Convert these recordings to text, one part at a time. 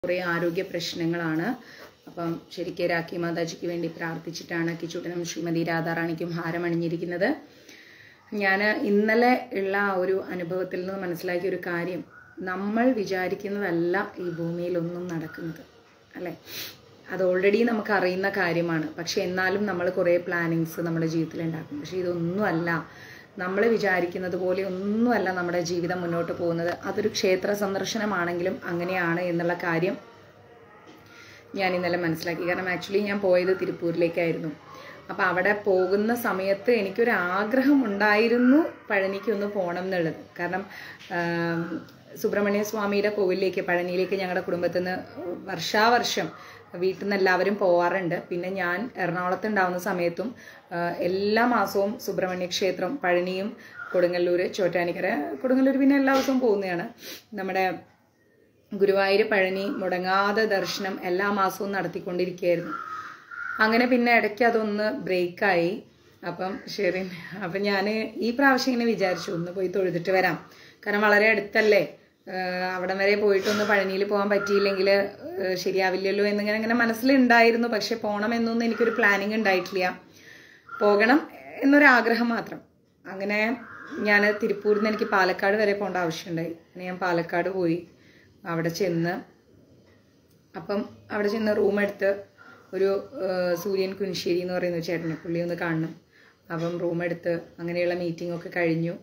കുറേ ആരോഗ്യ പ്രശ്നങ്ങളാണ് അപ്പം ശരിക്കും രാഖി മാതാജിക്ക് വേണ്ടി പ്രാർത്ഥിച്ചിട്ടാണ് കിച്ചൂട്ടനും ശ്രീമതി രാധാറാണിക്കും ഹാരം അണിഞ്ഞിരിക്കുന്നത് ഞാൻ ഇന്നലെ ഉള്ള ആ ഒരു അനുഭവത്തിൽ നിന്ന് മനസ്സിലാക്കിയ ഒരു കാര്യം നമ്മൾ വിചാരിക്കുന്നതല്ല ഈ ഭൂമിയിലൊന്നും നടക്കുന്നത് അല്ലേ അത് ഓൾറെഡി നമുക്ക് അറിയുന്ന കാര്യമാണ് പക്ഷെ എന്നാലും നമ്മൾ കുറേ പ്ലാനിങ്സ് നമ്മുടെ ജീവിതത്തിൽ ഉണ്ടാക്കും പക്ഷെ ഇതൊന്നുമല്ല നമ്മൾ വിചാരിക്കുന്നത് പോലെ ഒന്നുമല്ല നമ്മുടെ ജീവിതം മുന്നോട്ട് പോകുന്നത് അതൊരു ക്ഷേത്ര സന്ദർശനമാണെങ്കിലും അങ്ങനെയാണ് എന്നുള്ള കാര്യം ഞാൻ ഇന്നലെ മനസ്സിലാക്കി കാരണം ആക്ച്വലി ഞാൻ പോയത് തിരുപ്പൂരിലേക്കായിരുന്നു അപ്പം അവിടെ പോകുന്ന സമയത്ത് എനിക്കൊരു ആഗ്രഹം ഉണ്ടായിരുന്നു പഴനിക്ക് ഒന്ന് പോകണം എന്നുള്ളത് കാരണം ആം, സുബ്രഹ്മണ്യ സ്വാമിയുടെ കോവിലിലേക്ക് പഴനിയിലേക്ക് ഞങ്ങളുടെ കുടുംബത്തിൽ നിന്ന് വർഷാവർഷം വീട്ടിൽ നിന്ന് എല്ലാവരും പോവാറുണ്ട് പിന്നെ ഞാൻ എറണാകുളത്ത് ഉണ്ടാവുന്ന സമയത്തും ആ, എല്ലാ മാസവും സുബ്രഹ്മണ്യ ക്ഷേത്രം പഴനിയും കൊടുങ്ങല്ലൂർ ചോറ്റാനിക്കര കൊടുങ്ങല്ലൂർ പിന്നെ എല്ലാ ദിവസവും പോകുന്നതാണ് നമ്മുടെ ഗുരുവായൂർ പഴനി മുടങ്ങാതെ ദർശനം എല്ലാ മാസവും നടത്തിക്കൊണ്ടിരിക്കുകയായിരുന്നു അങ്ങനെ പിന്നെ ഇടയ്ക്ക് അതൊന്ന് ബ്രേക്കായി അപ്പം ശരി അപ്പം ഞാൻ ഈ പ്രാവശ്യം ഇങ്ങനെ വിചാരിച്ചു ഒന്ന് പോയി തൊഴുതിട്ട് വരാം കാരണം വളരെ അടുത്തല്ലേ ആഹ് അവിടം വരെ പോയിട്ടൊന്ന് പഴനിയിൽ പോകാൻ പറ്റിയില്ലെങ്കിൽ ആഹ് ശരിയാവില്ലല്ലോ എന്നിങ്ങനെ ഇങ്ങനെ മനസ്സിലുണ്ടായിരുന്നു പക്ഷെ പോകണമെന്നൊന്നും എനിക്കൊരു പ്ലാനിങ് ഉണ്ടായിട്ടില്ല പോകണം എന്നൊരാഗ്രഹം മാത്രം അങ്ങനെ ഞാൻ തിരുപ്പൂരിൽ നിന്ന് എനിക്ക് പാലക്കാട് വരെ പോകേണ്ട ആവശ്യമുണ്ടായി അങ്ങനെ ഞാൻ പാലക്കാട് പോയി അവിടെ ചെന്ന് അപ്പം അവിടെ ചെന്ന് റൂം എടുത്ത് ഒരു ആ, സൂര്യൻ കുനിശ്ശേരി എന്ന് പറയുന്ന ഒരു ചേട്ടനെ പുള്ളി ഒന്ന് കാണണം അപ്പം റൂം എടുത്ത് അങ്ങനെയുള്ള മീറ്റിംഗ് ഒക്കെ കഴിഞ്ഞു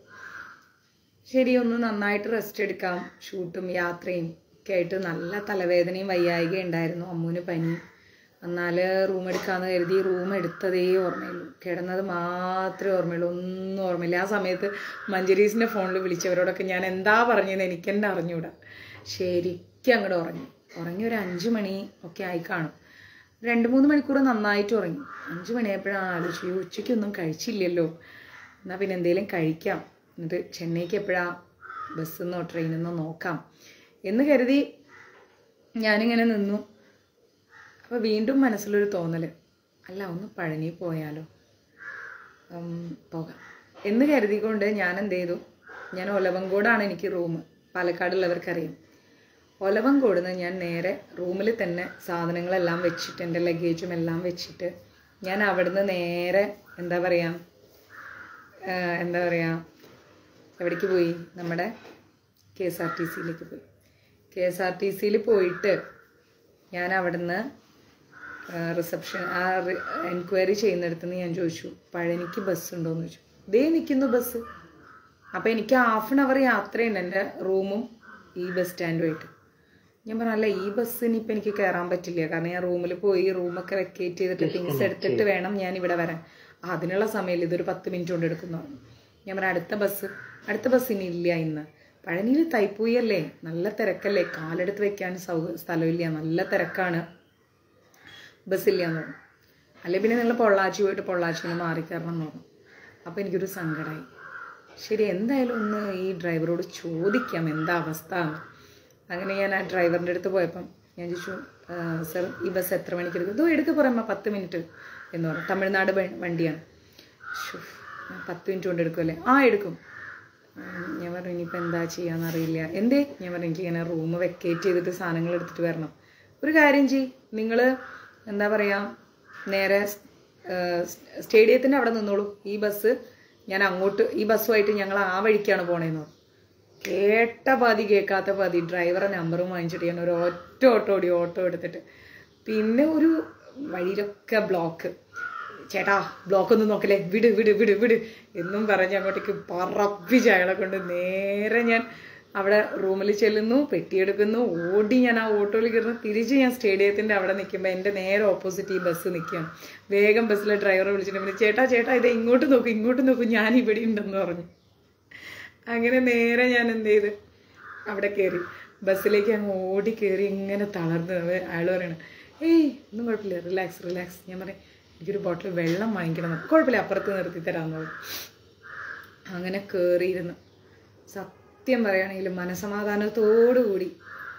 ശരി ഒന്ന് നന്നായിട്ട് റെസ്റ്റ് എടുക്കാം ഷൂട്ടും യാത്രയും ഒക്കെ ആയിട്ട് നല്ല തലവേദനയും വയ്യായിക ഉണ്ടായിരുന്നു അമ്മൂന് പനി എന്നാൽ റൂം എടുക്കാന്ന് കരുതി റൂം എടുത്തതേ ഓർമ്മയുള്ളൂ കിടന്നത് മാത്രമേ ഓർമ്മയുള്ളൂ ഒന്നും ഓർമ്മയില്ല ആ സമയത്ത് മഞ്ജരീസിൻ്റെ ഫോണിൽ വിളിച്ചവരോടൊക്കെ ഞാൻ എന്താ പറഞ്ഞതെന്ന് എനിക്ക് തന്നെ അറിഞ്ഞൂടാ ശരിക്കും അങ്ങോട്ട് ഉറങ്ങി ഉറങ്ങി ഒരു അഞ്ച് മണി ഒക്കെ ആയി കാണും രണ്ട് മൂന്ന് മണിക്കൂർ നന്നായിട്ട് ഉറങ്ങി അഞ്ച് മണിയായപ്പോഴാണ് ആലോചിച്ചു "അയ്യോ, ഉച്ചയ്ക്കൊന്നും കഴിച്ചില്ലല്ലോ എന്നാൽ പിന്നെ എന്തെങ്കിലും കഴിക്കാം എന്നിട്ട് ചെന്നൈക്ക് എപ്പോഴാ ബസ്സിൽ നിന്നോ ട്രെയിനിൽ നിന്നോ നോക്കാം എന്ന് കരുതി ഞാനിങ്ങനെ നിന്നു അപ്പോൾ വീണ്ടും മനസ്സിലൊരു തോന്നൽ അല്ല ഒന്ന് പഴനി പോയാലോ ഉം, പോകാം എന്ന് കരുതിക്കൊണ്ട് ഞാൻ എന്ത് ചെയ്തു ഞാൻ ഒലവങ്കോടാണ് എനിക്ക് റൂം പാലക്കാടുള്ളവർക്കറിയാം ഒലവങ്കോട് നിന്ന് ഞാൻ നേരെ റൂമിൽ തന്നെ സാധനങ്ങളെല്ലാം വെച്ചിട്ട് എൻ്റെ ലഗേജും എല്ലാം വെച്ചിട്ട് ഞാൻ അവിടുന്ന് നേരെ എന്താ പറയുക ആഹ് എന്താ പറയുക എവിടേക്ക് പോയി നമ്മുടെ കെ എസ് ആർ ടി സിയിലേക്ക് പോയി കെ എസ് ആർ ടി സിയിൽ പോയിട്ട് ഞാൻ അവിടുന്ന് റിസപ്ഷൻ ആ എൻക്വയറി ചെയ്യുന്നിടത്ത് നിന്ന് ഞാൻ ചോദിച്ചു പഴനിക്ക് ബസ് ഉണ്ടോയെന്ന് ചോദിച്ചു ദേ നിൽക്കുന്നു ബസ് അപ്പോൾ എനിക്ക് ഹാഫ് ആൻ അവർ യാത്രയുണ്ട് എൻ്റെ റൂമും ഈ ബസ് സ്റ്റാൻഡുമായിട്ട് ഞാൻ പറഞ്ഞു അല്ല ഈ ബസ്സിന് ഇപ്പം എനിക്ക് കയറാൻ പറ്റില്ല കാരണം ഞാൻ റൂമിൽ പോയി റൂമൊക്കെ വെക്കേറ്റ് ചെയ്തിട്ട് തിങ്സ് എടുത്തിട്ട് വേണം ഞാൻ ഇവിടെ വരാൻ ആ, അതിനുള്ള സമയമില്ല ഇതൊരു പത്ത് മിനിറ്റ് കൊണ്ട് എടുക്കുന്നു പറഞ്ഞു ഞാൻ പറഞ്ഞു അടുത്ത ബസ് അടുത്ത ബസ് ഇനി ഇല്ല ഇന്ന് പഴനിയിൽ തൈപ്പൂയല്ലേ നല്ല തിരക്കല്ലേ കാലെടുത്ത് വെക്കാൻ സൗ സ്ഥലമില്ല നല്ല തിരക്കാണ് ബസ്സില്ല എന്ന് പറഞ്ഞു അല്ലെ പിന്നെ നിങ്ങൾ പൊള്ളാച്ചി പോയിട്ട് പൊള്ളാച്ചിയിൽ നിന്ന് മാറിക്കയറണം എന്ന് പറഞ്ഞു അപ്പോൾ എനിക്കൊരു സങ്കടമായി ശരി എന്തായാലും ഒന്ന് ഈ ഡ്രൈവറോട് ചോദിക്കാം എന്താ അവസ്ഥ എന്ന് അങ്ങനെ ഞാൻ ആ ഡ്രൈവറിൻ്റെ അടുത്ത് പോയപ്പം ഞാൻ ചോദിച്ചു സർ ഈ ബസ് എത്ര മണിക്ക് എടുക്കും ഇതോ എടുക്ക് പറയുമ്പോൾ പത്ത് മിനിറ്റ് എന്ന് പറഞ്ഞു തമിഴ്നാട് വ- വണ്ടിയാണ് ശ്ശോ, ഞാൻ പത്ത് മിനിറ്റ് കൊണ്ട് എടുക്കുമല്ലേ ആ എടുക്കും ഉം, ഞാൻ പറഞ്ഞു ഇനിയിപ്പോൾ എന്താ ചെയ്യാന്നറിയില്ല എന്തേ ഞാൻ പറഞ്ഞു എനിക്ക് ഇങ്ങനെ റൂം വെക്കേറ്റ് ചെയ്തിട്ട് സാധനങ്ങൾ എടുത്തിട്ട് വരണം ഒരു കാര്യം ചെയ് നിങ്ങൾ എന്താ പറയുക നേരെ സ്റ്റേഡിയത്തിൻ്റെ അവിടെ നിന്നോളൂ ഈ ബസ് ഞാൻ അങ്ങോട്ട് ഈ ബസ്സുമായിട്ട് ഞങ്ങൾ ആ വഴിക്കാണ് പോണേന്ന് പറഞ്ഞു കേട്ട പാതി കേൾക്കാത്ത പാതി ഡ്രൈവറെ നമ്പറും വാങ്ങിച്ചിട്ട് ഞാൻ ഒരു ഒറ്റ ഓട്ടോ ഓടി ഓട്ടോ എടുത്തിട്ട് പിന്നെ ഒരു വഴിയിലൊക്കെ ബ്ലോക്ക് ചേട്ടാ ബ്ലോക്ക് ഒന്നും നോക്കല്ലേ വിട് വിട് വിട് വിട് എന്നും പറഞ്ഞ് അങ്ങോട്ടേക്ക് പറപ്പിച്ച് അയാളെ കൊണ്ട് നേരെ ഞാൻ അവിടെ റൂമിൽ ചെല്ലുന്നു പെട്ടിയെടുക്കുന്നു ഓടി ഞാൻ ആ ഓട്ടോയിൽ കയറുന്നു തിരിച്ച് ഞാൻ സ്റ്റേഡിയത്തിൻ്റെ അവിടെ നിൽക്കുമ്പോൾ എൻ്റെ നേരെ ഓപ്പോസിറ്റ് ഈ ബസ് നിൽക്കുകയാണ് വേഗം ബസ്സിലെ ഡ്രൈവറെ വിളിച്ചിട്ട് പിന്നെ ചേട്ടാ ചേട്ടാ ഇത് ഇങ്ങോട്ട് നോക്കും ഇങ്ങോട്ട് നോക്കും ഞാൻ ഇവിടെ ഉണ്ടെന്ന് പറഞ്ഞു അങ്ങനെ നേരെ ഞാൻ എന്ത് ചെയ്ത് അവിടെ കയറി ബസ്സിലേക്ക് അങ്ങ് ഓടി കയറി ഇങ്ങനെ തളർന്ന് അയാൾ പറയണം ഏയ് ഒന്നും കുഴപ്പമില്ല റിലാക്സ് റിലാക്സ് ഞാൻ പറയും എനിക്കൊരു ബോട്ടിൽ വെള്ളം വാങ്ങിക്കണം എന്ന്." കുഴപ്പമില്ല അപ്പുറത്ത് നിർത്തി തരാമെന്ന് പറഞ്ഞു അങ്ങനെ കയറിയിരുന്നു സത്യം പറയുകയാണെങ്കിൽ മനസമാധാനത്തോടു കൂടി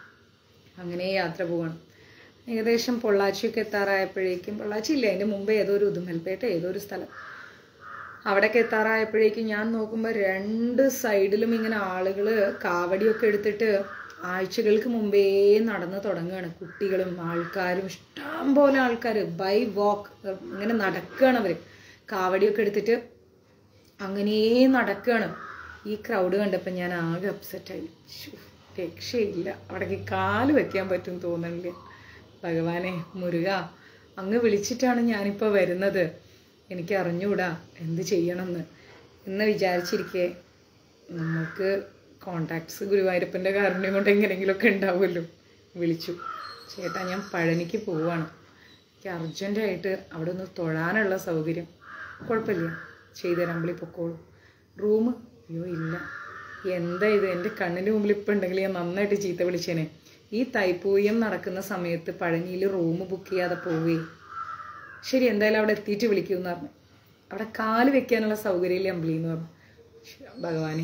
അങ്ങനെ യാത്ര പോവാണ് ഏകദേശം പൊള്ളാച്ചിയൊക്കെ എത്താറായപ്പോഴേക്കും പൊള്ളാച്ചി ഇല്ല അതിൻ്റെ മുമ്പ് ഏതോ ഒരു ഉദുമൽപേട്ട ഏതോ ഒരു സ്ഥലം അവിടേക്ക് എത്താറായപ്പോഴേക്കും ഞാൻ നോക്കുമ്പോൾ രണ്ട് സൈഡിലും ഇങ്ങനെ ആളുകൾ കാവടിയൊക്കെ എടുത്തിട്ട് ആഴ്ചകൾക്ക് മുമ്പേ നടന്ന് തുടങ്ങുകയാണ് കുട്ടികളും ആൾക്കാരും ഇഷ്ടം പോലെ ആൾക്കാർ ബൈ വാക്ക് ഇങ്ങനെ നടക്കുകയാണ് അവർ കാവടിയൊക്കെ എടുത്തിട്ട് അങ്ങനെ നടക്കുകയാണ് ഈ ക്രൗഡ് കണ്ടപ്പോൾ ഞാൻ ആകെ അപ്സെറ്റായി ശ്ശോ, രക്ഷയില്ല അവിടേക്ക് കാല് വെക്കാൻ പറ്റും തോന്നണില്ല ഭഗവാനെ മുരുക അങ്ങ് വിളിച്ചിട്ടാണ് ഞാനിപ്പോൾ വരുന്നത് എനിക്ക് അറിഞ്ഞൂടാ എന്ത് ചെയ്യണമെന്ന് എന്ന് വിചാരിച്ചിരിക്കെ നമുക്ക് കോണ്ടാക്ട്സ് ഗുരുവായൂരപ്പൻ്റെ കാരുണ്യം കൊണ്ട് എങ്ങനെയെങ്കിലുമൊക്കെ ഉണ്ടാവുമല്ലോ വിളിച്ചു ചേട്ടാ ഞാൻ പഴനിക്ക് പോവാണ് എനിക്ക് അർജൻറ്റായിട്ട് അവിടെ ഒന്ന് തൊഴാനുള്ള സൗകര്യം കുഴപ്പമില്ല ചെയ്തു തരാൻ വിളി പൊക്കോളൂ റൂം അയ്യോ ഇല്ല എന്താ ഇത് എൻ്റെ കണ്ണിൻ്റെ മുമ്പിൽ ഇപ്പം ഉണ്ടെങ്കിൽ ഞാൻ നന്നായിട്ട് ചീത്ത വിളിച്ചേനെ ഈ തൈപ്പൂയം നടക്കുന്ന സമയത്ത് പഴനിയിൽ റൂം ബുക്ക് ചെയ്യാതെ പോവേ ശരി എന്തായാലും അവിടെ എത്തിയിട്ട് വിളിക്കുമെന്ന് പറഞ്ഞു അവിടെ കാല് വെക്കാനുള്ള സൗകര്യമില്ല അമ്പിളി എന്ന് പറഞ്ഞു ശ്ശെ, ഭഗവാനെ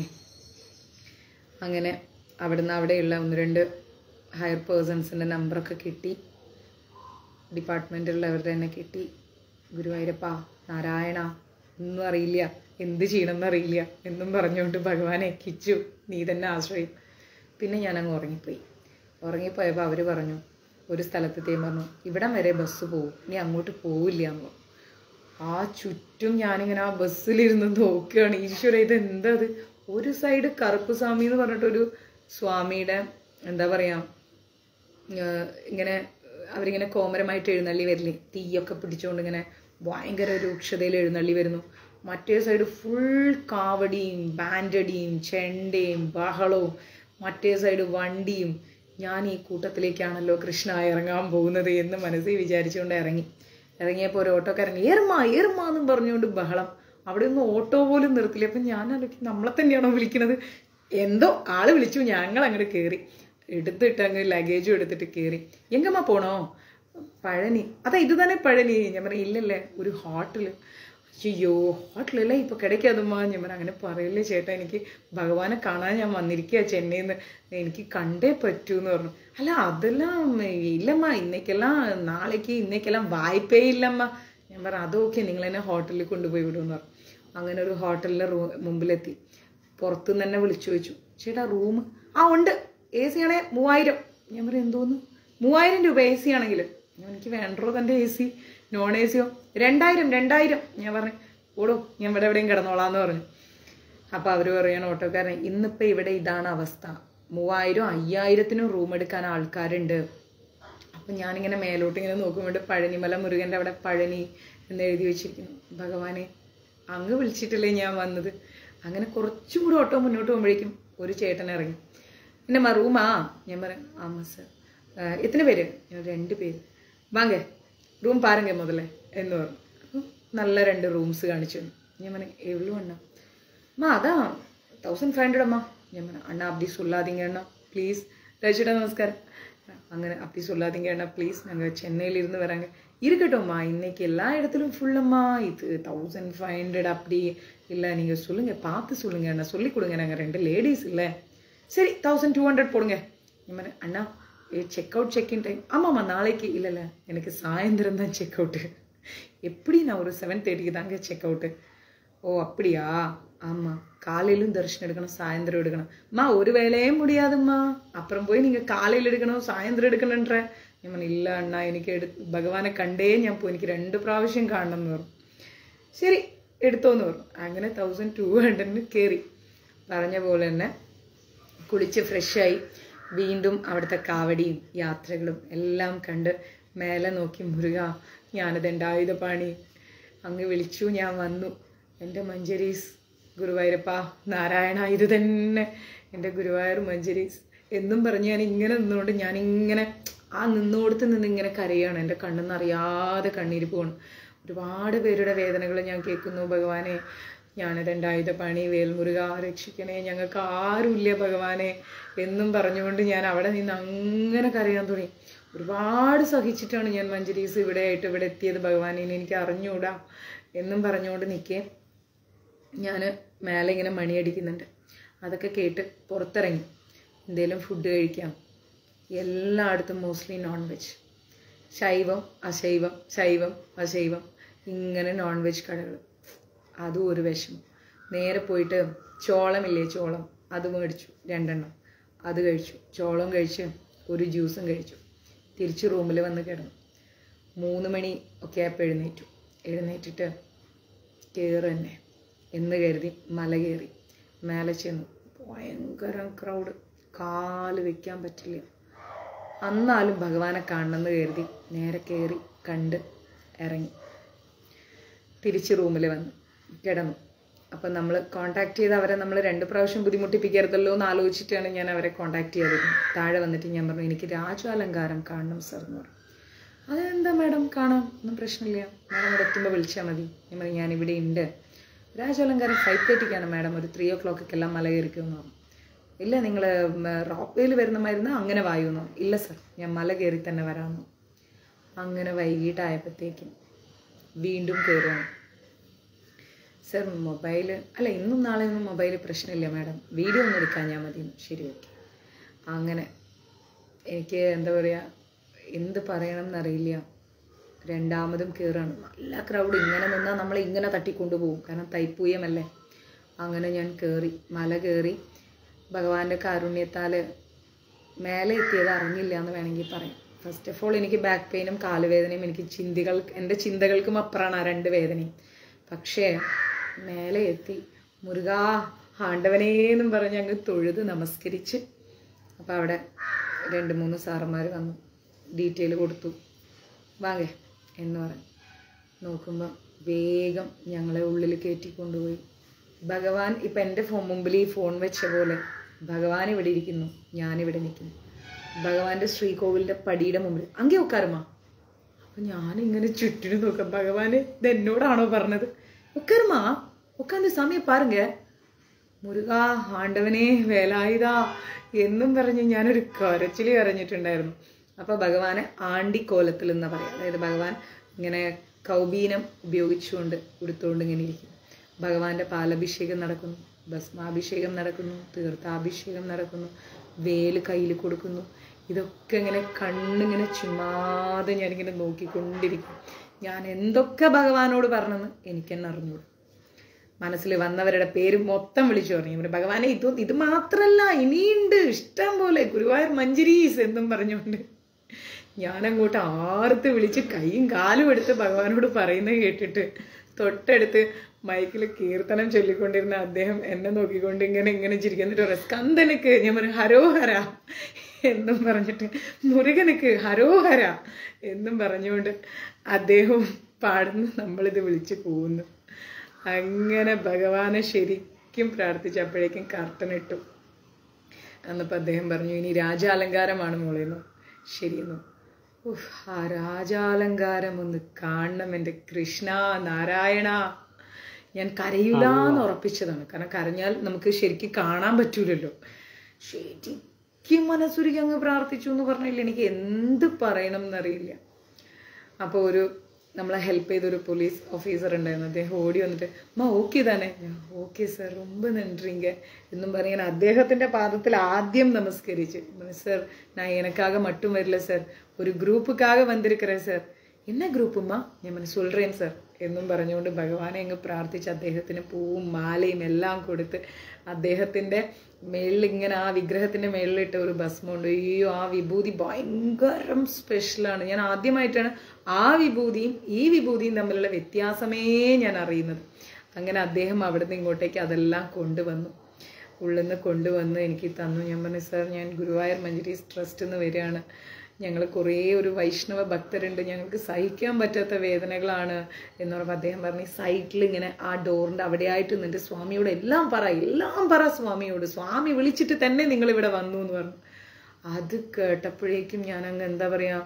അങ്ങനെ അവിടുന്ന് അവിടെയുള്ള ഒന്ന് രണ്ട് ഹയർ പേഴ്സൺസിൻ്റെ നമ്പറൊക്കെ കിട്ടി ഡിപ്പാർട്ട്മെൻറ്റിലുള്ളവരുടെ തന്നെ കിട്ടി ഗുരുവായൂരപ്പ നാരായണ ഒന്നും അറിയില്ല എന്ത് ചെയ്യണമെന്ന് അറിയില്ല എന്നും പറഞ്ഞുകൊണ്ട് ഭഗവാനെ കിച്ചു നീ തന്നെ ആശ്രയം പിന്നെ ഞാനങ്ങ് ഉറങ്ങിപ്പോയി ഉറങ്ങിപ്പോയപ്പോൾ അവർ പറഞ്ഞു ഒരു സ്ഥലത്തെത്തിയും പറഞ്ഞു ഇവിടം വരെ ബസ് പോകും ഇനി അങ്ങോട്ട് പോവില്ല എന്ന് പറഞ്ഞു ആ ചുറ്റും ഞാനിങ്ങനെ ആ ബസ്സിലിരുന്ന് നോക്കുകയാണ് ഈശ്വര ഇത് എന്താ ഇത് ഒരു സൈഡ് കറുപ്പ് സ്വാമി എന്ന് പറഞ്ഞിട്ടൊരു സ്വാമിയുടെ എന്താ പറയാ ഏഹ് ഇങ്ങനെ അവരിങ്ങനെ കോമരമായിട്ട് എഴുന്നള്ളി വരില്ലേ തീയൊക്കെ പിടിച്ചുകൊണ്ട് ഇങ്ങനെ ഭയങ്കര രൂക്ഷതയിൽ എഴുന്നള്ളി വരുന്നു മറ്റേ സൈഡ് ഫുൾ കാവടിയും ബാൻഡടിയും ചെണ്ടയും ബഹളവും മറ്റേ സൈഡ് വണ്ടിയും ഞാൻ ഈ കൂട്ടത്തിലേക്കാണല്ലോ കൃഷ്ണ ഇറങ്ങാൻ പോകുന്നത് എന്ന് മനസ്സിൽ വിചാരിച്ചുകൊണ്ട് ഇറങ്ങി ഇറങ്ങിയപ്പോൾ ഒരു ഓട്ടോക്കാരൻ ഏർമാ ഏർമാ എന്നും പറഞ്ഞുകൊണ്ട് ബഹളം അവിടെ ഒന്നും ഓട്ടോ പോലും നിർത്തില്ല അപ്പം ഞാൻ ആലോചിക്കും നമ്മളെ തന്നെയാണോ വിളിക്കുന്നത് എന്തോ ആള് വിളിച്ചു ഞങ്ങൾ അങ്ങോട്ട് കയറി എടുത്തിട്ട് അങ്ങ് ലഗേജും എടുത്തിട്ട് കയറി എങ്കമ്മ പോണോ പഴനി അതാ ഇത് തന്നെ പഴനി ഞാൻ പറയാം ഇല്ലല്ലേ ഒരു ഹോട്ടൽ അയ്യോ ഹോട്ടലല്ലേ ഇപ്പൊ കിടക്കാതുമ്മ ഞാൻ പറയാം അങ്ങനെ പറയല്ലേ ചേട്ടാ എനിക്ക് ഭഗവാനെ കാണാൻ ഞാൻ വന്നിരിക്കുക ചെന്നൈയിൽ നിന്ന് എനിക്ക് കണ്ടേ പറ്റൂ എന്ന് പറഞ്ഞു അല്ല അതെല്ലാം ഇല്ലമ്മ ഇന്നേക്കെല്ലാം നാളേക്ക് ഇന്നേക്കെല്ലാം വായ്പേ ഇല്ലമ്മ ഞാൻ പറഞ്ഞു അതൊക്കെ നിങ്ങൾ എന്നെ ഹോട്ടലിൽ കൊണ്ടുപോയി വിടുമെന്ന് പറഞ്ഞു അങ്ങനെ ഒരു ഹോട്ടലിലെ റൂ മുമ്പിലെത്തി പുറത്തുനിന്ന് തന്നെ വിളിച്ചു ചോദിച്ചു ചേട്ടാ റൂം ആ ഉണ്ട് എ സി ആണേ മൂവായിരം ഞാൻ പറയും എന്തോന്ന് മൂവായിരം രൂപ എ സി ആണെങ്കിൽ ഞാൻ എനിക്ക് വേണ്ടോ തൻ്റെ എ സി നോൺ എ സിയോ രണ്ടായിരം രണ്ടായിരം ഞാൻ പറഞ്ഞു ഓടോ ഞാൻ ഇവിടെ എവിടെയും കിടന്നോളാന്ന് പറഞ്ഞു അപ്പോൾ അവർ പറയാണ് ഓട്ടോക്കാരൻ ഇന്നിപ്പോൾ ഇവിടെ ഇതാണ് അവസ്ഥ മൂവായിരം അയ്യായിരത്തിനും റൂം എടുക്കാൻ ആൾക്കാരുണ്ട് അപ്പം ഞാനിങ്ങനെ മേലോട്ട് ഇങ്ങനെ നോക്കുമ്പോൾ പഴനിമല മുരുകൻ്റെ അവിടെ പഴനി എന്ന് എഴുതി വെച്ചിരിക്കുന്നു ഭഗവാനെ അങ്ങ് വിളിച്ചിട്ടല്ലേ ഞാൻ വന്നത് അങ്ങനെ കുറച്ചും കൂടി ഓട്ടോ മുന്നോട്ട് പോകുമ്പോഴേക്കും ഒരു ചേട്ടൻ ഇറങ്ങി എൻ്റെ മ റൂമാ ഞാൻ പറയാം ആമാ സാർ എത്ര പേര് ഞാൻ രണ്ട് പേര് വാങ്ങ റൂം പാരുങ്ക മുതലേ എന്ന് പറഞ്ഞു അപ്പം നല്ല രണ്ട് റൂംസ് കാണിച്ചു തന്നു. ഞാൻ പറഞ്ഞു എவ்வளோ അണ്ണാ அம்மா அதான் தௌசண்ட் ஃபைவ் ஹண்ட்ரட் அம்மா என் அண்ணா அப்படி சொல்லாதீங்க அண்ணா ப்ளீஸ் ரஜிடா நமஸ்காரம் അങ്ങനെ அப்படி சொல்லாதீங்க அண்ணா ப்ளீஸ் நாங்கள் சென்னையிலிருந்து வராங்க இருக்கட்டும்மா இன்னைக்கு எல்லா இடத்துலையும் ஃபுல்லம்மா இது தௌசண்ட் ஃபைவ் ஹண்ட்ரட் அப்படி இல்லை நீங்கள் சொல்லுங்கள் பார்த்து சொல்லுங்கள் அண்ணா சொல்லி கொடுங்க நாங்கள் ரெண்டு லேடிஸ் இல்லை சரி தௌசண்ட் டூ ஹண்ட்ரட் போடுங்க இந்த மாதிரி அண்ணா check out check in time ஆமாம்மா நாளைக்கு இல்லை இல்லை எனக்கு சாயந்தரம் தான் செக் அவுட்டு எப்படி நான் ஒரு செவன் தேர்ட்டிக்கு தாங்க செக் அவுட்டு ஓ அப்படியா ஆமாம் காலையிலும் தரிசனம் எடுக்கணும் சாயந்தரம் எடுக்கணும் அம்மா ஒரு வேலையே முடியாதும்மா அப்புறம் போய் நீங்கள் காலையில் എടുക്കണം സായന്ത്രം എടുക്കണன்ற ഞാൻ പറഞ്ഞു ഇല്ല അണ്ണാ എനിക്ക് എടു ഭഗവാനെ കണ്ടേ ഞാൻ പോയി എനിക്ക് രണ്ട് പ്രാവശ്യം കാണണം എന്ന് പറഞ്ഞു ശരി എടുത്തോന്ന് പറഞ്ഞു അങ്ങനെ തൗസൻഡ് ടു ഹൺഡ്രഡിന് കയറി പറഞ്ഞ പോലെ തന്നെ കുളിച്ച് ഫ്രഷായി വീണ്ടും അവിടുത്തെ കാവടിയും യാത്രകളും എല്ലാം കണ്ട് മേലെ നോക്കി മുരുക ഞാനതെൻ്റെ ആയുധപാണി അങ്ങ് വിളിച്ചു ഞാൻ വന്നു എൻ്റെ മഞ്ചരീസ് ഗുരുവായൂരപ്പ നാരായണ ഇത് തന്നെ എൻ്റെ ഗുരുവായൂർ മഞ്ചരീസ് എന്നും പറഞ്ഞ് ഞാൻ ഇങ്ങനെ നിന്നുകൊണ്ട് ഞാനിങ്ങനെ ആ നിന്നോടത്ത് നിന്ന് ഇങ്ങനെ കരയാണ് എൻ്റെ കണ്ണെന്ന് അറിയാതെ കണ്ണീര് പോകണം ഒരുപാട് പേരുടെ വേദനകൾ ഞാൻ കേൾക്കുന്നു ഭഗവാനെ ഞാനിതെൻ്റെ ആയുധപാണി വേൽമുരുക രക്ഷിക്കണേ ഞങ്ങൾക്ക് ആരുമില്ല ഭഗവാനെ എന്നും പറഞ്ഞുകൊണ്ട് ഞാൻ അവിടെ നിന്ന് അങ്ങനെ കരയാൻ തുടങ്ങി ഒരുപാട് സഹിച്ചിട്ടാണ് ഞാൻ മഞ്ചരീസ് ഇവിടെ ആയിട്ട് ഇവിടെ എത്തിയത് ഭഗവാനെ ഇനി എനിക്ക് അറിഞ്ഞൂടാ എന്നും പറഞ്ഞുകൊണ്ട് നിൽക്കേ ഞാൻ മേലെ ഇങ്ങനെ മണിയടിക്കുന്നുണ്ട് അതൊക്കെ കേട്ട് പുറത്തിറങ്ങി എന്തേലും ഫുഡ് കഴിക്കാം എല്ലായിടത്തും മോസ്റ്റ്ലി നോൺ വെജ് ശൈവം അശൈവം ശൈവം അശൈവം ഇങ്ങനെ നോൺ വെജ് കടകൾ അതും ഒരു വിഷമം നേരെ പോയിട്ട് ചോളമില്ലേ ചോളം അത് മേടിച്ചു രണ്ടെണ്ണം അത് കഴിച്ചു ചോളം കഴിച്ച് ഒരു ജ്യൂസും കഴിച്ചു തിരിച്ച് റൂമിൽ വന്ന് കിടന്നു മൂന്ന് മണി ഒക്കെ ആയപ്പോൾ എഴുന്നേറ്റു എഴുന്നേറ്റിട്ട് കയറി തന്നെ എന്ന് കരുതി മല കയറി മേലെ ചെന്നു ഭയങ്കര ക്രൗഡ് കാല് വെക്കാൻ പറ്റില്ല അന്നാലും ഭഗവാനെ കാണണമെന്ന് കരുതി നേരെ കയറി കണ്ട് ഇറങ്ങി തിരിച്ച് റൂമിൽ വന്നു കിടന്നു അപ്പം നമ്മൾ കോണ്ടാക്ട് ചെയ്ത് അവരെ നമ്മൾ രണ്ട് പ്രാവശ്യം ബുദ്ധിമുട്ടിപ്പിക്കരുതല്ലോ എന്ന് ആലോചിച്ചിട്ടാണ് ഞാൻ അവരെ കോണ്ടാക്ട് ചെയ്തത് താഴെ വന്നിട്ട് ഞാൻ പറഞ്ഞു എനിക്ക് രാജാലങ്കാരം കാണണം സർ എന്ന് പറഞ്ഞു അതെന്താ മാഡം കാണാം ഒന്നും പ്രശ്നമില്ല മാഡം ഇവിടെ എത്തുമ്പോൾ വിളിച്ചാൽ മതി ഞാൻ പറഞ്ഞു ഞാൻ ഇവിടെ ഉണ്ട് രാജാലങ്കാരം ഫൈവ് തേർട്ടിക്കാണ് മാഡം ഒരു ത്രീ ഓ ക്ലോക്കൊക്കെല്ലാം മല കയറിക്കുമെന്ന് പറഞ്ഞു ഇല്ല നിങ്ങൾ റോപ്പേയിൽ വരുന്ന മരുന്ന് അങ്ങനെ വായുന്നോ ഇല്ല സർ ഞാൻ മല കയറി തന്നെ വരാമെന്നു അങ്ങനെ വൈകിട്ടായപ്പോഴത്തേക്കും വീണ്ടും കയറുകയാണ് സർ മൊബൈൽ അല്ല ഇന്നും നാളെയൊന്നും മൊബൈൽ പ്രശ്നമില്ല മാഡം വീഡിയോ ഒന്നും എടുക്കാൻ ഞാൻ മതി ശരി ഓക്കെ അങ്ങനെ എനിക്ക് എന്താ പറയുക എന്ത് പറയണം എന്നറിയില്ല രണ്ടാമതും കയറാണ് നല്ല ക്രൗഡ് ഇങ്ങനെ നിന്നാൽ നമ്മളെ ഇങ്ങനെ തട്ടിക്കൊണ്ടുപോകും കാരണം തൈപ്പൂയമല്ലേ അങ്ങനെ ഞാൻ കയറി മല കയറി ഭഗവാന്റെ കാരുണ്യത്താൽ മേലെ എത്തിയത് അറിഞ്ഞില്ല എന്ന് വേണമെങ്കിൽ പറയാം ഫസ്റ്റ് ഓഫ് ഓൾ എനിക്ക് ബാക്ക് പെയിനും കാലുവേദനയും എനിക്ക് ചിന്തകൾ എൻ്റെ ചിന്തകൾക്കും അപ്പുറമാണ് ആ രണ്ട് വേദനയും പക്ഷേ മേലെ എത്തി മുരുകാ ആണ്ടവനേന്നും പറഞ്ഞ് അങ്ങ് തൊഴുത് നമസ്കരിച്ച് അപ്പോൾ അവിടെ രണ്ട് മൂന്ന് സാറന്മാർ വന്നു ഡീറ്റെയിൽ കൊടുത്തു വാങ്ങേ എന്ന് പറഞ്ഞു നോക്കുമ്പോൾ വേഗം ഞങ്ങളെ ഉള്ളിൽ കയറ്റി കൊണ്ടുപോയി ഭഗവാൻ ഇപ്പം എൻ്റെ ഫോൺ മുമ്പിൽ ഈ ഫോൺ വെച്ച പോലെ ഭഗവാൻ ഇവിടെ ഇരിക്കുന്നു ഞാനിവിടെ നിൽക്കുന്നു ഭഗവാന്റെ ശ്രീകോവിലിൻ്റെ പടിയുടെ മുമ്പിൽ അങ്ങേ ഉക്കാരുമാ അപ്പം ഞാനിങ്ങനെ ചുറ്റിനും നോക്കാം ഭഗവാന് ഇത് എന്നോടാണോ പറഞ്ഞത് ഉക്കാരുമാ ഉക്കാந்து സമയം പാരുങ്ക മുരുകാ ആണ്ടവനെ വേലായുധാ എന്നും പറഞ്ഞ് ഞാനൊരു കരച്ചിൽ കരഞ്ഞിട്ടുണ്ടായിരുന്നു അപ്പോൾ ഭഗവാനെ ആണ്ടിക്കോലത്തിൽ എന്ന് പറയാം അതായത് ഭഗവാൻ ഇങ്ങനെ കൗബീനം ഉപയോഗിച്ചുകൊണ്ട് ഉടുത്തുകൊണ്ട് ഇങ്ങനെ ഇരിക്കും ഭഗവാന്റെ പാലഭിഷേകം നടക്കുന്നു ഭസ്മാഭിഷേകം നടക്കുന്നു തീർത്ഥാഭിഷേകം നടക്കുന്നു വേല് കയ്യിൽ കൊടുക്കുന്നു ഇതൊക്കെ ഇങ്ങനെ കണ്ണിങ്ങനെ ചുമ്മാതെ ഞാനിങ്ങനെ നോക്കിക്കൊണ്ടിരിക്കും ഞാൻ എന്തൊക്കെ ഭഗവാനോട് പറഞ്ഞെന്ന് എനിക്കെന്നെ അറിഞ്ഞു മനസ്സിൽ വന്നവരുടെ പേര് മൊത്തം വിളിച്ചു പറഞ്ഞു ഇവര് ഭഗവാനെ ഇത് ഇത് മാത്രല്ല ഇനിയുണ്ട് ഇഷ്ടം പോലെ ഗുരുവായൂർ മഞ്ജരീസ് എന്നും പറഞ്ഞുകൊണ്ട് ഞാനങ്ങോട്ട് ആർത്ത് വിളിച്ച് കൈയും കാലും എടുത്ത് ഭഗവാനോട് പറയുന്നത് കേട്ടിട്ട് തൊട്ടടുത്ത് മൈക്കിൽ കീർത്തനം ചൊല്ലിക്കൊണ്ടിരുന്ന അദ്ദേഹം എന്നെ നോക്കിക്കൊണ്ട് ഇങ്ങനെ ഇങ്ങനെ ചിരിക്കും എന്നിട്ട് പറയാം സ്കന്ദനക്ക് ഞാൻ പറയും ഹരോഹര എന്നും പറഞ്ഞിട്ട് മുരുകനക്ക് ഹരോഹര എന്നും പറഞ്ഞുകൊണ്ട് അദ്ദേഹം പാടുന്നു നമ്മളിത് വിളിച്ച് പോകുന്നു അങ്ങനെ ഭഗവാനെ ശരിക്കും പ്രാർത്ഥിച്ചപ്പോഴേക്കും കർട്ടനിട്ടു എന്നപ്പോൾ അദ്ദേഹം പറഞ്ഞു ഇനി രാജാലങ്കാരമാണ് മോളെന്നു ശരിയെന്നു ഉഫ് ആ രാജാലങ്കാരം ഒന്ന് കാണണം എൻ്റെ കൃഷ്ണ നാരായണ ഞാൻ കരയില്ലാന്ന് ഉറപ്പിച്ചതാണ് കാരണം കരഞ്ഞാൽ നമുക്ക് ശരിക്കും കാണാൻ പറ്റൂലല്ലോ ശരിക്കും മനസ്സുരുക്കി അങ്ങ് പ്രാർത്ഥിച്ചു എന്ന് പറഞ്ഞില്ല എനിക്ക് എന്ത് പറയണം എന്നറിയില്ല അപ്പോൾ ഒരു നമ്മളെ ഹെൽപ്പ് ചെയ്ത ഒരു പോലീസ് ഓഫീസർ ഉണ്ടായിരുന്നു അദ്ദേഹം ഓടി വന്നിട്ട് അമ്മ ഓക്കെ തന്നെ ഓക്കെ സാർ ரொம்ப നன்றிங்க എന്നും പറയാൻ അദ്ദേഹത്തിന്റെ പാദത്തിൽ ആദ്യം നമസ്കരിച്ച് സാർ ഞാൻ എനക്കാக மட்டும் വരില്ല സാർ ഒരു ഗ്രൂപ്പുക്കാக വന്നിരിக்கிறேன் സാർ என்ன ഗ്രൂപ്പുമ്മ ഞാൻ சொல்றேன் സാർ എന്നും പറഞ്ഞുകൊണ്ട് ഭഗവാനെ അങ്ങ് പ്രാർത്ഥിച്ച് അദ്ദേഹത്തിന് പൂവും മാലയും എല്ലാം കൊടുത്ത് അദ്ദേഹത്തിൻ്റെ മേളിൽ ഇങ്ങനെ ആ വിഗ്രഹത്തിൻ്റെ മേളിലിട്ട ഒരു ഭസ്മമുണ്ട് അയ്യോ ആ വിഭൂതി ഭയങ്കരം സ്പെഷ്യലാണ് ഞാൻ ആദ്യമായിട്ടാണ് ആ വിഭൂതിയും ഈ വിഭൂതിയും തമ്മിലുള്ള വ്യത്യാസമേ ഞാൻ അറിയുന്നത് അങ്ങനെ അദ്ദേഹം അവിടുന്ന് ഇങ്ങോട്ടേക്ക് അതെല്ലാം കൊണ്ടുവന്നു ഉള്ളിൽ നിന്ന് കൊണ്ടുവന്ന് എനിക്ക് തന്നു ഞാൻ പറഞ്ഞു സാർ ഞാൻ ഗുരുവായൂർ മഞ്ജരീസ് ട്രസ്റ്റ് എന്ന് വരികയാണ് ഞങ്ങൾ കുറേ ഒരു വൈഷ്ണവ ഭക്തരുണ്ട് ഞങ്ങൾക്ക് സഹിക്കാൻ പറ്റാത്ത വേദനകളാണ് എന്ന് പറയുമ്പോൾ അദ്ദേഹം പറഞ്ഞു സൈറ്റിൽ ഇങ്ങനെ ആ ഡോറിൻ്റെ അവിടെയായിട്ട് നിന്നിട്ട് സ്വാമിയോട് എല്ലാം പറ എല്ലാം പറ സ്വാമിയോട് സ്വാമി വിളിച്ചിട്ട് തന്നെ നിങ്ങൾ ഇവിടെ വന്നു എന്ന് പറഞ്ഞു അത് കേട്ടപ്പോഴേക്കും ഞാൻ അങ്ങ് എന്താ പറയുക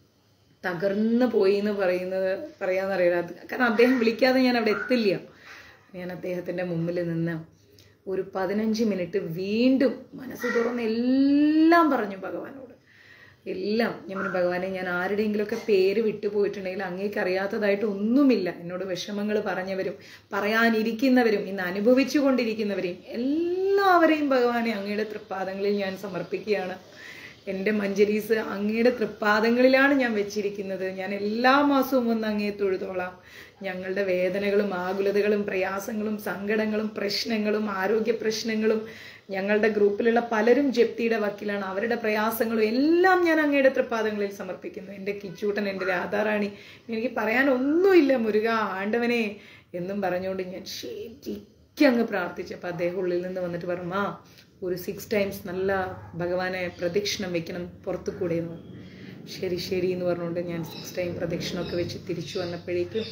തകർന്നു പോയി എന്ന് പറയുന്നത് പറയാന്നറിയില്ല അത് കാരണം അദ്ദേഹം വിളിക്കാതെ ഞാൻ അവിടെ എത്തില്ല ഞാൻ അദ്ദേഹത്തിൻ്റെ മുമ്പിൽ നിന്ന് ഒരു പതിനഞ്ച് മിനിറ്റ് വീണ്ടും മനസ്സ് തുറന്ന് എല്ലാം പറഞ്ഞു ഭഗവാനോട് എല്ലാം ഞാൻ പറഞ്ഞു ഭഗവാനെ ഞാൻ ആരുടെയെങ്കിലുമൊക്കെ പേര് വിട്ടുപോയിട്ടുണ്ടെങ്കിൽ അങ്ങേക്ക് അറിയാത്തതായിട്ട് ഒന്നുമില്ല എന്നോട് വിഷമങ്ങൾ പറഞ്ഞവരും പറയാനിരിക്കുന്നവരും ഇന്ന് അനുഭവിച്ചു കൊണ്ടിരിക്കുന്നവരെയും എല്ലാവരെയും ഭഗവാനെ അങ്ങയുടെ തൃപ്പാദങ്ങളിൽ ഞാൻ സമർപ്പിക്കുകയാണ് എൻ്റെ മഞ്ജരീസ് അങ്ങയുടെ തൃപ്പാദങ്ങളിലാണ് ഞാൻ വെച്ചിരിക്കുന്നത് ഞാൻ എല്ലാ മാസവും വന്ന് അങ്ങേ തൊഴുതോളാം ഞങ്ങളുടെ വേദനകളും ആകുലതകളും പ്രയാസങ്ങളും സങ്കടങ്ങളും പ്രശ്നങ്ങളും ആരോഗ്യ പ്രശ്നങ്ങളും ഞങ്ങളുടെ ഗ്രൂപ്പിലുള്ള പലരും ജപ്തിയുടെ വക്കീലാണ് അവരുടെ പ്രയാസങ്ങളും എല്ലാം ഞാൻ അങ്ങയുടെ തൃപ്പാദങ്ങളിൽ സമർപ്പിക്കുന്നു എൻ്റെ കിച്ചൂട്ടൻ എൻ്റെ രാധാറാണി എനിക്ക് പറയാൻ ഒന്നുമില്ല മുരുക ആണ്ടവനെ എന്നും പറഞ്ഞുകൊണ്ട് ഞാൻ ശരിക്കും അങ്ങ് പ്രാർത്ഥിച്ചപ്പോൾ അദ്ദേഹം ഉള്ളിൽ നിന്ന് വന്നിട്ട് പറഞ്ഞു ആ ഒരു സിക്സ് ടൈംസ് നല്ല ഭഗവാനെ പ്രദക്ഷിണം വെക്കണം പുറത്തു കൂടെ എന്ന് പറഞ്ഞു ശരി ശരി എന്ന് പറഞ്ഞുകൊണ്ട് ഞാൻ സിക്സ് ടൈം പ്രദക്ഷിണമൊക്കെ വെച്ച് തിരിച്ചു വന്നപ്പോഴേക്കും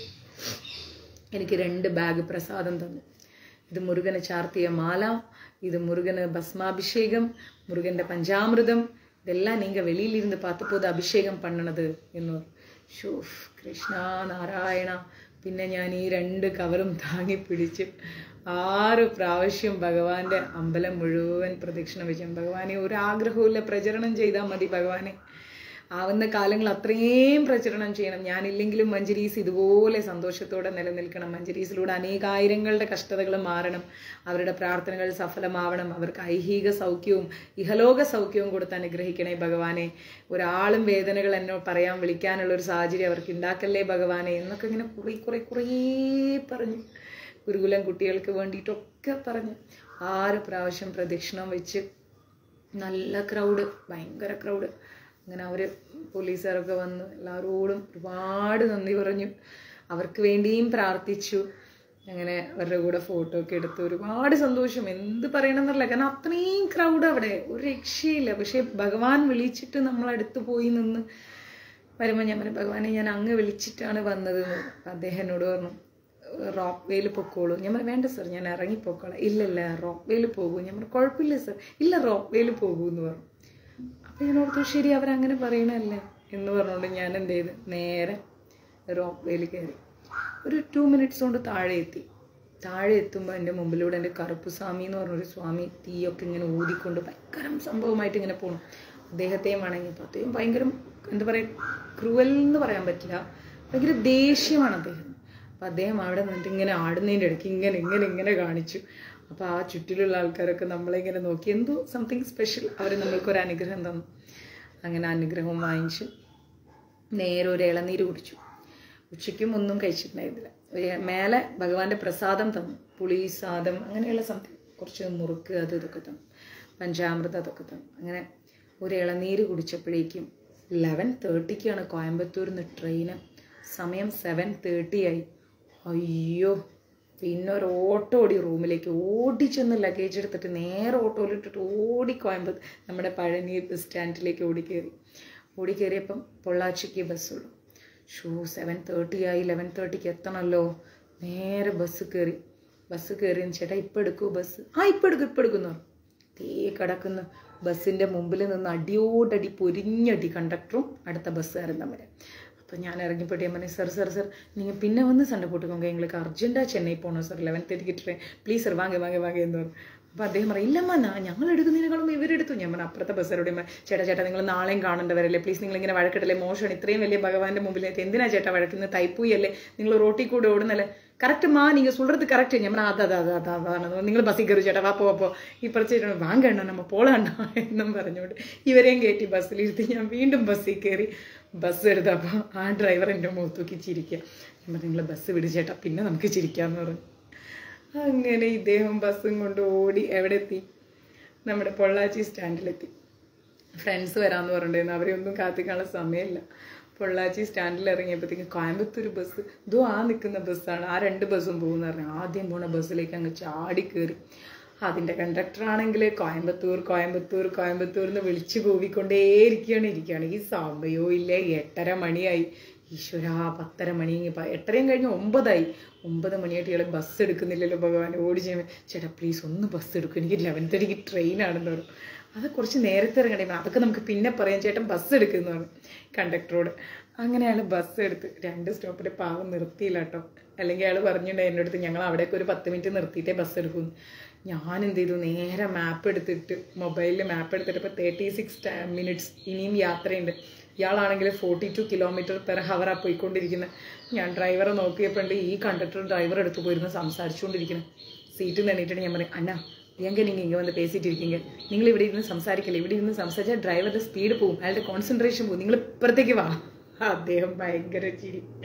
എനിക്ക് രണ്ട് ബാഗ് പ്രസാദം തന്നു ഇത് മുരുകന് ചാർത്തിയ മാല ഇത് മുരുകന് ഭസ്മാഭിഷേകം മുരുകൻ്റെ പഞ്ചാമൃതം ഇതെല്ലാം നിങ്ങൾ വെളിയിലിരുന്ന് பார்த்துப்போது അഭിഷേകം പണ്ണണത് എന്ന് പറഞ്ഞു ഷൂഫ് കൃഷ്ണ നാരായണ പിന്നെ ഞാൻ ഈ രണ്ട് കവറും താങ്ങി പിടിച്ച് ആറ് പ്രാവശ്യം ഭഗവാന്റെ അമ്പലം മുഴുവൻ പ്രദക്ഷിണം വെച്ചു ഭഗവാനെ ഒരു ആഗ്രഹവുമില്ല പ്രചരണം ചെയ്താൽ മതി ഭഗവാനെ ആവുന്ന കാലങ്ങൾ അത്രയും പ്രചരണം ചെയ്യണം ഞാനില്ലെങ്കിലും മഞ്ജരീസ് ഇതുപോലെ സന്തോഷത്തോടെ നിലനിൽക്കണം മഞ്ജരീസിലൂടെ അനേകായിരങ്ങളുടെ കഷ്ടതകൾ മാറണം അവരുടെ പ്രാർത്ഥനകൾ സഫലമാവണം അവർക്ക് ഐഹിക സൗഖ്യവും ഇഹലോക സൗഖ്യവും കൊടുത്ത് അനുഗ്രഹിക്കണേ ഭഗവാനെ ഒരാളും വേദനകൾ എന്നോട് പറയാൻ വിളിക്കാനുള്ള ഒരു സാഹചര്യം അവർക്ക് ഉണ്ടാക്കല്ലേ ഭഗവാനെ എന്നൊക്കെ ഇങ്ങനെ കുറേ കുറേ കുറേ പറഞ്ഞു ഗുരുകുലം കുട്ടികൾക്ക് വേണ്ടിയിട്ടൊക്കെ പറഞ്ഞു ആറ് പ്രാവശ്യം പ്രദക്ഷിണം വെച്ച് നല്ല ക്രൗഡ് ഭയങ്കര ക്രൗഡ് അങ്ങനെ അവർ പോലീസുകാരൊക്കെ വന്ന് എല്ലാവരോടും ഒരുപാട് നന്ദി പറഞ്ഞു അവർക്ക് വേണ്ടിയും പ്രാർത്ഥിച്ചു അങ്ങനെ അവരുടെ കൂടെ ഫോട്ടോ ഒക്കെ എടുത്ത് ഒരുപാട് സന്തോഷം എന്ത് പറയണമെന്നറിയില്ല കാരണം അത്രയും ക്രൗഡ് അവിടെ ഒരു രക്ഷയില്ല പക്ഷേ ഭഗവാൻ വിളിച്ചിട്ട് നമ്മൾ അടുത്ത് പോയി നിന്ന് വരുമ്പോൾ ഞാൻ പറഞ്ഞു ഭഗവാനെ ഞാൻ അങ്ങ് വിളിച്ചിട്ടാണ് വന്നത് എന്ന് അദ്ദേഹം എന്നോട് പറഞ്ഞു റോക്ക് വേയിൽ പൊക്കോളൂ ഞാൻ പറഞ്ഞു വേണ്ട സർ ഞാൻ ഇറങ്ങിപ്പോക്കോളാം ഇല്ലല്ല റോക്ക് വേയിൽ പോകൂ ഞാൻ പറഞ്ഞു കുഴപ്പമില്ല സർ ഇല്ല റോക്ക് വേയിൽ പോകൂ എന്ന് പറഞ്ഞു അപ്പം ഞാൻ ഓർത്തു ശരി അവരങ്ങനെ പറയണല്ലേ എന്ന് പറഞ്ഞുകൊണ്ട് ഞാൻ എന്ത് ചെയ്ത് നേരെ റോക്ക് വേയിൽ കയറി ഒരു ടു മിനിറ്റ്സ് കൊണ്ട് താഴെ എത്തി താഴെ എത്തുമ്പോൾ എൻ്റെ മുമ്പിലൂടെ എൻ്റെ കറുപ്പ് സ്വാമി എന്ന് പറഞ്ഞൊരു സ്വാമി തീയൊക്കെ ഇങ്ങനെ ഊതിക്കൊണ്ട് ഭയങ്കരം സംഭവമായിട്ട് ഇങ്ങനെ പോകണം അദ്ദേഹത്തെയും വണങ്ങിയപ്പോൾ അദ്ദേഹം ഭയങ്കര എന്താ പറയുക ക്രൂവൽ എന്ന് പറയാൻ പറ്റില്ല ഭയങ്കര ദേഷ്യമാണ് അദ്ദേഹം അപ്പം അദ്ദേഹം അവിടെ നിന്നിട്ട് ഇങ്ങനെ ആടുന്നതിൻ്റെ ഇടയ്ക്ക് ഇങ്ങനെ ഇങ്ങനെ ഇങ്ങനെ കാണിച്ചു അപ്പോൾ ആ ചുറ്റിലുള്ള ആൾക്കാരൊക്കെ നമ്മളെ ഇങ്ങനെ നോക്കി എന്തോ സംതിങ് സ്പെഷ്യൽ അവർ നമ്മൾക്കൊരു അനുഗ്രഹം തന്നു അങ്ങനെ അനുഗ്രഹം വാങ്ങിച്ചു നേരെ ഒരു ഇളനീര് കുടിച്ചു ഉച്ചയ്ക്കും ഒന്നും കഴിച്ചിട്ടുണ്ടായിരുന്നില്ല ഒരു മേലെ ഭഗവാന്റെ പ്രസാദം തന്നു പുളി സാദം അങ്ങനെയുള്ള സംതിങ് കുറച്ച് മുറുക്ക് അത് ഇതൊക്കെ തന്നു പഞ്ചാമൃതം അതൊക്കെ തന്നു അങ്ങനെ ഒരു ഇളനീര് കുടിച്ചപ്പോഴേക്കും ലെവൻ തേർട്ടിക്കാണ് കോയമ്പത്തൂരിൽ നിന്ന് ട്രെയിന് സമയം സെവൻ തേർട്ടി ആയി അയ്യോ പിന്നെ ഒരു ഓട്ടോ ഓടി റൂമിലേക്ക് ഓടി ചെന്ന് ലഗേജ് എടുത്തിട്ട് നേരെ ഓട്ടോയിലിട്ടിട്ട് ഓടി കോയമ്പത്തൂർ നമ്മുടെ പഴനി ബസ് സ്റ്റാൻഡിലേക്ക് ഓടി കയറി ഓടി കയറിയപ്പം പൊള്ളാച്ചിക്ക് ബസ്സുള്ളൂ ഷൂ സെവൻ തേർട്ടി ആയി ലെവൻ തേർട്ടിക്ക് എത്തണമല്ലോ നേരെ ബസ് കയറി ബസ് കയറി ചേട്ടാ ഇപ്പം എടുക്കൂ ബസ് ആ ഇപ്പം എടുക്കും ഇപ്പം എടുക്കുന്നു തേ കിടക്കുന്ന ബസ്സിൻ്റെ മുമ്പിൽ നിന്ന് അടിയോടടി പൊരിഞ്ഞടി കണ്ടക്ടറും അടുത്ത ബസ്സുകാരൻ തമ്മിൽ അപ്പോൾ ഞാൻ ഇറങ്ങിപ്പോയിട്ട് ഞാൻ പറഞ്ഞു സർ സർ സർ നിങ്ങൾ പിന്നെ വന്ന് സண்டை போட்டுக்கோங்க எங்களுக்கு அர்ஜென்ட்டாக சென்னை போகணும் சார் லெவன் தேர்ட்டிக்கு ട്രെയിൻ പ്ലീസ് സർ വാങ്ങി വാങ്ങി വാങ്ങി എന്ന് പറഞ്ഞു അപ്പോൾ അദ്ദേഹം പറയും ഇല്ലമ്മ ഞാൻ ഞങ്ങൾ എടുക്കുന്നതിനേക്കാളും ഇവരെടുത്തു ഞാൻ പറഞ്ഞു അപ്പുറത്തെ ബസ്സരോട് ചേട്ടാ ചേട്ടാ നിങ്ങൾ നാളെയും കാണേണ്ടവരല്ലേ പ്ലീസ് നിങ്ങൾ ഇങ്ങനെ വഴക്കിട്ടല്ലേ മോശമാണ് ഇത്രയും വലിയ ഭഗവാന്റെ മുമ്പിലേക്ക് എന്തിനാ ചേട്ടാ വഴക്കുന്നത് തൈപ്പൂയല്ലേ നിങ്ങൾ റോട്ടി കൂടെ ഓടുന്നല്ലേ കറക്റ്റ് മാ നിങ്ങൾ சொல்றது கரெக்ட் ഞാൻ പറഞ്ഞു അതാ അതാ അതാ അതാണ് നിങ്ങൾ ബസ്സിൽ കയറി ചേട്ടാ വാ പോ പോ ഇപ്പുറത്ത് ചേട്ടാ വാങ്ങണ്ട നമ്മ പോളാണ്ടോ എന്നും പറഞ്ഞുകൊണ്ട് ഇവരെയും കയറ്റി ബസ്സിലിരുത്തി ഞാൻ വീണ്ടും ബസ്സിൽ കയറി ബസ് എടുത്തപ്പോൾ ആ ഡ്രൈവർ എൻ്റെ മുഖത്ത് നോക്കി ചിരിക്കുക ഞാൻ പറഞ്ഞു നിങ്ങൾ ബസ് വിട് ചേട്ടാ പിന്നെ നമുക്ക് ചിരിക്കാമെന്ന് പറഞ്ഞു അങ്ങനെ ഇദ്ദേഹം ബസ്സും കൊണ്ട് ഓടി എവിടെ എത്തി നമ്മുടെ പൊള്ളാച്ചി സ്റ്റാൻഡിലെത്തി ഫ്രണ്ട്സ് വരാമെന്ന് പറഞ്ഞിട്ടുണ്ടായിരുന്നു അവരെ ഒന്നും കാത്തിക്കാനുള്ള സമയമില്ല പൊള്ളാച്ചി സ്റ്റാൻഡിൽ ഇറങ്ങിയപ്പോഴത്തേക്കും കോയമ്പത്തൂർ ബസ് ഇതോ ആ നിൽക്കുന്ന ബസ്സാണ് ആ രണ്ട് ബസ്സും പോകുന്ന പറഞ്ഞു ആദ്യം പോണ ബസ്സിലേക്ക് അങ്ങ് ചാടി കയറി അതിൻ്റെ കണ്ടക്ടർ ആണെങ്കിൽ കോയമ്പത്തൂർ കോയമ്പത്തൂർ കോയമ്പത്തൂർ എന്ന് വിളിച്ചു കൂവിക്കൊണ്ടേയിരിക്കുകയാണ് ഇരിക്കുകയാണ് ഈ സമയവും ഇല്ല എട്ടര മണിയായി ഈശ്വര പത്തര മണി ഇപ്പം എട്ടരയും കഴിഞ്ഞ് ഒമ്പതായി ഒമ്പത് മണിയായിട്ട് ഇയാൾ ബസ് എടുക്കുന്നില്ലല്ലോ ഭഗവാൻ ഓടി ചെയ്യുമ്പോൾ ചേട്ടാ പ്ലീസ് ഒന്ന് ബസ് എടുക്കും എനിക്ക് ലെവൻ തേർട്ടിക്ക് ട്രെയിനാണെന്ന് പറഞ്ഞു അത് കുറച്ച് നേരത്തെ ഇറങ്ങണേ അതൊക്കെ നമുക്ക് പിന്നെ പറയാം ചേട്ടൻ ബസ് എടുക്കുന്നു പറഞ്ഞു കണ്ടക്ടറോട് അങ്ങനെ അയാൾ ബസ് എടുത്ത് രണ്ട് സ്റ്റോപ്പിൽ പാവം നിർത്തിയില്ല കേട്ടോ അല്ലെങ്കിൽ അയാൾ പറഞ്ഞിട്ടുണ്ടായി എൻ്റെ അടുത്ത് ഞങ്ങൾ അവിടേക്ക് ഒരു പത്ത് മിനിറ്റ് നിർത്തിയിട്ടേ ബസ് എടുക്കുന്നു ഞാൻ എന്ത് ചെയ്തു നേരെ മാപ്പ് എടുത്തിട്ട് മൊബൈലിൽ മാപ്പ് എടുത്തിട്ട് ഇപ്പോൾ തേർട്ടി സിക്സ് മിനിറ്റ്സ് ഇനിയും യാത്രയുണ്ട് ഇയാളാണെങ്കിൽ ഫോർട്ടി ടു കിലോമീറ്റർ പെർ ഹവറാണ് പോയിക്കൊണ്ടിരിക്കുന്നത് ഞാൻ ഡ്രൈവറെ നോക്കിയപ്പോണ്ട് ഈ കണ്ടക്ടർ ഡ്രൈവർ എടുത്ത് പോയിരുന്ന് സംസാരിച്ചുകൊണ്ടിരിക്കുന്നത് സീറ്റിൽ നിന്ന് എണീറ്റിട്ട് ഞാൻ പറയും അണ്ണാ எங்க நீங்கள் இங்கே வந்து பேசிட்டு இருக்கீங்க നിങ്ങൾ ഇവിടെ ഇരുന്ന് സംസാരിക്കില്ല ഇവിടെ ഇരുന്ന് സംസാരിച്ചാൽ ഡ്രൈവറുടെ സ്പീഡ് പോകും അയാളുടെ കോൺസെൻട്രേഷൻ പോകും നിങ്ങൾ ഇപ്പുറത്തേക്ക് വാ അദ്ദേഹം ഭയങ്കര ചിരി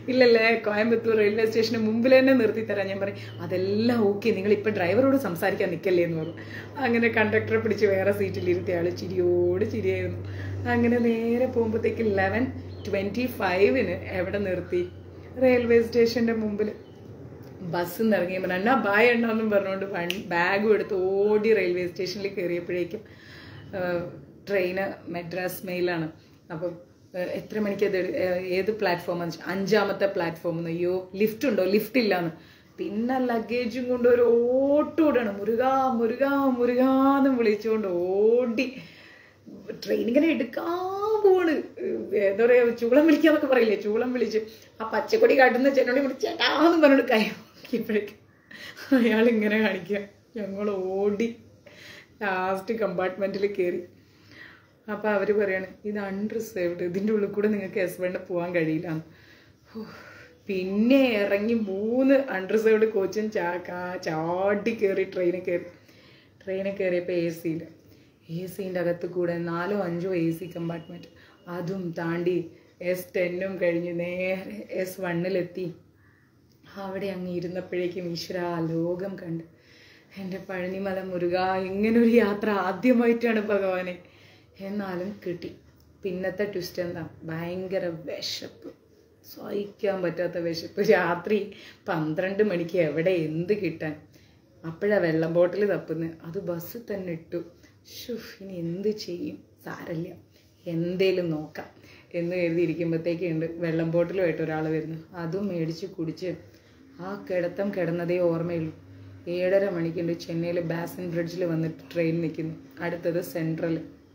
ഇല്ലല്ലേ കോയമ്പത്തൂർ റെയിൽവേ സ്റ്റേഷന് മുമ്പിൽ തന്നെ നിർത്തി തരാം ഞാൻ പറയും അതെല്ലാം ഓക്കെ നിങ്ങൾ ഇപ്പം ഡ്രൈവറോട് സംസാരിക്കാൻ നിൽക്കല്ലേ എന്ന് പറഞ്ഞു അങ്ങനെ കണ്ടക്ടറെ പിടിച്ച് വേറെ സീറ്റിലിരുത്തിയ ആൾ ചിരിയോട് ചിരിയായിരുന്നു അങ്ങനെ നേരെ പോകുമ്പോഴത്തേക്ക് ലെവൻ ട്വൻറ്റി ഫൈവിന് എവിടെ നിർത്തി റെയിൽവേ സ്റ്റേഷൻ്റെ മുമ്പിൽ ബസ് നിന്ന് ഇറങ്ങിയപ്പോൾ അണ്ണാ ബായ് അണ്ണാന്നും പറഞ്ഞുകൊണ്ട് വൺ ബാഗും എടുത്ത് ഓടി റെയിൽവേ സ്റ്റേഷനിൽ കയറിയപ്പോഴേക്കും ട്രെയിന് മെഡ്രാസ് മെയിലാണ് അപ്പം ഏഹ്, എത്ര മണിക്ക് അത് എടു- ഏഹ്, ഏത് പ്ലാറ്റ്ഫോമാന്ന് വെച്ചാൽ അഞ്ചാമത്തെ പ്ലാറ്റ്ഫോം അയ്യോ ലിഫ്റ്റ് ഉണ്ടോ ലിഫ്റ്റ് ഇല്ലാന്ന് പിന്നെ ലഗേജും കൊണ്ട് ഒരു ഓട്ടോടാണ് മുരുകാ മുരുകാ മുരുകാന്ന് വിളിച്ചുകൊണ്ട് ഓടി ട്രെയിൻ ഇങ്ങനെ എടുക്കാൻ പോണ് എന്താ പറയാ ചൂളം വിളിക്കാന്നൊക്കെ പറയില്ലേ ചൂളം വിളിച്ച് ആ പച്ചക്കൊടി കാട്ടുന്ന ചേട്ടനോട് വിളിച്ച് ചേട്ടാന്ന് പറഞ്ഞോണ്ട് കൈ നോക്കിയപ്പോഴേക്കും അയാൾ ഇങ്ങനെ കാണിക്കുക ഞങ്ങൾ ഓടി ലാസ്റ്റ് കമ്പാർട്ട്മെന്റിൽ കയറി അപ്പോൾ അവർ പറയാണ് ഇത് അൺറിസേർവ്ഡ് ഇതിൻ്റെ ഉള്ളിൽ കൂടെ നിങ്ങൾക്ക് എസ് വണ്ണ് പോകാൻ കഴിയില്ല ഹോ, പിന്നെ ഇറങ്ങി മൂന്ന് അൺറിസേർവ്ഡ് കോച്ചും ചാക്കാ ചാടി കയറി ട്രെയിനിൽ കയറി ട്രെയിനിൽ കയറിയപ്പോൾ എ സിയിൽ എ സിൻ്റെ അകത്ത് കൂടെ നാലോ അഞ്ചോ എ സി കമ്പാർട്ട്മെൻറ്റ് അതും താണ്ടി എസ് ടെന്നും കഴിഞ്ഞ് നേരെ എസ് വണ്ണിലെത്തി അവിടെ അങ്ങ് ഇരുന്നപ്പോഴേക്കും ഈശ്വര ലോകം കണ്ട് എൻ്റെ പഴനിമല മുരുക ഇങ്ങനൊരു യാത്ര ആദ്യമായിട്ടാണ് ഭഗവാനെ എന്നാലും കിട്ടി പിന്നത്തെ ട്വിസ്റ്റ് എന്താ ഭയങ്കര വിശപ്പ് സഹിക്കാൻ പറ്റാത്ത വിശപ്പ് രാത്രി പന്ത്രണ്ട് മണിക്ക് എവിടെ എന്ത് കിട്ടാൻ അപ്പോഴാ വെള്ളം ബോട്ടിൽ തപ്പുന്നത് അത് ബസ്സിൽ തന്നെ ഇട്ടു ഷുഫ് ഇനി എന്ത് ചെയ്യും സാരല്ല എന്തേലും നോക്കാം എന്ന് കരുതി ഇരിക്കുമ്പോഴത്തേക്കുണ്ട് വെള്ളം ബോട്ടിലുമായിട്ട് ഒരാൾ വരുന്നു അതും മേടിച്ച് കുടിച്ച് ആ കിടത്തം കിടന്നതേ ഓർമ്മയുള്ളൂ ഏഴര മണിക്കുണ്ട് ചെന്നൈയിൽ ബാസൻ ബ്രിഡ്ജിൽ വന്നിട്ട് ട്രെയിൻ നിൽക്കുന്നു അടുത്തത് സെൻട്രൽ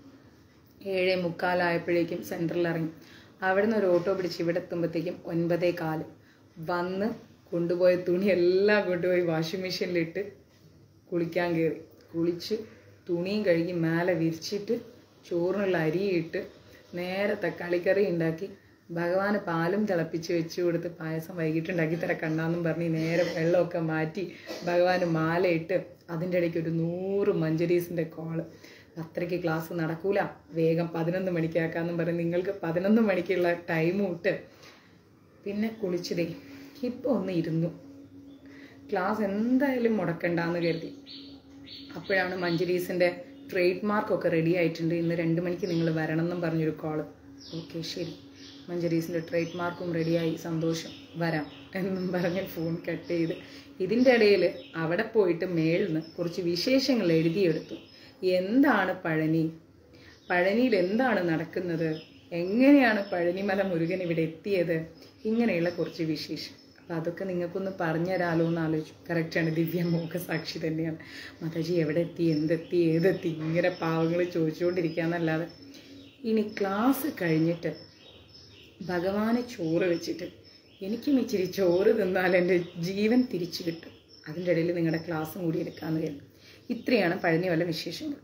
ഏഴേ മുക്കാലായപ്പോഴേക്കും സെൻട്രൽ ഇറങ്ങി അവിടെ നിന്ന് ഒരു ഓട്ടോ പിടിച്ച് ഇവിടെ എത്തുമ്പോഴത്തേക്കും ഒൻപതേ കാല് വന്ന് കൊണ്ടുപോയ തുണി എല്ലാം കൊണ്ടുപോയി വാഷിംഗ് മെഷീനിലിട്ട് കുളിക്കാൻ കയറി കുളിച്ച് തുണിയും കഴുകി മേലെ വിരിച്ചിട്ട് ചോറിനുള്ള അരിയിട്ട് നേരെ തക്കാളിക്കറി ഉണ്ടാക്കി ഭഗവാന് പാലും തിളപ്പിച്ച് വെച്ച് കൊടുത്ത് പായസം വൈകിട്ട് ഉണ്ടാക്കി തരാം കണ്ടാന്നും പറഞ്ഞ് നേരെ വെള്ളമൊക്കെ മാറ്റി ഭഗവാന് മാലയിട്ട് അതിൻ്റെ ഇടയ്ക്ക് ഒരു നൂറ് മഞ്ചരീസിൻ്റെ കോള് അത്രയ്ക്ക് ക്ലാസ് നടക്കൂല വേഗം പതിനൊന്ന് മണിക്കാക്കാന്നും പറഞ്ഞ് നിങ്ങൾക്ക് പതിനൊന്ന് മണിക്കുള്ള ടൈമും ഇട്ട് പിന്നെ കുളിച്ചതേ ഇപ്പോൾ ഒന്ന് ഇരുന്നു ക്ലാസ് എന്തായാലും മുടക്കണ്ടെന്ന് കരുതി അപ്പോഴാണ് മഞ്ജരീസിൻ്റെ ട്രേഡ് മാർക്കൊക്കെ റെഡി ആയിട്ടുണ്ട് ഇന്ന് രണ്ട് മണിക്ക് നിങ്ങൾ വരണം എന്നും പറഞ്ഞൊരു കോള് ഓക്കെ ശരി മഞ്ജരീസിൻ്റെ ട്രേഡ് മാർക്കും റെഡിയായി സന്തോഷം വരാം എന്നും പറഞ്ഞ് ഫോൺ കട്ട് ചെയ്ത് ഇതിൻ്റെ ഇടയിൽ അവിടെ പോയിട്ട് മേളിൽ നിന്ന് കുറച്ച് വിശേഷങ്ങൾ എഴുതിയെടുത്തു എന്താണ് പഴനി പഴനിയിൽ എന്താണ് നടക്കുന്നത് എങ്ങനെയാണ് പഴനിമല മുരുകൻ ഇവിടെ എത്തിയത് ഇങ്ങനെയുള്ള കുറച്ച് വിശേഷം അപ്പം അതൊക്കെ നിങ്ങൾക്കൊന്ന് പറഞ്ഞുതരാലോ എന്ന് ആലോചിച്ചു കറക്റ്റാണ് ദിവ്യ മോഹ സാക്ഷി തന്നെയാണ് മാതാജി എവിടെ എത്തി എന്തെത്തി ഏതെത്തി ഇങ്ങനെ പാവങ്ങൾ ചോദിച്ചുകൊണ്ടിരിക്കാന്നല്ലാതെ ഇനി ക്ലാസ് കഴിഞ്ഞിട്ട് ഭഗവാന് ചോറ് വെച്ചിട്ട് എനിക്കും ഇച്ചിരി ചോറ് തിന്നാൽ എൻ്റെ ജീവൻ തിരിച്ചു കിട്ടും അതിൻ്റെ ഇടയിൽ നിങ്ങളുടെ ക്ലാസ്സും കൂടി എടുക്കാമെന്ന് കരുതി ഇത്രയാണ് പഴനി വല്ല വിശേഷങ്ങൾ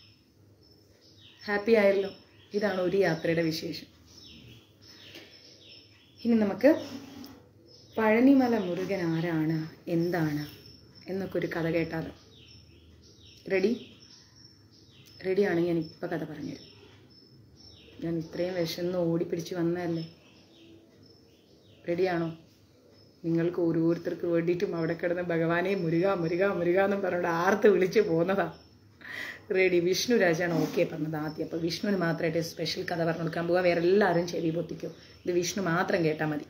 ഹാപ്പി ആയല്ലോ ഇതാണ് ഒരു യാത്രയുടെ വിശേഷം ഇനി നമുക്ക് പഴനിമല മുരുകൻ ആരാണ് എന്താണ് എന്നൊക്കെ ഒരു കഥ കേട്ടാലോ റെഡി റെഡിയാണെങ്കിൽ ഞാൻ ഇപ്പം കഥ പറഞ്ഞുതരും ഞാൻ ഇത്രയും വിശന്ന് ഓടിപ്പിടിച്ച് വന്നതല്ലേ റെഡിയാണോ നിങ്ങൾക്ക് ഓരോരുത്തർക്ക് വേണ്ടിയിട്ടും അവിടെ കിടന്ന് ഭഗവാനെ മുരുക മുരുക മുരുക എന്നും പറഞ്ഞുകൊണ്ട് ആർത്ത് വിളിച്ച് പോകുന്നതാ റെഡി വിഷ്ണു രാജാണ് ഓക്കെ പറഞ്ഞത് ആദ്യം അപ്പോൾ വിഷ്ണുവിന് മാത്രമായിട്ട് സ്പെഷ്യൽ കഥ പറഞ്ഞു കൊടുക്കാൻ പോവുക വേറെ എല്ലാവരും ചെവി പൊത്തിക്കും ഇത് വിഷ്ണു മാത്രം കേട്ടാൽ മതി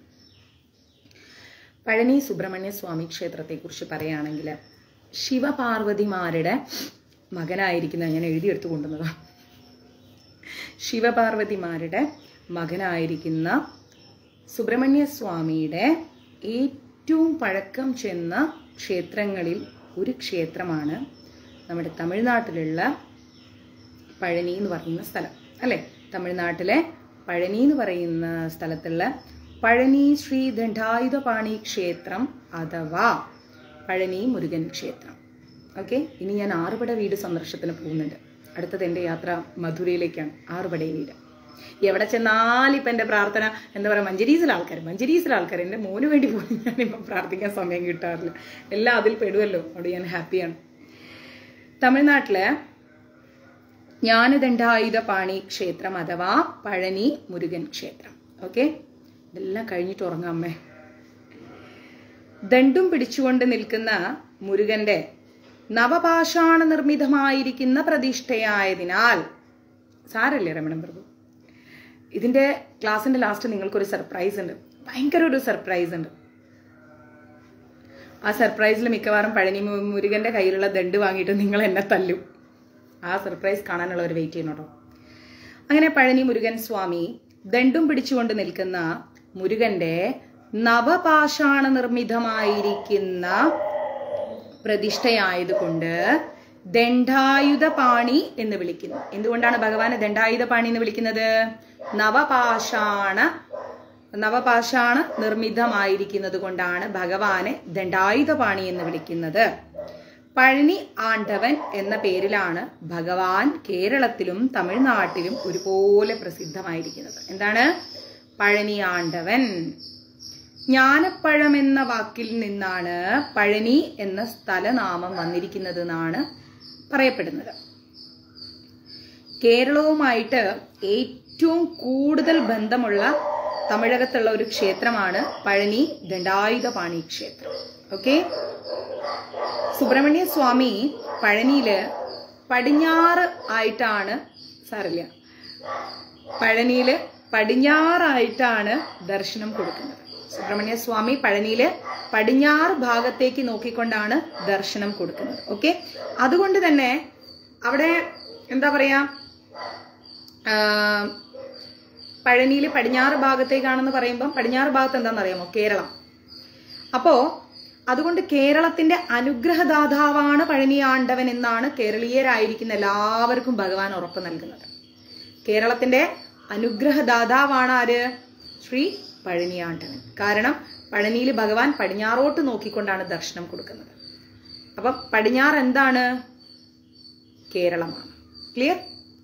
പഴനി സുബ്രഹ്മണ്യ സ്വാമി ക്ഷേത്രത്തെക്കുറിച്ച് പറയുകയാണെങ്കിൽ ശിവപാർവതിമാരുടെ മകനായിരിക്കുന്ന ഞാൻ എഴുതിയെടുത്ത് കൊണ്ടുവന്നതാണ് ശിവപാർവതിമാരുടെ മകനായിരിക്കുന്ന സുബ്രഹ്മണ്യ സ്വാമിയുടെ ഏറ്റവും പഴക്കം ചെന്ന ക്ഷേത്രങ്ങളിൽ ഒരു ക്ഷേത്രമാണ് നമ്മുടെ തമിഴ്നാട്ടിലുള്ള പഴനി എന്ന് പറയുന്ന സ്ഥലം അല്ലേ തമിഴ്നാട്ടിലെ പഴനി എന്ന് പറയുന്ന സ്ഥലത്തുള്ള പഴനി ശ്രീ ദണ്ഡായുധപാണി ക്ഷേത്രം അഥവാ പഴനി മുരുകൻ ക്ഷേത്രം ഓക്കെ ഇനി ഞാൻ ആറുപട വീട് സന്ദർശനത്തിന് പോകുന്നുണ്ട് അടുത്തത് എൻ്റെ യാത്ര മധുരയിലേക്കാണ് ആറുപട വീട് എവിടെ ചെന്നാലും ഇപ്പം എൻ്റെ പ്രാർത്ഥന എന്താ പറയുക മഞ്ചരീസിലെ ആൾക്കാർ മഞ്ചരീസിലെ ആൾക്കാർ എൻ്റെ മോന് വേണ്ടി പോലും ഞാനിപ്പം പ്രാർത്ഥിക്കാൻ സമയം കിട്ടാറില്ല എല്ലാം അതിൽ പെടുമല്ലോ അവിടെ ഞാൻ ഹാപ്പിയാണ് തമിഴ്നാട്ടിലെ ജ്ഞാനദണ്ഡായുധ പാണി ക്ഷേത്രം അഥവാ പഴനി മുരുകൻ ക്ഷേത്രം ഓക്കെ ഇതെല്ലാം കഴിഞ്ഞിട്ട് ഉറങ്ങാം അമ്മേ ദണ്ടും പിടിച്ചുകൊണ്ട് നിൽക്കുന്ന മുരുകന്റെ നവപാഷാണ നിർമ്മിതമായിരിക്കുന്ന പ്രതിഷ്ഠയായതിനാൽ സാരല്ലേ രമണൻ പ്രഭു ഇതിന്റെ ക്ലാസിന്റെ ലാസ്റ്റ് നിങ്ങൾക്കൊരു സർപ്രൈസ് ഉണ്ട് ഭയങ്കര ഒരു സർപ്രൈസ് ഉണ്ട് ആ സർപ്രൈസിൽ മിക്കവാറും പഴനി മു- മുരുകന്റെ കയ്യിലുള്ള ദണ്ട് വാങ്ങിയിട്ട് നിങ്ങൾ എന്നെ തല്ലും ആ സർപ്രൈസ് കാണാനുള്ളവർ വെയിറ്റ് ചെയ്യണം കേട്ടോ അങ്ങനെ പഴനി മുരുകൻ സ്വാമി ദണ്ടും പിടിച്ചുകൊണ്ട് നിൽക്കുന്ന മുരുകന്റെ നവപാഷാണ നിർമ്മിതമായിരിക്കുന്ന പ്രതിഷ്ഠയായതുകൊണ്ട് ദണ്ഡായുധ പാണി എന്ന് വിളിക്കുന്നു എന്തുകൊണ്ടാണ് ഭഗവാനെ ദണ്ഡായുധ പാണി എന്ന് വിളിക്കുന്നത് നവപാഷാണ നവപാഷാണ നിർമ്മിതമായിരിക്കുന്നത് കൊണ്ടാണ് ഭഗവാനെ ദണ്ഡായുധ പാണി എന്ന് വിളിക്കുന്നത് പഴനി ആണ്ടവൻ എന്ന പേരിലാണ് ഭഗവാൻ കേരളത്തിലും തമിഴ്നാട്ടിലും ഒരുപോലെ പ്രസിദ്ധമായിരിക്കുന്നത് എന്താണ് പഴനി ആണ്ടവൻ ജ്ഞാനപ്പഴം എന്ന വാക്കിൽ നിന്നാണ് പഴനി എന്ന സ്ഥലനാമം വന്നിരിക്കുന്നത് എന്നാണ് പറയപ്പെടുന്നത് കേരളവുമായിട്ട് ഏറ്റവും കൂടുതൽ ബന്ധമുള്ള തമിഴകത്തുള്ള ഒരു ക്ഷേത്രമാണ് പഴനി ദണ്ഡായുധപാണി ക്ഷേത്രം ഓക്കെ സുബ്രഹ്മണ്യ സ്വാമി പഴനിയില് പടിഞ്ഞാറ് ആയിട്ടാണ് സാറില്ല പഴനിയില് പടിഞ്ഞാറായിട്ടാണ് ദർശനം കൊടുക്കുന്നത് സുബ്രഹ്മണ്യ സ്വാമി പഴനിയില് പടിഞ്ഞാറ് ഭാഗത്തേക്ക് നോക്കിക്കൊണ്ടാണ് ദർശനം കൊടുക്കുന്നത് ഓക്കെ അതുകൊണ്ട് തന്നെ അവിടെ എന്താ പറയാ ആ, പഴനിയില് പടിഞ്ഞാറ് ഭാഗത്തേക്കാണെന്ന് പറയുമ്പം പടിഞ്ഞാറ് ഭാഗത്ത് എന്താണെന്നറിയാമോ കേരളം അപ്പോ അതുകൊണ്ട് കേരളത്തിന്റെ അനുഗ്രഹദാതാവാണ് പഴനിയാണ്ടവൻ എന്നാണ് കേരളീയരായിരിക്കുന്ന എല്ലാവർക്കും ഭഗവാൻ ഉറപ്പ് നൽകുന്നത് കേരളത്തിന്റെ അനുഗ്രഹദാതാവാണ് ആര് ശ്രീ പഴനിയാണ്ടവൻ കാരണം പഴനിയിൽ ഭഗവാൻ പടിഞ്ഞാറോട്ട് നോക്കിക്കൊണ്ടാണ് ദർശനം കൊടുക്കുന്നത് അപ്പം പടിഞ്ഞാറ് എന്താണ് കേരളമാണ് ക്ലിയർ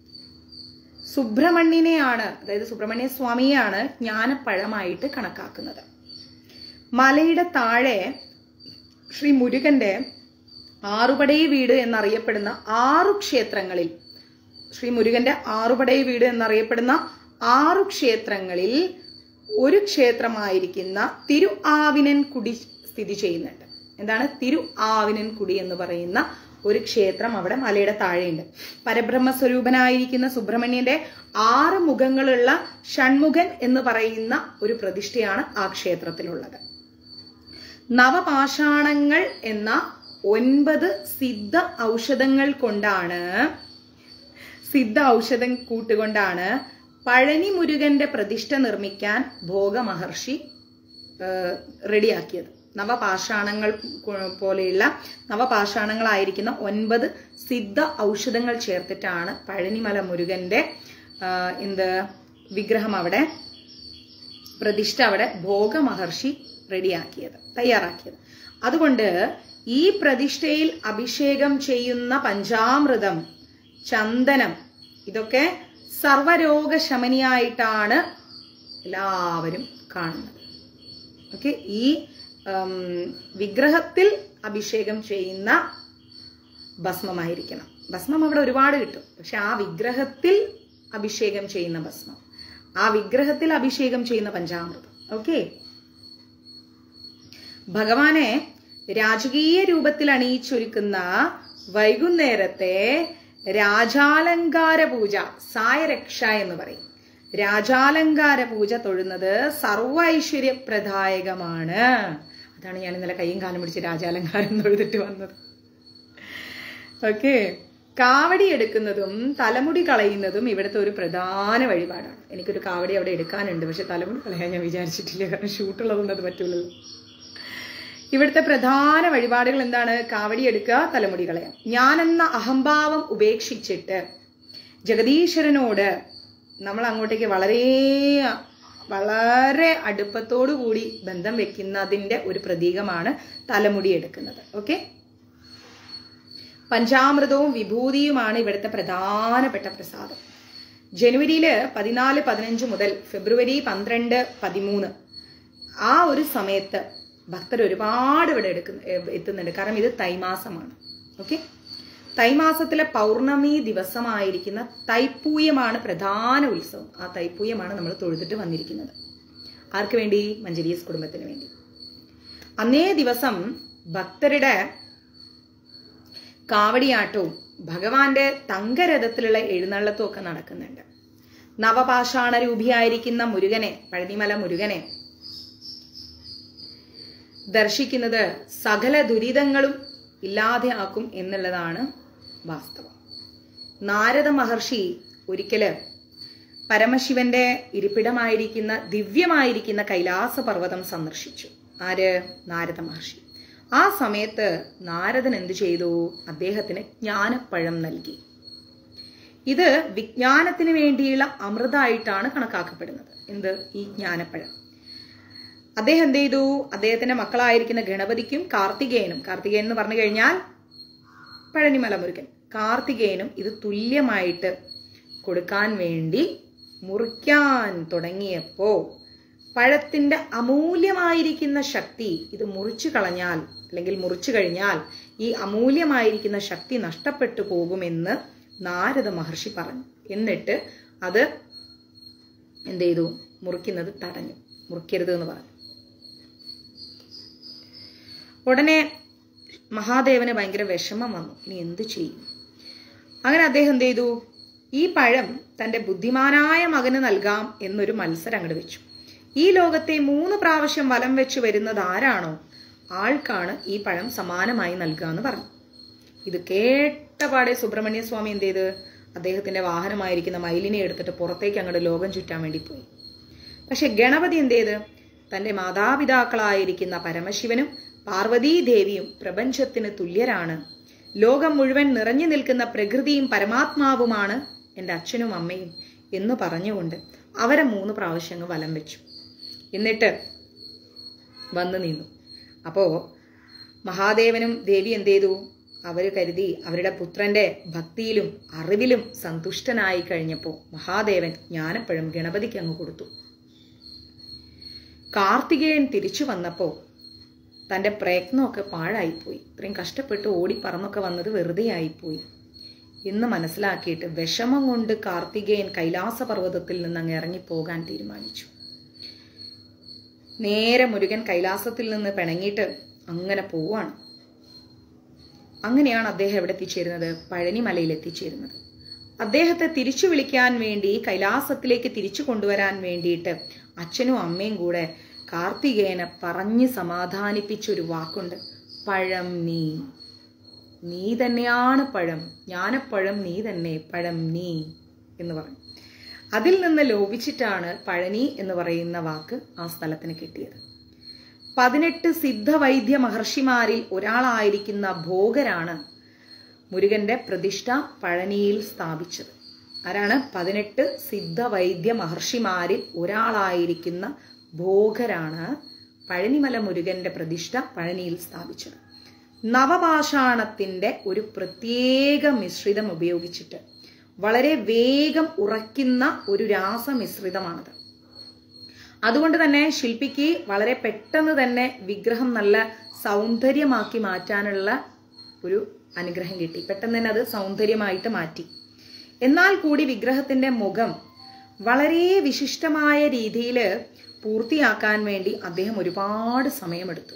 സുബ്രഹ്മണ്യനെയാണ് അതായത് സുബ്രഹ്മണ്യ സ്വാമിയെയാണ് ജ്ഞാനപ്പഴമായിട്ട് കണക്കാക്കുന്നത് മലയുടെ താഴെ ശ്രീ മുരുകന്റെ ആറുപടൈ വീട് എന്നറിയപ്പെടുന്ന ആറു ക്ഷേത്രങ്ങളിൽ ശ്രീ മുരുകന്റെ ആറുപടൈ വീട് എന്നറിയപ്പെടുന്ന ആറു ക്ഷേത്രങ്ങളിൽ ഒരു ക്ഷേത്രമായിരിക്കുന്ന തിരു ആവിനൻ കുടി സ്ഥിതി ചെയ്യുന്നുണ്ട് എന്താണ് തിരു ആവിനൻ കുടി എന്ന് പറയുന്ന ഒരു ക്ഷേത്രം അവിടെ മലയുടെ താഴെയുണ്ട് പരബ്രഹ്മ സ്വരൂപനായിരിക്കുന്ന സുബ്രഹ്മണ്യന്റെ ആറ് മുഖങ്ങളുള്ള ഷൺമുഖൻ എന്ന് പറയുന്ന ഒരു പ്രതിഷ്ഠയാണ് ആ ക്ഷേത്രത്തിലുള്ളത് നവപാഷാണങ്ങൾ എന്ന ഒൻപത് സിദ്ധ ഔഷധങ്ങൾ കൊണ്ടാണ് സിദ്ധ ഔഷധം കൂട്ടുകൊണ്ടാണ് പഴനി മുരുകന്റെ പ്രതിഷ്ഠ നിർമ്മിക്കാൻ ഭോഗമഹർഷി ഏഹ്, റെഡിയാക്കിയത് നവപാഷാണങ്ങൾ കൊ- പോലെയുള്ള നവപാഷാണങ്ങളായിരിക്കുന്ന ഒൻപത് സിദ്ധ ഔഷധങ്ങൾ ചേർത്തിട്ടാണ് പഴനിമല മുരുകന്റെ ആഹ്, എന്ത് വിഗ്രഹം അവിടെ പ്രതിഷ്ഠ അവിടെ ഭോഗമഹർഷി റെഡിയാക്കിയത് തയ്യാറാക്കിയത് അതുകൊണ്ട് ഈ പ്രതിഷ്ഠയിൽ അഭിഷേകം ചെയ്യുന്ന പഞ്ചാമൃതം ചന്ദനം ഇതൊക്കെ സർവരോഗശമനിയായിട്ടാണ് എല്ലാവരും കാണുന്നത് ഓക്കെ ഈ ഉം, വിഗ്രഹത്തിൽ അഭിഷേകം ചെയ്യുന്ന ഭസ്മമായിരിക്കണം ഭസ്മം അവിടെ ഒരുപാട് കിട്ടും പക്ഷെ ആ വിഗ്രഹത്തിൽ അഭിഷേകം ചെയ്യുന്ന ഭസ്മം ആ വിഗ്രഹത്തിൽ അഭിഷേകം ചെയ്യുന്ന പഞ്ചാമൃതം ഓക്കെ ഭഗവാനെ രാജകീയ രൂപത്തിൽ അണിയിച്ചൊരുക്കുന്ന വൈകുന്നേരത്തെ രാജാലങ്കാര പൂജ സായരക്ഷ എന്ന് പറയും രാജാലങ്കാര പൂജ തൊഴുന്നത് സർവ ഐശ്വര്യപ്രദായകമാണ് അതാണ് ഞാൻ ഇന്നലെ കൈയും കാലും പിടിച്ച് രാജാലങ്കാരം തൊഴുതിട്ട് വന്നത് ഓക്കെ കാവടി എടുക്കുന്നതും തലമുടി കളയുന്നതും ഇവിടുത്തെ ഒരു പ്രധാന വഴിപാടാണ് എനിക്കൊരു കാവടി അവിടെ എടുക്കാനുണ്ട് പക്ഷെ തലമുടി കളയാൻ ഞാൻ വിചാരിച്ചിട്ടില്ല കാരണം ഷൂട്ടുള്ളതുകൊണ്ട് അത് പറ്റൂലല്ലോ ഇവിടുത്തെ പ്രധാന വഴിപാടുകൾ എന്താണ് കാവടി എടുക്കുക തലമുടി കളയാം ഞാനെന്ന അഹംഭാവം ഉപേക്ഷിച്ചിട്ട് ജഗദീശ്വരനോട് നമ്മൾ അങ്ങോട്ടേക്ക് വളരെ വളരെ അടുപ്പത്തോടു കൂടി ബന്ധം വെക്കുന്നതിന്റെ ഒരു പ്രതീകമാണ് തലമുടി എടുക്കുന്നത് ഓക്കെ പഞ്ചാമൃതവും വിഭൂതിയുമാണ് ഇവിടുത്തെ പ്രധാനപ്പെട്ട പ്രസാദം ജനുവരിയില് പതിനാല് പതിനഞ്ച് മുതൽ ഫെബ്രുവരി പന്ത്രണ്ട് പതിമൂന്ന് ആ ഒരു സമയത്ത് ഭക്തർ ഒരുപാട് ഇവിടെ എടുക്കുന്ന ഏ- എത്തുന്നുണ്ട് കാരണം ഇത് തൈമാസമാണ് ഓക്കെ തൈമാസത്തിലെ പൗർണമി ദിവസമായിരിക്കുന്ന തൈപ്പൂയമാണ് പ്രധാന ഉത്സവം ആ തൈപ്പൂയമാണ് നമ്മൾ തൊഴുതിട്ട് വന്നിരിക്കുന്നത് ആർക്ക് വേണ്ടി മഞ്ചരീസ് കുടുംബത്തിന് വേണ്ടി അന്നേ ദിവസം ഭക്തരുടെ കാവടിയാട്ടവും ഭഗവാന്റെ തങ്കരഥത്തിലുള്ള എഴുന്നള്ളത്തും ഒക്കെ നടക്കുന്നുണ്ട് നവപാഷാണ രൂപിയായിരിക്കുന്ന മുരുകനെ പഴനിമല മുരുകനെ ദർശിക്കുന്നത് സകല ദുരിതങ്ങളും ഇല്ലാതെയാക്കും എന്നുള്ളതാണ് വാസ്തവം നാരദ മഹർഷി ഒരിക്കല് പരമശിവന്റെ ഇരിപ്പിടമായിരിക്കുന്ന ദിവ്യമായിരിക്കുന്ന കൈലാസ പർവ്വതം സന്ദർശിച്ചു ആര് നാരദ മഹർഷി ആ സമയത്ത് നാരദൻ എന്തു ചെയ്തു അദ്ദേഹത്തിന് ജ്ഞാനപ്പഴം നൽകി ഇത് വിജ്ഞാനത്തിന് വേണ്ടിയുള്ള അമൃതായിട്ടാണ് കണക്കാക്കപ്പെടുന്നത് എന്ത് ഈ ജ്ഞാനപ്പഴം അദ്ദേഹം എന്ത് ചെയ്തു അദ്ദേഹത്തിന്റെ മക്കളായിരിക്കുന്ന ഗണപതിക്കും കാർത്തികേയനും കാർത്തികേയൻ എന്ന് പറഞ്ഞു കഴിഞ്ഞാൽ പഴനിമല മുരുകൻ കാർത്തികേയനും ഇത് തുല്യമായിട്ട് കൊടുക്കാൻ വേണ്ടി മുറിക്കാൻ തുടങ്ങിയപ്പോ പഴത്തിന്റെ അമൂല്യമായിരിക്കുന്ന ശക്തി ഇത് മുറിച്ചു കളഞ്ഞാൽ അല്ലെങ്കിൽ മുറിച്ചു കഴിഞ്ഞാൽ ഈ അമൂല്യമായിരിക്കുന്ന ശക്തി നഷ്ടപ്പെട്ടു പോകുമെന്ന് നാരദ മഹർഷി പറഞ്ഞു എന്നിട്ട് അത് എന്ത് ചെയ്തു മുറിക്കുന്നത് തടഞ്ഞു മുറിക്കരുത് എന്ന് പറഞ്ഞു ഉടനെ മഹാദേവന് ഭയങ്കര വിഷമം വന്നു ഇനി എന്തു ചെയ്യും അങ്ങനെ അദ്ദേഹം എന്ത് ചെയ്തു ഈ പഴം തന്റെ ബുദ്ധിമാനായ മകന് നൽകാം എന്നൊരു മത്സരം അങ്ങോട്ട് വെച്ചു ഈ ലോകത്തെ മൂന്ന് പ്രാവശ്യം വലം വെച്ച് വരുന്നത് ആരാണോ ആൾക്കാണ് ഈ പഴം സമാനമായി നൽകുക എന്ന് പറഞ്ഞു ഇത് കേട്ടപാടെ സുബ്രഹ്മണ്യ സ്വാമി എന്ത് ചെയ്ത് അദ്ദേഹത്തിന്റെ വാഹനമായിരിക്കുന്ന മയിലിനെ എടുത്തിട്ട് പുറത്തേക്ക് അങ്ങോട്ട് ലോകം ചുറ്റാൻ വേണ്ടി പോയി പക്ഷെ ഗണപതി എന്ത് ചെയ്ത് തന്റെ മാതാപിതാക്കളായിരിക്കുന്ന പരമശിവനും പാർവതീദേവിയും പ്രപഞ്ചത്തിന് തുല്യരാണ് ലോകം മുഴുവൻ നിറഞ്ഞു നിൽക്കുന്ന പ്രകൃതിയും പരമാത്മാവുമാണ് എൻ്റെ അച്ഛനും അമ്മയും എന്ന് പറഞ്ഞുകൊണ്ട് അവരെ മൂന്ന് പ്രാവശ്യങ്ങൾ വലം വെച്ചു എന്നിട്ട് വന്നു നിന്നു അപ്പോ മഹാദേവനും ദേവി എന്ത് ചെയ്തു അവർ കരുതി അവരുടെ പുത്രന്റെ ഭക്തിയിലും അറിവിലും സന്തുഷ്ടനായി കഴിഞ്ഞപ്പോൾ മഹാദേവൻ ജ്ഞാനപ്പഴം ഗണപതിക്ക് അങ്ങ് കൊടുത്തു കാർത്തികേയൻ തിരിച്ചു വന്നപ്പോൾ തൻ്റെ പ്രയത്നമൊക്കെ പാഴായിപ്പോയി ഇത്രയും കഷ്ടപ്പെട്ട് ഓടി പറന്നൊക്കെ വന്നത് വെറുതെ ആയിപ്പോയി എന്ന് മനസ്സിലാക്കിയിട്ട് വിഷമം കൊണ്ട് കാർത്തികേയൻ കൈലാസപർവ്വതത്തിൽ നിന്ന് അങ്ങ് ഇറങ്ങിപ്പോകാൻ തീരുമാനിച്ചു നേരെ മുരുകൻ കൈലാസത്തിൽ നിന്ന് പിണങ്ങിയിട്ട് അങ്ങനെ പോവാണ് അങ്ങനെയാണ് അദ്ദേഹം എവിടെ എത്തിച്ചേരുന്നത് പഴനിമലയിൽ എത്തിച്ചേരുന്നത് അദ്ദേഹത്തെ തിരിച്ചു വിളിക്കാൻ വേണ്ടി കൈലാസത്തിലേക്ക് തിരിച്ചു കൊണ്ടുവരാൻ വേണ്ടിയിട്ട് അച്ഛനും അമ്മയും കൂടെ കാർത്തികേയനെ പറഞ്ഞ് സമാധാനിപ്പിച്ചൊരു വാക്കുണ്ട് പഴം നീ നീ തന്നെയാണ് പഴം ജ്ഞാനപ്പഴം നീ തന്നെ പഴം നീ എന്ന് പറഞ്ഞു അതിൽ നിന്ന് ലോപിച്ചിട്ടാണ് പഴനി എന്ന് പറയുന്ന വാക്ക് ആ സ്ഥലത്തിന് കിട്ടിയത് പതിനെട്ട് സിദ്ധവൈദ്യ മഹർഷിമാരിൽ ഒരാളായിരിക്കുന്ന ഭോഗരാണ് മുരുകന്റെ പ്രതിഷ്ഠ പഴനിയിൽ സ്ഥാപിച്ചത് ആരാണ് പതിനെട്ട് സിദ്ധവൈദ്യ മഹർഷിമാരിൽ ഒരാളായിരിക്കുന്ന ഭോഗരാണ് പഴനിമല മുരുകന്റെ പ്രതിഷ്ഠ പഴനിയിൽ സ്ഥാപിച്ചത് നവപാഷാണത്തിന്റെ ഒരു പ്രത്യേക മിശ്രിതം ഉപയോഗിച്ചിട്ട് വളരെ വേഗം ഉറയ്ക്കുന്ന ഒരു രാസമിശ്രിതമാണത് അതുകൊണ്ട് തന്നെ ശില്പിക്ക് വളരെ പെട്ടെന്ന് തന്നെ വിഗ്രഹം നല്ല സൗന്ദര്യമാക്കി മാറ്റാനുള്ള ഒരു അനുഗ്രഹം കിട്ടി പെട്ടെന്ന് തന്നെ അത് സൗന്ദര്യമായിട്ട് മാറ്റി എന്നാൽ കൂടി വിഗ്രഹത്തിന്റെ മുഖം വളരെ വിശിഷ്ടമായ രീതിയിൽ പൂർത്തിയാക്കാൻ വേണ്ടി അദ്ദേഹം ഒരുപാട് സമയമെടുത്തു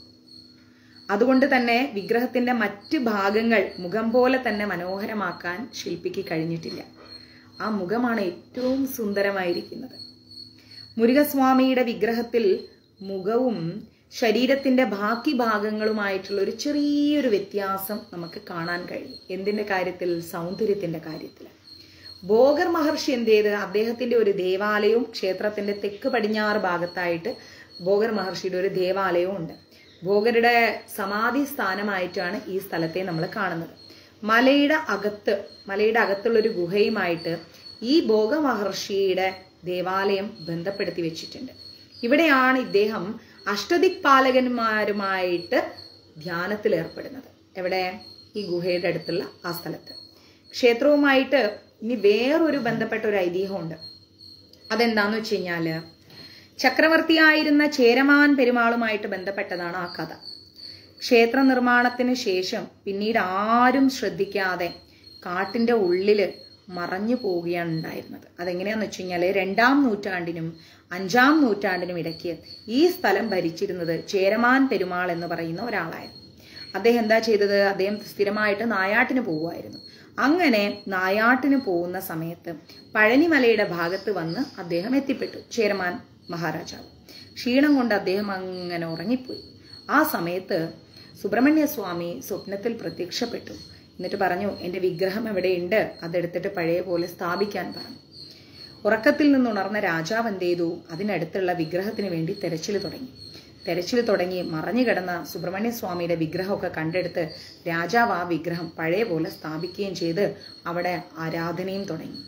അതുകൊണ്ട് തന്നെ വിഗ്രഹത്തിന്റെ മറ്റ് ഭാഗങ്ങൾ മുഖം പോലെ തന്നെ മനോഹരമാക്കാൻ ശില്പിക്ക് കഴിഞ്ഞിട്ടില്ല ആ മുഖമാണ് ഏറ്റവും സുന്ദരമായിരിക്കുന്നത് മുരുകസ്വാമിയുടെ വിഗ്രഹത്തിൽ മുഖവും ശരീരത്തിന്റെ ബാക്കി ഭാഗങ്ങളുമായിട്ടുള്ള ഒരു ചെറിയൊരു വ്യത്യാസം നമുക്ക് കാണാൻ കഴിയും എന്തിന്റെ കാര്യത്തിൽ സൗന്ദര്യത്തിന്റെ കാര്യത്തിൽ ഭോഗർ മഹർഷി എന്ത് ചെയ്ത് അദ്ദേഹത്തിന്റെ ഒരു ദേവാലയവും ക്ഷേത്രത്തിന്റെ തെക്ക് പടിഞ്ഞാറ് ഭാഗത്തായിട്ട് ഭോഗർ മഹർഷിയുടെ ഒരു ദേവാലയവും ഉണ്ട് ഭോഗരുടെ സമാധി സ്ഥാനമായിട്ടാണ് ഈ സ്ഥലത്തെ നമ്മൾ കാണുന്നത് മലയുടെ അകത്ത് മലയുടെ അകത്തുള്ള ഒരു ഗുഹയുമായിട്ട് ഈ ഭോഗ മഹർഷിയുടെ ദേവാലയം ബന്ധപ്പെടുത്തി വെച്ചിട്ടുണ്ട് ഇവിടെയാണ് ഇദ്ദേഹം അഷ്ടദിക് പാലകന്മാരുമായിട്ട് ധ്യാനത്തിൽ ഏർപ്പെടുന്നത് എവിടെ ഈ ഗുഹയുടെ അടുത്തുള്ള ആ സ്ഥലത്ത് ക്ഷേത്രവുമായിട്ട് ഇനി വേറൊരു ബന്ധപ്പെട്ട ഒരു ഐതിഹ്യമുണ്ട് അതെന്താന്ന് വെച്ച് കഴിഞ്ഞാല് ചക്രവർത്തിയായിരുന്ന ചേരമാൻ പെരുമാളുമായിട്ട് ബന്ധപ്പെട്ടതാണ് ആ കഥ ക്ഷേത്ര നിർമ്മാണത്തിന് ശേഷം പിന്നീട് ആരും ശ്രദ്ധിക്കാതെ കാട്ടിന്റെ ഉള്ളില് മറഞ്ഞു പോവുകയാണ് ഉണ്ടായിരുന്നത് അതെങ്ങനെയാന്ന് വെച്ച് കഴിഞ്ഞാൽ രണ്ടാം നൂറ്റാണ്ടിനും അഞ്ചാം നൂറ്റാണ്ടിനും ഇടയ്ക്ക് ഈ സ്ഥലം ഭരിച്ചിരുന്നത് ചേരമാൻ പെരുമാൾ എന്ന് പറയുന്ന ഒരാളായിരുന്നു അദ്ദേഹം എന്താ ചെയ്തത് അദ്ദേഹം സ്ഥിരമായിട്ട് നായാട്ടിന് പോവുമായിരുന്നു അങ്ങനെ നായാട്ടിന് പോകുന്ന സമയത്ത് പഴനിമലയുടെ ഭാഗത്ത് വന്ന് അദ്ദേഹം എത്തിപ്പെട്ടു ചേരമാൻ മഹാരാജാവ് ക്ഷീണം കൊണ്ട് അദ്ദേഹം അങ്ങനെ ഉറങ്ങിപ്പോയി ആ സമയത്ത് സുബ്രഹ്മണ്യ സ്വാമി സ്വപ്നത്തിൽ പ്രത്യക്ഷപ്പെട്ടു എന്നിട്ട് പറഞ്ഞു എൻ്റെ വിഗ്രഹം എവിടെയുണ്ട് അതെടുത്തിട്ട് പഴയ പോലെ സ്ഥാപിക്കാൻ പറഞ്ഞു ഉറക്കത്തിൽ നിന്നുണർന്ന രാജാവ് എന്ത് ചെയ്തു അതിനടുത്തുള്ള വിഗ്രഹത്തിന് വേണ്ടി തെരച്ചിൽ തുടങ്ങി തെരച്ചിൽ തുടങ്ങി മറഞ്ഞു കിടന്ന സുബ്രഹ്മണ്യ സ്വാമിയുടെ വിഗ്രഹമൊക്കെ കണ്ടെടുത്ത് രാജാവ് ആ വിഗ്രഹം പഴയ പോലെ സ്ഥാപിക്കുകയും ചെയ്ത് അവിടെ ആരാധനയും തുടങ്ങി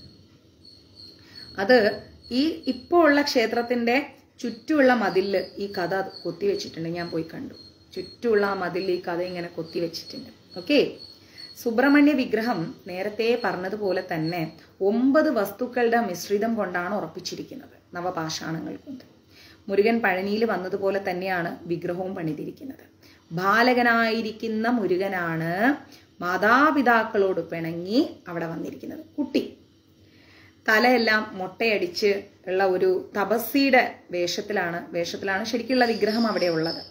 അത് ഈ ഇപ്പോൾ ഉള്ള ക്ഷേത്രത്തിന്റെ ചുറ്റുമുള്ള മതിലിൽ ഈ കഥ കൊത്തിവെച്ചിട്ടുണ്ട് ഞാൻ പോയി കണ്ടു ചുറ്റുമുള്ള ആ മതിലിൽ ഈ കഥ ഇങ്ങനെ കൊത്തിവെച്ചിട്ടുണ്ട് ഓക്കെ സുബ്രഹ്മണ്യ വിഗ്രഹം നേരത്തെ പറഞ്ഞതുപോലെ തന്നെ ഒമ്പത് വസ്തുക്കളുടെ മിശ്രിതം കൊണ്ടാണ് ഉറപ്പിച്ചിരിക്കുന്നത് നവപാഷാണങ്ങൾ കൊണ്ട് മുരുകൻ പഴനിയിൽ വന്നതുപോലെ തന്നെയാണ് വിഗ്രഹവും പണിതിരിക്കുന്നത് ബാലകനായിരിക്കുന്ന മുരുകനാണ് മാതാപിതാക്കളോട് പിണങ്ങി അവിടെ വന്നിരിക്കുന്നത് കുട്ടി തലയെല്ലാം മൊട്ടയടിച്ച് ഉള്ള ഒരു തപസ്സിയുടെ വേഷത്തിലാണ് വേഷത്തിലാണ് ശരിക്കുള്ള വിഗ്രഹം അവിടെ ഉള്ളത്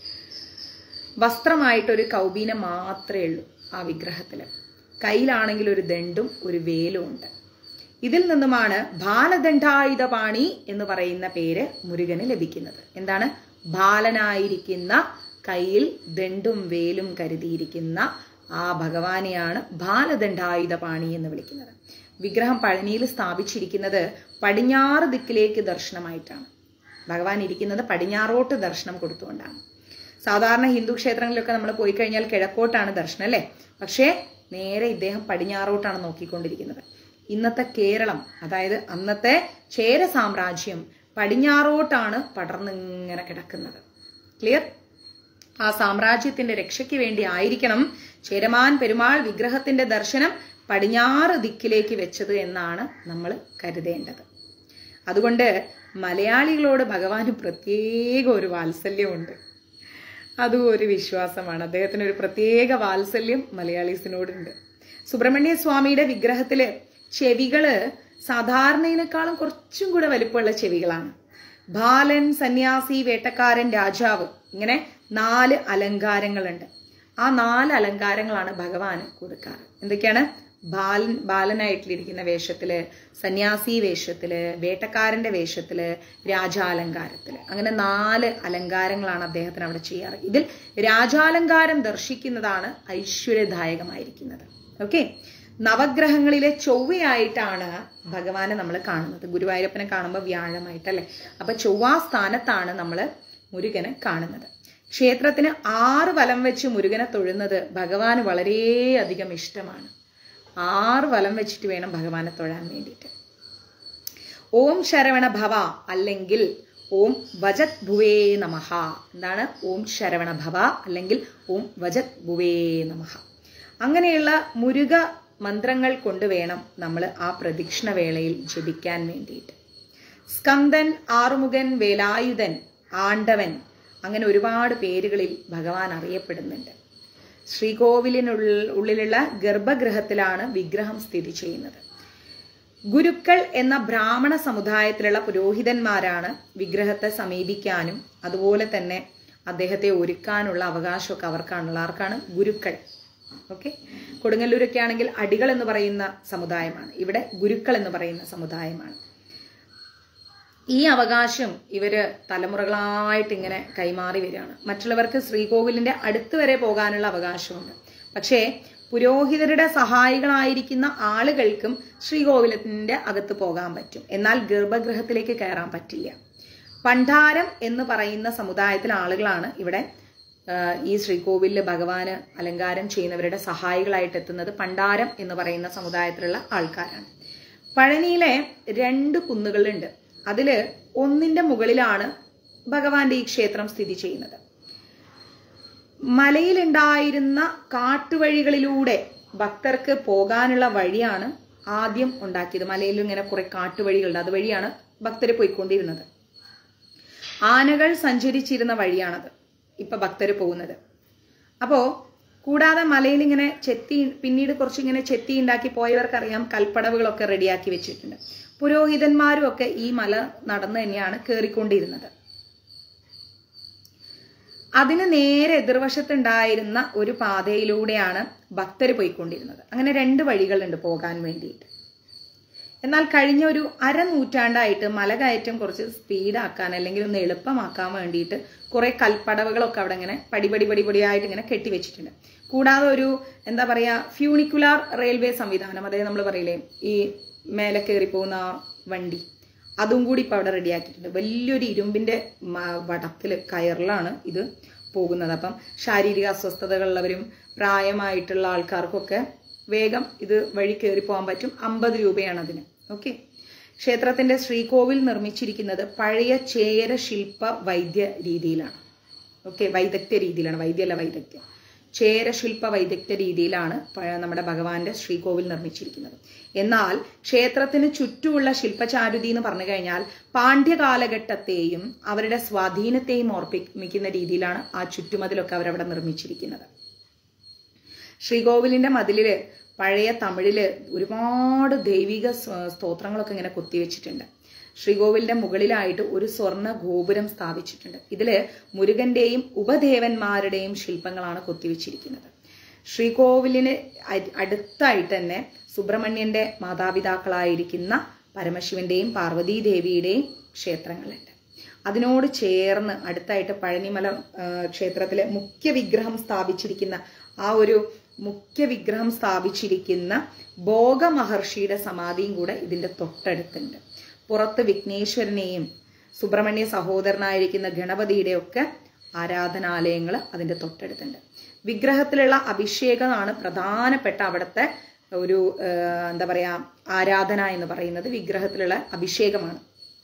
വസ്ത്രമായിട്ടൊരു കൗബീനം മാത്രമേ ഉള്ളൂ ആ വിഗ്രഹത്തിൽ കയ്യിലാണെങ്കിൽ ഒരു ദണ്ടും ഒരു വേലും ഉണ്ട് ഇതിൽ നിന്നുമാണ് ബാലദണ്ഡായുധപാണി എന്ന് പറയുന്ന പേര് മുരുകന് ലഭിക്കുന്നത് എന്താണ് ബാലനായിരിക്കുന്ന കയ്യിൽ ദണ്ടും വേലും കരുതിയിരിക്കുന്ന ആ ഭഗവാനെയാണ് ബാലദണ്ഡായുധപാണി എന്ന് വിളിക്കുന്നത് വിഗ്രഹം പഴനിയിൽ സ്ഥാപിച്ചിരിക്കുന്നത് പടിഞ്ഞാറ് ദിക്കിലേക്ക് ദർശനമായിട്ടാണ് ഭഗവാൻ ഇരിക്കുന്നത് പടിഞ്ഞാറോട്ട് ദർശനം കൊടുത്തുകൊണ്ടാണ് സാധാരണ ഹിന്ദു ക്ഷേത്രങ്ങളിലൊക്കെ നമ്മൾ പോയി കഴിഞ്ഞാൽ കിഴക്കോട്ടാണ് ദർശനം അല്ലേ പക്ഷേ നേരെ ഇദ്ദേഹം പടിഞ്ഞാറോട്ടാണ് നോക്കിക്കൊണ്ടിരിക്കുന്നത് ഇന്നത്തെ കേരളം അതായത് അന്നത്തെ ചേര സാമ്രാജ്യം പടിഞ്ഞാറോട്ടാണ് പടർന്നിങ്ങനെ കിടക്കുന്നത് ക്ലിയർ ആ സാമ്രാജ്യത്തിന്റെ രക്ഷയ്ക്ക് വേണ്ടി ആയിരിക്കണം ചേരമാൻ പെരുമാൾ വിഗ്രഹത്തിന്റെ ദർശനം പടിഞ്ഞാറ് ദിക്കിലേക്ക് വെച്ചത് എന്നാണ് നമ്മൾ കരുതേണ്ടത് അതുകൊണ്ട് മലയാളികളോട് ഭഗവാന് പ്രത്യേക ഒരു വാത്സല്യമുണ്ട് അതും ഒരു വിശ്വാസമാണ് അദ്ദേഹത്തിന് ഒരു പ്രത്യേക വാത്സല്യം മലയാളീസിനോടുണ്ട് സുബ്രഹ്മണ്യ സ്വാമിയുടെ വിഗ്രഹത്തില് ചെവികള് സാധാരണയിനേക്കാളും കുറച്ചും കൂടെ വലിപ്പമുള്ള ചെവികളാണ് ബാലൻ സന്യാസി വേട്ടക്കാരൻ രാജാവ് ഇങ്ങനെ നാല് അലങ്കാരങ്ങളുണ്ട് ആ നാല് അലങ്കാരങ്ങളാണ് ഭഗവാന് കൊടുക്കാറ് എന്തൊക്കെയാണ് ബാലൻ ബാലനായിട്ടിരിക്കുന്ന വേഷത്തില് സന്യാസി വേഷത്തില് വേട്ടക്കാരന്റെ വേഷത്തില് രാജാലങ്കാരത്തില് അങ്ങനെ നാല് അലങ്കാരങ്ങളാണ് അദ്ദേഹത്തിന് അവിടെ ചെയ്യാറ് ഇതിൽ രാജാലങ്കാരം ദർശിക്കുന്നതാണ് ഐശ്വര്യദായകമായിരിക്കുന്നത് ഓക്കെ നവഗ്രഹങ്ങളിലെ ചൊവ്വയായിട്ടാണ് ഭഗവാനെ നമ്മൾ കാണുന്നത് ഗുരുവായൂരപ്പനെ കാണുമ്പോൾ വ്യാഴമായിട്ടല്ലേ അപ്പൊ ചൊവ്വാ സ്ഥാനത്താണ് നമ്മൾ മുരുകനെ കാണുന്നത് ക്ഷേത്രത്തിന് ആറ് വലം വെച്ച് മുരുകനെ തൊഴുന്നത് ഭഗവാന് വളരെയധികം ഇഷ്ടമാണ് ആറ് വലം വെച്ചിട്ട് വേണം ഭഗവാനെ തൊഴാൻ വേണ്ടിയിട്ട് ഓം ശരവണ ഭവ അല്ലെങ്കിൽ ഓം വജത് ഭുവേ നമഃ എന്താണ് ഓം ശരവണ ഭവ അല്ലെങ്കിൽ ഓം വജത് ഭുവേ നമഃ അങ്ങനെയുള്ള മുരുക മന്ത്രങ്ങൾ കൊണ്ട് വേണം നമ്മൾ ആ പ്രദക്ഷിണ വേളയിൽ ജപിക്കാൻ വേണ്ടിയിട്ട് സ്കന്ദൻ ആറുമുഖൻ വേലായുധൻ ആണ്ടവൻ അങ്ങനെ ഒരുപാട് പേരുകളിൽ ഭഗവാൻ അറിയപ്പെടുന്നുണ്ട് ശ്രീകോവിലിനുള്ളിൽ ഉള്ളിലുള്ള ഗർഭഗൃഹത്തിലാണ് വിഗ്രഹം സ്ഥിതി ചെയ്യുന്നത് ഗുരുക്കൾ എന്ന ബ്രാഹ്മണ സമുദായത്തിലുള്ള പുരോഹിതന്മാരാണ് വിഗ്രഹത്തെ സമീപിക്കാനും അതുപോലെ തന്നെ അദ്ദേഹത്തെ ഒരുക്കാനുള്ള അവകാശമൊക്കെ അവർക്കാണുള്ള ആർക്കാണ് ഗുരുക്കൾ ഓക്കെ കൊടുങ്ങല്ലൂരൊക്കെ ആണെങ്കിൽ അടികൾ എന്ന് പറയുന്ന സമുദായമാണ് ഇവിടെ ഗുരുക്കൾ എന്ന് പറയുന്ന സമുദായമാണ് ഈ അവകാശം ഇവര് തലമുറകളായിട്ട് ഇങ്ങനെ കൈമാറി വരികയാണ് മറ്റുള്ളവർക്ക് ശ്രീകോവിലിന്റെ അടുത്ത് വരെ പോകാനുള്ള അവകാശമുണ്ട് പക്ഷേ പുരോഹിതരുടെ സഹായികളായിരിക്കുന്ന ആളുകൾക്കും ശ്രീകോവിലത്തിന്റെ അകത്ത് പോകാൻ പറ്റും എന്നാൽ ഗർഭഗൃഹത്തിലേക്ക് കയറാൻ പറ്റില്ല പണ്ടാരം എന്ന് പറയുന്ന സമുദായത്തിലെ ആളുകളാണ് ഇവിടെ ആ, ഈ ശ്രീകോവിലിൽ ഭഗവാന് അലങ്കാരം ചെയ്യുന്നവരുടെ സഹായികളായിട്ട് എത്തുന്നത് പണ്ടാരം എന്ന് പറയുന്ന സമുദായത്തിലുള്ള ആൾക്കാരാണ് പഴനിയിലെ രണ്ട് കുന്നുകളുണ്ട് അതില് ഒന്നിന്റെ മുകളിലാണ് ഭഗവാന്റെ ഈ ക്ഷേത്രം സ്ഥിതി ചെയ്യുന്നത് മലയിലുണ്ടായിരുന്ന കാട്ടുവഴികളിലൂടെ ഭക്തർക്ക് പോകാനുള്ള വഴിയാണ് ആദ്യം ഉണ്ടാക്കിയത് മലയിൽ ഇങ്ങനെ കുറെ കാട്ടുവഴികളുണ്ട് അതുവഴിയാണ് ഭക്തർ പോയിക്കൊണ്ടിരുന്നത് ആനകൾ സഞ്ചരിച്ചിരുന്ന വഴിയാണത് ഇപ്പൊ ഭക്തർ പോകുന്നത് അപ്പോ കൂടാതെ മലയിൽ ഇങ്ങനെ ചെത്തി പിന്നീട് കുറച്ച് ഇങ്ങനെ ചെത്തി ഉണ്ടാക്കി പോയവർക്കറിയാം കൽപ്പടവുകളൊക്കെ റെഡിയാക്കി വെച്ചിട്ടുണ്ട് പുരോഹിതന്മാരും ഒക്കെ ഈ മല നടന്നു തന്നെയാണ് കയറിക്കൊണ്ടിരുന്നത് അതിന് നേരെ എതിർവശത്തുണ്ടായിരുന്ന ഒരു പാതയിലൂടെയാണ് ഭക്തർ പോയിക്കൊണ്ടിരുന്നത് അങ്ങനെ രണ്ട് വഴികളുണ്ട് പോകാൻ വേണ്ടിയിട്ട് എന്നാൽ കഴിഞ്ഞ ഒരു അരനൂറ്റാണ്ടായിട്ട് മലകയറ്റം കുറച്ച് സ്പീഡാക്കാൻ അല്ലെങ്കിൽ ഒന്ന് എളുപ്പമാക്കാൻ വേണ്ടിയിട്ട് കുറെ കൽപ്പടവുകളൊക്കെ അവിടെ ഇങ്ങനെ പടിപടി പടിപടിയായിട്ട് ഇങ്ങനെ കെട്ടിവെച്ചിട്ടുണ്ട് കൂടാതെ ഒരു എന്താ പറയാ ഫ്യൂണിക്കുലാർ റെയിൽവേ സംവിധാനം അതായത് നമ്മൾ പറയില്ലേ ഈ മേലെ കയറി പോകുന്ന ആ വണ്ടി അതും കൂടി ഇപ്പൊ അവിടെ റെഡിയാക്കിയിട്ടുണ്ട് വലിയൊരു ഇരുമ്പിന്റെ മ- വടക്കില് കയറിലാണ് ഇത് പോകുന്നത് അപ്പം ശാരീരിക അസ്വസ്ഥതകളുള്ളവരും പ്രായമായിട്ടുള്ള ആൾക്കാർക്കൊക്കെ വേഗം ഇത് വഴി കയറി പോകാൻ പറ്റും അമ്പത് രൂപയാണ് അതിന് ഓക്കെ ക്ഷേത്രത്തിന്റെ ശ്രീകോവിൽ നിർമ്മിച്ചിരിക്കുന്നത് പഴയ ചേര ശില്പ വൈദ്യ രീതിയിലാണ് ഓക്കെ വൈദഗ്ധ്യ രീതിയിലാണ് വൈദ്യല്ല വൈദഗ്ധ്യം ചേരശില്പ വൈദഗ്ധ്യ രീതിയിലാണ് പഴ- നമ്മുടെ ഭഗവാന്റെ ശ്രീകോവിൽ നിർമ്മിച്ചിരിക്കുന്നത് എന്നാൽ ക്ഷേത്രത്തിന് ചുറ്റുമുള്ള ശില്പചാരുതി എന്ന് പറഞ്ഞു കഴിഞ്ഞാൽ പാണ്ഡ്യ കാലഘട്ടത്തെയും അവരുടെ സ്വാധീനത്തെയും ഓർപ്പിക്കുന്ന രീതിയിലാണ് ആ ചുറ്റുമതിലൊക്കെ അവരവിടെ നിർമ്മിച്ചിരിക്കുന്നത് ശ്രീകോവിലിന്റെ മതിലില് പഴയ തമിഴില് ഒരുപാട് ദൈവിക സ്വ- സ്തോത്രങ്ങളൊക്കെ ഇങ്ങനെ കൊത്തിവെച്ചിട്ടുണ്ട് ശ്രീകോവിലിന്റെ മുകളിലായിട്ട് ഒരു സ്വർണ്ണ ഗോപുരം സ്ഥാപിച്ചിട്ടുണ്ട് ഇതില് മുരുകന്റെയും ഉപദേവന്മാരുടെയും ശില്പങ്ങളാണ് കൊത്തിവെച്ചിരിക്കുന്നത് ശ്രീകോവിലിന് അ- അടുത്തായിട്ട് തന്നെ സുബ്രഹ്മണ്യന്റെ മാതാപിതാക്കളായിരിക്കുന്ന പരമശിവന്റെയും പാർവതീ ദേവിയുടെയും ക്ഷേത്രങ്ങളുണ്ട് അതിനോട് ചേർന്ന് അടുത്തായിട്ട് പഴനിമല ആ, ക്ഷേത്രത്തിലെ മുഖ്യ വിഗ്രഹം സ്ഥാപിച്ചിരിക്കുന്ന ആ ഒരു മുഖ്യ വിഗ്രഹം സ്ഥാപിച്ചിരിക്കുന്ന ഭോഗ മഹർഷിയുടെ സമാധിയും കൂടെ ഇതിന്റെ തൊട്ടടുത്തുണ്ട് പുറത്ത് വിഘ്നേശ്വരനെയും സുബ്രഹ്മണ്യ സഹോദരനായിരിക്കുന്ന ഗണപതിയുടെ ഒക്കെ ആരാധനാലയങ്ങൾ അതിന്റെ തൊട്ടടുത്തുണ്ട് വിഗ്രഹത്തിലുള്ള അഭിഷേകമാണ് പ്രധാനപ്പെട്ട അവിടുത്തെ ഒരു ആ, എന്താ പറയാ ആരാധന എന്ന് പറയുന്നത് വിഗ്രഹത്തിലുള്ള അഭിഷേകമാണ്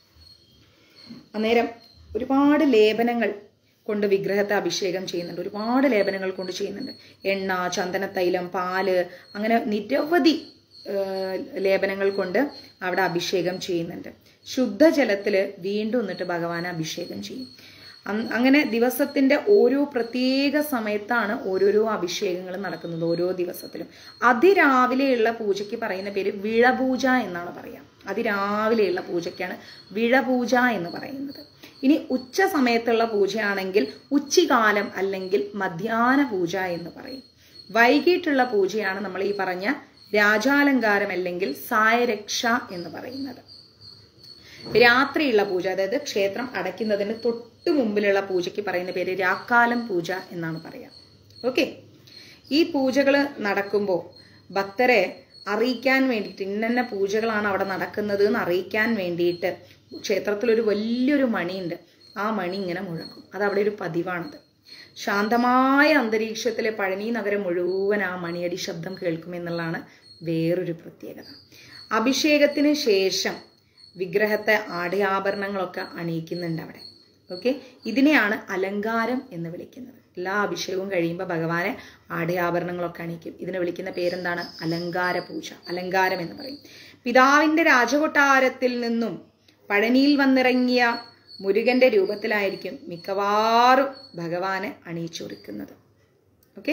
അന്നേരം ഒരുപാട് ലേപനങ്ങൾ കൊണ്ട് വിഗ്രഹത്തെ അഭിഷേകം ചെയ്യുന്നുണ്ട് ഒരുപാട് ലേപനങ്ങൾ കൊണ്ട് ചെയ്യുന്നുണ്ട് എണ്ണ ചന്ദനത്തൈലം പാല് അങ്ങനെ നിരവധി ആ, ലേപനങ്ങൾ കൊണ്ട് അവിടെ അഭിഷേകം ചെയ്യുന്നുണ്ട് ശുദ്ധജലത്തിൽ വീണ്ടും എന്നിട്ട് ഭഗവാനെ അഭിഷേകം ചെയ്യും അന്ന് അങ്ങനെ ദിവസത്തിന്റെ ഓരോ പ്രത്യേക സമയത്താണ് ഓരോരോ അഭിഷേകങ്ങൾ നടക്കുന്നത് ഓരോ ദിവസത്തിലും അതിരാവിലെയുള്ള പൂജയ്ക്ക് പറയുന്ന പേര് വിളപൂജ എന്നാണ് പറയാം അതിരാവിലെയുള്ള പൂജയ്ക്കാണ് വിളപൂജ എന്ന് പറയുന്നത് ഇനി ഉച്ച സമയത്തുള്ള പൂജയാണെങ്കിൽ ഉച്ചികാലം അല്ലെങ്കിൽ മധ്യാഹ്ന പൂജ എന്ന് പറയും വൈകിട്ടുള്ള പൂജയാണ് നമ്മൾ ഈ പറഞ്ഞ രാജാലങ്കാരം അല്ലെങ്കിൽ സായരക്ഷ എന്ന് പറയുന്നത് രാത്രിയുള്ള പൂജ അതായത് ക്ഷേത്രം അടയ്ക്കുന്നതിന് തൊട്ടു മുമ്പിലുള്ള പൂജയ്ക്ക് പറയുന്ന പേര് രാക്കാലം പൂജ എന്നാണ് പറയാം ഓക്കെ ഈ പൂജകൾ നടക്കുമ്പോൾ ഭക്തരെ അറിയിക്കാൻ വേണ്ടിയിട്ട് ഇന്നന്ന പൂജകളാണ് അവിടെ നടക്കുന്നത് എന്ന് അറിയിക്കാൻ വേണ്ടിയിട്ട് ക്ഷേത്രത്തിൽ ഒരു വലിയൊരു മണിയുണ്ട് ആ മണി ഇങ്ങനെ മുഴക്കും അത് അവിടെ ഒരു പതിവാണത് ശാന്തമായ അന്തരീക്ഷത്തിലെ പഴനി നഗരം മുഴുവൻ ആ മണിയടി ശബ്ദം കേൾക്കുമെന്നുള്ളതാണ് വേറൊരു പ്രത്യേകത അഭിഷേകത്തിന് ശേഷം വിഗ്രഹത്തെ ആടയാഭരണങ്ങളൊക്കെ അണിയിക്കുന്നുണ്ട് അവിടെ ഓക്കെ ഇതിനെയാണ് അലങ്കാരം എന്ന് വിളിക്കുന്നത് എല്ലാ അഭിഷേകവും കഴിയുമ്പോൾ ഭഗവാനെ ആടയാഭരണങ്ങളൊക്കെ അണിയിക്കും ഇതിനെ വിളിക്കുന്ന പേരെന്താണ് അലങ്കാര പൂജ അലങ്കാരം എന്ന് പറയും പിതാവിന്റെ രാജകൊട്ടാരത്തിൽ നിന്നും പഴനിയിൽ വന്നിറങ്ങിയ മുരുകന്റെ രൂപത്തിലായിരിക്കും മിക്കവാറും ഭഗവാനെ അണിയിച്ചൊരുക്കുന്നത് ഓക്കെ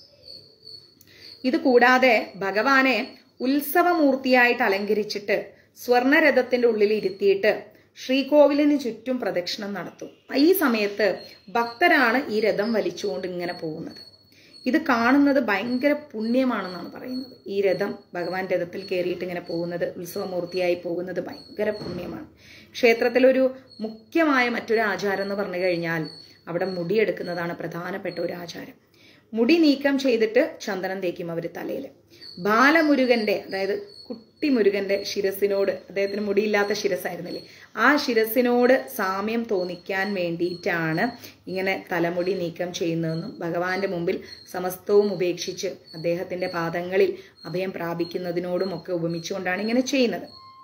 ഇത് കൂടാതെ ഭഗവാനെ ഉത്സവമൂർത്തിയായിട്ട് അലങ്കരിച്ചിട്ട് സ്വർണരഥത്തിന്റെ ഉള്ളിൽ ഇരുത്തിയിട്ട് ശ്രീകോവിലിന് ചുറ്റും പ്രദക്ഷിണം നടത്തും ഈ സമയത്ത് ഭക്തരാണ് ഈ രഥം വലിച്ചുകൊണ്ട് ഇങ്ങനെ പോകുന്നത് ഇത് കാണുന്നത് ഭയങ്കര പുണ്യമാണെന്നാണ് പറയുന്നത് ഈ രഥം ഭഗവാൻ രഥത്തിൽ കയറിയിട്ട് ഇങ്ങനെ പോകുന്നത് ഉത്സവമൂർത്തിയായി പോകുന്നത് ഭയങ്കര പുണ്യമാണ് ക്ഷേത്രത്തിലൊരു മുഖ്യമായ മറ്റൊരു ആചാരം എന്ന് പറഞ്ഞു കഴിഞ്ഞാൽ അവിടെ മുടിയെടുക്കുന്നതാണ് പ്രധാനപ്പെട്ട ഒരു ആചാരം മുടി നീക്കം ചെയ്തിട്ട് ചന്ദനം തേക്കും അവർ തലയിൽ ബാലമുരുകന്റെ അതായത് കുട്ടി മുരുകന്റെ ശിരസിനോട് അദ്ദേഹത്തിന് മുടിയില്ലാത്ത ശിരസായിരുന്നില്ലേ ആ ശിരസിനോട് സാമ്യം തോന്നിക്കാൻ വേണ്ടിയിട്ടാണ് ഇങ്ങനെ തലമുടി നീക്കം ചെയ്യുന്നതെന്നും ഭഗവാന്റെ മുമ്പിൽ സമസ്തവും ഉപേക്ഷിച്ച് അദ്ദേഹത്തിന്റെ പാദങ്ങളിൽ അഭയം പ്രാപിക്കുന്നതിനോടും ഒക്കെ ഉപമിച്ചുകൊണ്ടാണ് ഇങ്ങനെ ചെയ്യുന്നത്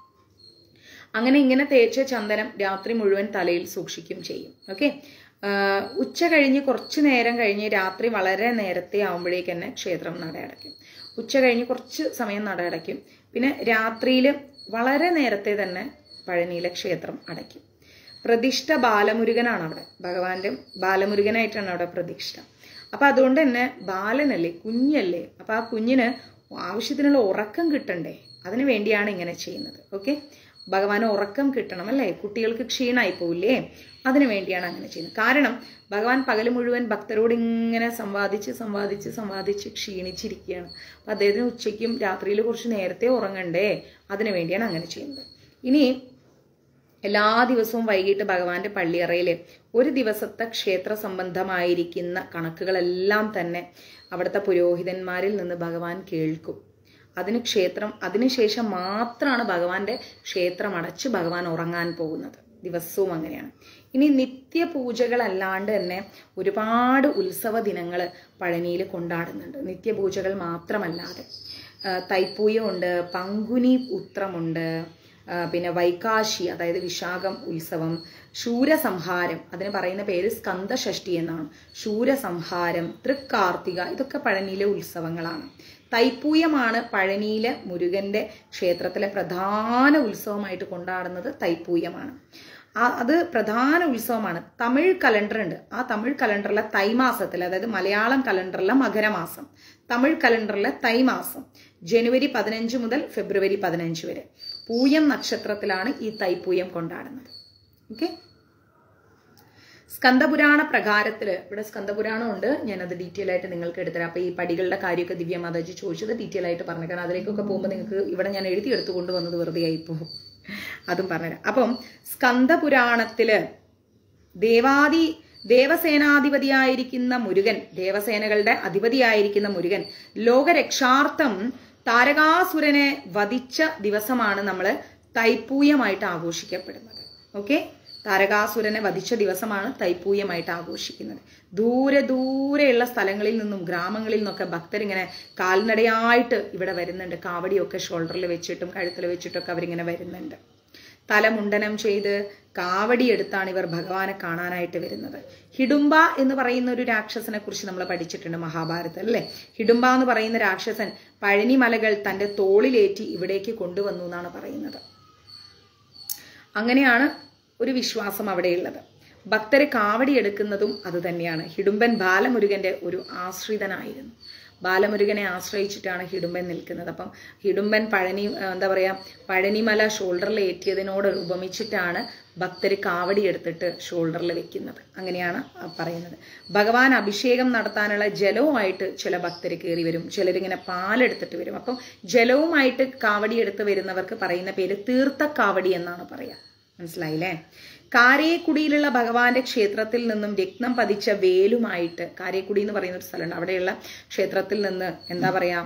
അങ്ങനെ ഇങ്ങനെ തേച്ച ചന്ദനം രാത്രി മുഴുവൻ തലയിൽ സൂക്ഷിക്കും ചെയ്യും ഓക്കെ ഉച്ച കഴിഞ്ഞ് കുറച്ച് നേരം കഴിഞ്ഞ് രാത്രി വളരെ നേരത്തെ ആവുമ്പോഴേക്ക് തന്നെ ക്ഷേത്രം നടയടയ്ക്കും ഉച്ച കഴിഞ്ഞ് കുറച്ച് സമയം നടയടയ്ക്കും പിന്നെ രാത്രിയിൽ വളരെ നേരത്തെ തന്നെ പഴനിയിലെ ക്ഷേത്രം അടയ്ക്കും പ്രതിഷ്ഠ ബാലമുരുകനാണ് അവിടെ ഭഗവാന്റെ ബാലമുരുകനായിട്ടാണ് അവിടെ പ്രതിഷ്ഠ അപ്പൊ അതുകൊണ്ട് തന്നെ ബാലനല്ലേ കുഞ്ഞല്ലേ അപ്പൊ ആ കുഞ്ഞിന് ആവശ്യത്തിനുള്ള ഉറക്കം കിട്ടണ്ടേ അതിനു വേണ്ടിയാണ് ഇങ്ങനെ ചെയ്യുന്നത് ഓക്കെ ഭഗവാന് ഉറക്കം കിട്ടണം അല്ലേ കുട്ടികൾക്ക് ക്ഷീണമായി പോവില്ലേ അതിനു വേണ്ടിയാണ് അങ്ങനെ ചെയ്യുന്നത് കാരണം ഭഗവാൻ പകൽ മുഴുവൻ ഭക്തരോട് ഇങ്ങനെ സംവാദിച്ച് സംവാദിച്ച് സംവാദിച്ച് ക്ഷീണിച്ചിരിക്കുകയാണ് അപ്പം അദ്ദേഹത്തിന് ഉച്ചയ്ക്കും രാത്രിയിൽ കുറച്ച് നേരത്തെ ഉറങ്ങണ്ടേ അതിനു വേണ്ടിയാണ് അങ്ങനെ ചെയ്യുന്നത് ഇനി എല്ലാ ദിവസവും വൈകിട്ട് ഭഗവാന്റെ പള്ളിയറയിൽ ഒരു ദിവസത്തെ ക്ഷേത്ര സംബന്ധമായിരിക്കുന്ന കണക്കുകളെല്ലാം തന്നെ അവിടുത്തെ പുരോഹിതന്മാരിൽ നിന്ന് ഭഗവാൻ കേൾക്കും അതിന് ക്ഷേത്രം അതിനുശേഷം മാത്രമാണ് ഭഗവാന്റെ ക്ഷേത്രം അടച്ച് ഭഗവാൻ ഉറങ്ങാൻ പോകുന്നത് ദിവസവും അങ്ങനെയാണ് ഇനി നിത്യപൂജകളല്ലാണ്ട് തന്നെ ഒരുപാട് ഉത്സവ ദിനങ്ങൾ പഴനിയിൽ കൊണ്ടാടുന്നുണ്ട് നിത്യപൂജകൾ മാത്രമല്ലാതെ ആ, തൈപ്പൂയമുണ്ട് പങ്കുനി ഉത്രമുണ്ട് ആ, പിന്നെ വൈകാശി അതായത് വിശാഖം ഉത്സവം ശൂരസംഹാരം അതിന് പറയുന്ന പേര് സ്കന്ദഷഷ്ടി എന്നാണ് ശൂരസംഹാരം തൃക്കാർത്തിക ഇതൊക്കെ പഴനിയിലെ ഉത്സവങ്ങളാണ് തൈപ്പൂയമാണ് പഴനിയിലെ മുരുകന്റെ ക്ഷേത്രത്തിലെ പ്രധാന ഉത്സവമായിട്ട് കൊണ്ടാടുന്നത് തൈപ്പൂയമാണ് ആ അത് പ്രധാന ഉത്സവമാണ് തമിഴ് കലണ്ടർ ഉണ്ട് ആ തമിഴ് കലണ്ടറിലെ തൈമാസത്തിൽ അതായത് മലയാളം കലണ്ടറിലെ മകരമാസം തമിഴ് കലണ്ടറിലെ തൈമാസം ജനുവരി പതിനഞ്ച് മുതൽ ഫെബ്രുവരി പതിനഞ്ച് വരെ പൂയം നക്ഷത്രത്തിലാണ് ഈ തൈപ്പൂയം കൊണ്ടാടുന്നത് ഓക്കെ സ്കന്ദപുരാണ പ്രകാരത്തിൽ ഇവിടെ സ്കന്ദപുരാണം ഉണ്ട് ഞാനത് ഡീറ്റെയിൽ ആയിട്ട് നിങ്ങൾക്ക് എടുത്തരാം അപ്പൊ ഈ പടികളുടെ കാര്യമൊക്കെ ദിവ്യ മാതാജി ചോദിച്ചത് ഡീറ്റെയിൽ ആയിട്ട് പറഞ്ഞു കാരണം അതിലേക്കൊക്കെ പോകുമ്പോൾ നിങ്ങൾക്ക് ഇവിടെ ഞാൻ എഴുതി എടുത്തു കൊണ്ടുവന്നത് വെറുതെ ആയിപ്പോകും അതും പറഞ്ഞുതരാം അപ്പം സ്കന്ദപുരാണത്തില് ദേവാദി ദേവസേനാധിപതിയായിരിക്കുന്ന മുരുകൻ ദേവസേനകളുടെ അധിപതിയായിരിക്കുന്ന മുരുകൻ ലോകരക്ഷാർത്ഥം താരകാസുരനെ വധിച്ച ദിവസമാണ് നമ്മൾ തൈപ്പൂയമായിട്ട് ആഘോഷിക്കപ്പെടുന്നത് ഓക്കെ താരകാസുരനെ വധിച്ച ദിവസമാണ് തൈപ്പൂയമായിട്ട് ആഘോഷിക്കുന്നത് ദൂരെ ദൂരെയുള്ള സ്ഥലങ്ങളിൽ നിന്നും ഗ്രാമങ്ങളിൽ നിന്നൊക്കെ ഭക്തരിങ്ങനെ കാൽനടയായിട്ട് ഇവിടെ വരുന്നുണ്ട് കാവടിയൊക്കെ ഷോൾഡറിൽ വെച്ചിട്ടും കഴുത്തിൽ വെച്ചിട്ടൊക്കെ അവരിങ്ങനെ വരുന്നുണ്ട് തലമുണ്ടനം ചെയ്ത് കാവടി എടുത്താണ് ഇവർ ഭഗവാനെ കാണാനായിട്ട് വരുന്നത് ഹിഡുംബ എന്ന് പറയുന്ന ഒരു രാക്ഷസനെ കുറിച്ച് നമ്മൾ പഠിച്ചിട്ടുണ്ട് മഹാഭാരതത്തിൽ അല്ലേ ഹിഡുംബ എന്ന് പറയുന്ന രാക്ഷസൻ പഴനി മലകൾ തന്റെ തോളിലേറ്റി ഇവിടേക്ക് കൊണ്ടുവന്നു എന്നാണ് പറയുന്നത് അങ്ങനെയാണ് ഒരു വിശ്വാസം അവിടെയുള്ളത് ഭക്തരെ കാവടി എടുക്കുന്നതും അത് തന്നെയാണ് ഹിഡുംബൻ ബാലമുരുകന്റെ ഒരു ആശ്രിതനായിരുന്നു ബാലമുരുകനെ ആശ്രയിച്ചിട്ടാണ് ഹിഡുംബൻ നിൽക്കുന്നത് അപ്പം ഹിഡുംബൻ പഴനി ആ, എന്താ പറയാ പഴനിമല ഷോൾഡറിൽ ഏറ്റിയതിനോട് ഉപമിച്ചിട്ടാണ് ഭക്തർ കാവടി എടുത്തിട്ട് ഷോൾഡറിൽ വെക്കുന്നത് അങ്ങനെയാണ് ആ പറയുന്നത് ഭഗവാൻ അഭിഷേകം നടത്താനുള്ള ജലവുമായിട്ട് ചില ഭക്തർ കയറി വരും ചിലരിങ്ങനെ പാലെടുത്തിട്ട് വരും അപ്പം ജലവുമായിട്ട് കാവടി എടുത്ത് വരുന്നവർക്ക് പറയുന്ന പേര് തീർത്ഥക്കാവടി എന്നാണ് പറയാ മനസ്സിലായില്ലേ കാരേക്കുടിയിലുള്ള ഭഗവാന്റെ ക്ഷേത്രത്തിൽ നിന്നും രക്തം പതിച്ച വേലുമായിട്ട് കാരേക്കുടി എന്ന് പറയുന്ന ഒരു സ്ഥലമുണ്ട് അവിടെയുള്ള ക്ഷേത്രത്തിൽ നിന്ന് എന്താ പറയാ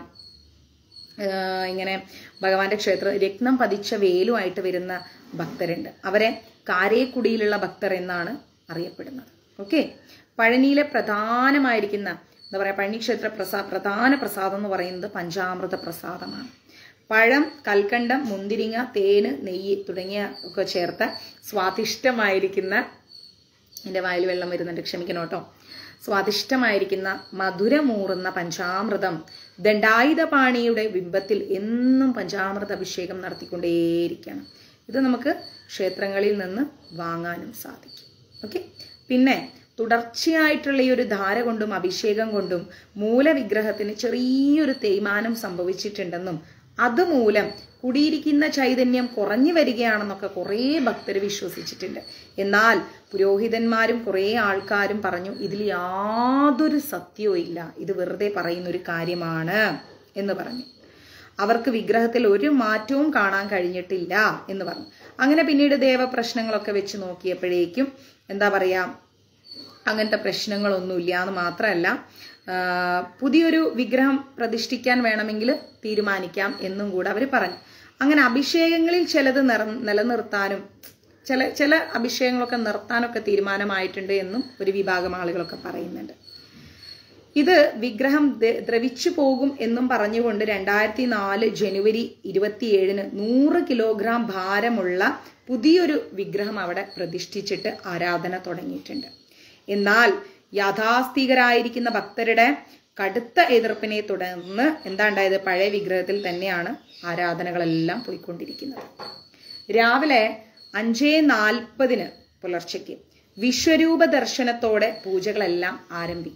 ആഹ് ഇങ്ങനെ ഭഗവാന്റെ ക്ഷേത്ര രത്നം പതിച്ച വേലുമായിട്ട് വരുന്ന ഭക്തരുണ്ട് അവരെ കാരേക്കുടിയിലുള്ള ഭക്തർ എന്നാണ് അറിയപ്പെടുന്നത് ഓക്കെ പഴനിയിലെ പ്രധാനമായിരിക്കുന്ന എന്താ പറയാ പഴനി ക്ഷേത്ര പ്രസാ പ്രധാന പ്രസാദം എന്ന് പറയുന്നത് പഞ്ചാമൃത പ്രസാദമാണ് പഴം കൽക്കണ്ടം മുന്തിരിങ്ങ തേന് നെയ്യ് തുടങ്ങിയ ഒക്കെ ചേർത്ത സ്വാദിഷ്ടമായിരിക്കുന്ന എൻ്റെ വായിൽ വെള്ളം വരുന്നുണ്ട് ക്ഷമിക്കണം കേട്ടോ സ്വാദിഷ്ടമായിരിക്കുന്ന മധുരമൂറുന്ന പഞ്ചാമൃതം ദണ്ഡായുധപാണിയുടെ ബിംബത്തിൽ എന്നും പഞ്ചാമൃത അഭിഷേകം നടത്തിക്കൊണ്ടേയിരിക്കണം ഇത് നമുക്ക് ക്ഷേത്രങ്ങളിൽ നിന്ന് വാങ്ങാനും സാധിക്കും ഓക്കെ പിന്നെ തുടർച്ചയായിട്ടുള്ള ഈ ഒരു ധാര കൊണ്ടും അഭിഷേകം കൊണ്ടും മൂലവിഗ്രഹത്തിന് ചെറിയൊരു തേയ്മാനം സംഭവിച്ചിട്ടുണ്ടെന്നും അതുമൂലം കുടിയിരിക്കുന്ന ചൈതന്യം കുറഞ്ഞു വരികയാണെന്നൊക്കെ കുറേ ഭക്തർ വിശ്വസിച്ചിട്ടുണ്ട് എന്നാൽ പുരോഹിതന്മാരും കുറേ ആൾക്കാരും പറഞ്ഞു ഇതിൽ യാതൊരു സത്യവും ഇല്ല ഇത് വെറുതെ പറയുന്ന ഒരു കാര്യമാണ് എന്ന് പറഞ്ഞു അവർക്ക് വിഗ്രഹത്തിൽ ഒരു മാറ്റവും കാണാൻ കഴിഞ്ഞിട്ടില്ല എന്ന് പറഞ്ഞു അങ്ങനെ പിന്നീട് ദേവപ്രശ്നങ്ങളൊക്കെ വെച്ച് നോക്കിയപ്പോഴേക്കും എന്താ പറയാ അങ്ങനത്തെ പ്രശ്നങ്ങളൊന്നുമില്ല എന്ന് മാത്രമല്ല ആ, പുതിയൊരു വിഗ്രഹം പ്രതിഷ്ഠിക്കാൻ വേണമെങ്കിൽ തീരുമാനിക്കാം എന്നും കൂടെ അവർ പറഞ്ഞു അങ്ങനെ അഭിഷേകങ്ങളിൽ ചിലത് നിറ നിലനിർത്താനും ചില ചില അഭിഷേകങ്ങളൊക്കെ നിർത്താനൊക്കെ തീരുമാനമായിട്ടുണ്ട് എന്നും ഒരു വിഭാഗം ആളുകളൊക്കെ പറയുന്നുണ്ട് ഇത് വിഗ്രഹം ദ്ര- ദ്രവിച്ചു പോകും എന്നും പറഞ്ഞുകൊണ്ട് രണ്ടായിരത്തി നാല് ജനുവരി ഇരുപത്തിയേഴിന് നൂറ് കിലോഗ്രാം ഭാരമുള്ള പുതിയൊരു വിഗ്രഹം അവിടെ പ്രതിഷ്ഠിച്ചിട്ട് ആരാധന തുടങ്ങിയിട്ടുണ്ട് എന്നാൽ യാഥാസ്ഥികരായിരിക്കുന്ന ഭക്തരുടെ കടുത്ത എതിർപ്പിനെ തുടർന്ന് എന്താ ഉണ്ടായത് പഴയ വിഗ്രഹത്തിൽ തന്നെയാണ് ആരാധനകളെല്ലാം പോയിക്കൊണ്ടിരിക്കുന്നത് രാവിലെ അഞ്ചേ നാൽപ്പതിന് പുലർച്ചയ്ക്ക് വിശ്വരൂപ ദർശനത്തോടെ പൂജകളെല്ലാം ആരംഭിക്കും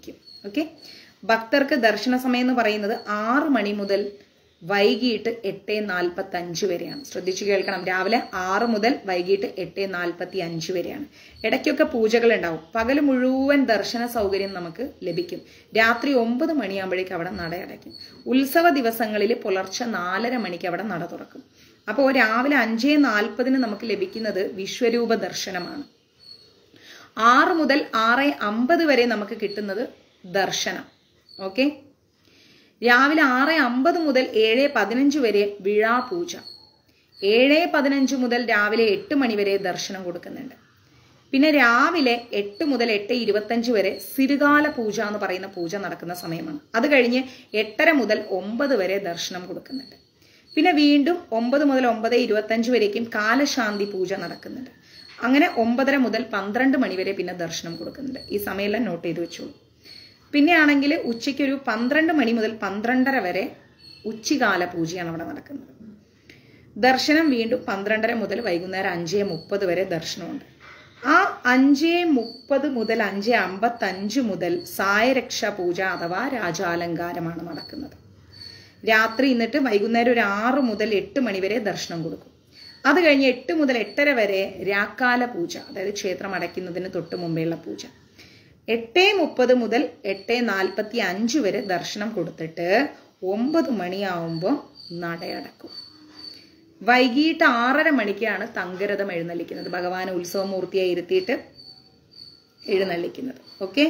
ഓക്കെ ഭക്തർക്ക് ദർശന സമയം എന്ന് പറയുന്നത് ആറ് മണി മുതൽ വൈകിട്ട് എട്ട് നാൽപ്പത്തി അഞ്ച് വരെയാണ് ശ്രദ്ധിച്ചു കേൾക്കണം രാവിലെ ആറ് മുതൽ വൈകിട്ട് എട്ട് നാൽപ്പത്തി അഞ്ച് വരെയാണ് ഇടയ്ക്കൊക്കെ പൂജകൾ ഉണ്ടാവും പകൽ മുഴുവൻ ദർശന സൗകര്യം നമുക്ക് ലഭിക്കും രാത്രി ഒമ്പത് മണിയാകുമ്പോഴേക്ക് അവിടെ നട അടയ്ക്കും ഉത്സവ ദിവസങ്ങളിൽ പുലർച്ചെ നാലര മണിക്ക് അവിടെ നട തുറക്കും അപ്പോൾ രാവിലെ അഞ്ചേ നാൽപ്പതിന് നമുക്ക് ലഭിക്കുന്നത് വിശ്വരൂപ ദർശനമാണ് ആറ് മുതൽ ആറ് അമ്പത് വരെ നമുക്ക് കിട്ടുന്നത് ദർശനം ഓക്കെ രാവിലെ ആറ് അമ്പത് മുതൽ ഏഴ് പതിനഞ്ച് വരെ വിഴാ പൂജ ഏഴ് പതിനഞ്ച് മുതൽ രാവിലെ എട്ട് മണി വരെ ദർശനം കൊടുക്കുന്നുണ്ട് പിന്നെ രാവിലെ എട്ട് മുതൽ എട്ട് ഇരുപത്തഞ്ച് വരെ സിരുകാല പൂജ എന്ന് പറയുന്ന പൂജ നടക്കുന്ന സമയമാണ് അത് കഴിഞ്ഞ് എട്ടര മുതൽ ഒമ്പത് വരെ ദർശനം കൊടുക്കുന്നുണ്ട് പിന്നെ വീണ്ടും ഒമ്പത് മുതൽ ഒമ്പത് ഇരുപത്തഞ്ച് വരേക്കും കാലശാന്തി പൂജ നടക്കുന്നുണ്ട് അങ്ങനെ ഒമ്പതര മുതൽ പന്ത്രണ്ട് മണി വരെ പിന്നെ ദർശനം കൊടുക്കുന്നുണ്ട് ഈ സമയമെല്ലാം നോട്ട് ചെയ്ത് വെച്ചോളൂ പിന്നെ ആണെങ്കിൽ ഉച്ചയ്ക്ക് ഒരു പന്ത്രണ്ട് മണി മുതൽ പന്ത്രണ്ടര വരെ ഉച്ചകാല പൂജയാണ് അവിടെ നടക്കുന്നത് ദർശനം വീണ്ടും പന്ത്രണ്ടര മുതൽ വൈകുന്നേരം അഞ്ചേ മുപ്പത് വരെ ദർശനമുണ്ട് ആ അഞ്ചേ മുപ്പത് മുതൽ അഞ്ചേ അമ്പത്തഞ്ച് മുതൽ സായരക്ഷ പൂജ അഥവാ രാജാലങ്കാരമാണ് നടക്കുന്നത് രാത്രി എന്നിട്ട് വൈകുന്നേരം ഒരു ആറ് മുതൽ എട്ട് മണി വരെ ദർശനം കൊടുക്കും അത് കഴിഞ്ഞ് എട്ട് മുതൽ എട്ടര വരെ രാക്കാല പൂജ അതായത് ക്ഷേത്രം അടയ്ക്കുന്നതിന് തൊട്ട് മുമ്പേയുള്ള പൂജ എട്ട് മുപ്പത് മുതൽ എട്ട് നാൽപ്പത്തി അഞ്ച് വരെ ദർശനം കൊടുത്തിട്ട് ഒമ്പത് മണിയാവുമ്പോൾ നടയടക്കും വൈകിട്ട് ആറര മണിക്കാണ് തങ്കരഥം എഴുന്നള്ളിക്കുന്നത് ഭഗവാൻ ഉത്സവമൂർത്തിയായി ഇരുത്തിയിട്ട് എഴുന്നള്ളിക്കുന്നത് ഓക്കെ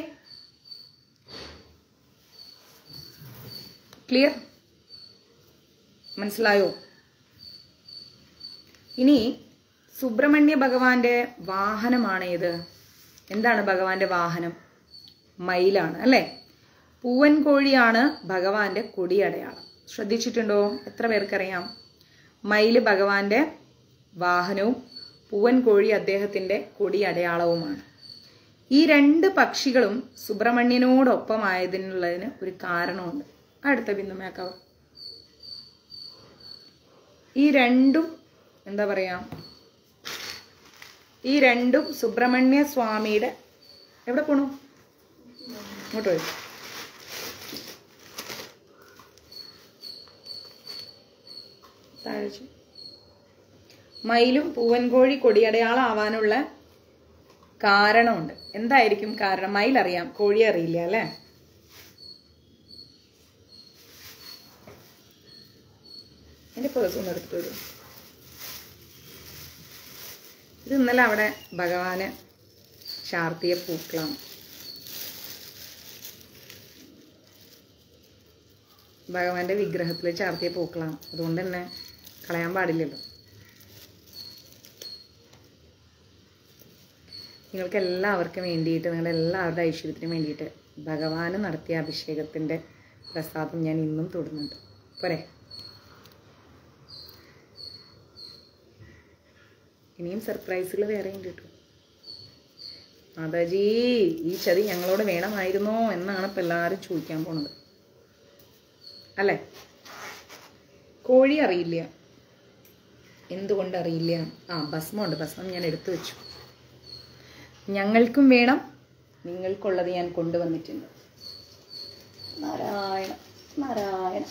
ക്ലിയർ മനസ്സിലായോ ഇനി സുബ്രഹ്മണ്യ ഭഗവാന്റെ വാഹനമാണ് ഏത് എന്താണ് ഭഗവാന്റെ വാഹനം മയിലാണ് അല്ലേ പൂവൻ കോഴിയാണ് ഭഗവാന്റെ കൊടിയടയാളം ശ്രദ്ധിച്ചിട്ടുണ്ടോ എത്ര പേർക്കറിയാം മയില് ഭഗവാന്റെ വാഹനവും പൂവൻ കോഴി അദ്ദേഹത്തിന്റെ കൊടിയടയാളവുമാണ് ഈ രണ്ട് പക്ഷികളും സുബ്രഹ്മണ്യനോടൊപ്പമായതിനുള്ളതിന് ഒരു കാരണമുണ്ട് അടുത്ത ബിന്ദുമേക്കാവ് ഈ രണ്ടും എന്താ പറയാ ഈ രണ്ടും സുബ്രഹ്മണ്യ സ്വാമിയുടെ എവിടെ പോണു ഇങ്ങോട്ട് വരും താഴ്ച മയിലും പൂവൻകോഴി കൊടിയടയാളം ആവാനുള്ള കാരണമുണ്ട് എന്തായിരിക്കും കാരണം മയിൽ അറിയാം കോഴി അറിയില്ല അല്ലേ എന്റെ പേഴ്സ് ഒന്ന് എടുത്തിട്ട് വരൂ ഇത് ഇന്നലെ അവിടെ ഭഗവാന് ചാർത്തിയ പൂക്കളാണ് ഭഗവാന്റെ വിഗ്രഹത്തിൽ ചാർത്തിയ പൂക്കളാണ് അതുകൊണ്ട് തന്നെ കളയാൻ പാടില്ലല്ലോ നിങ്ങൾക്ക് എല്ലാവർക്കും വേണ്ടിയിട്ട് നിങ്ങളുടെ എല്ലാവരുടെ ഐശ്വര്യത്തിനും വേണ്ടിയിട്ട് ഭഗവാന് നടത്തിയ അഭിഷേകത്തിൻ്റെ പ്രസാദം ഞാൻ ഇന്നും തൊടുന്നുണ്ട് പോരെ ഇനിയും സർപ്രൈസുകൾ വേറെ ഉണ്ട് കേട്ടോ മാതാജി ഈ ചതി ഞങ്ങളോട് വേണമായിരുന്നോ എന്നാണ് ഇപ്പം എല്ലാവരും ചോദിക്കാൻ പോണത് അല്ലേ കോഴി അറിയില്ല എന്തുകൊണ്ട് അറിയില്ല ആ ഭസ്മമുണ്ട് ഭസ്മം ഞാൻ എടുത്തു വെച്ചു ഞങ്ങൾക്കും വേണം നിങ്ങൾക്കുള്ളത് ഞാൻ കൊണ്ടുവന്നിട്ടുണ്ട് നാരായണ നാരായണ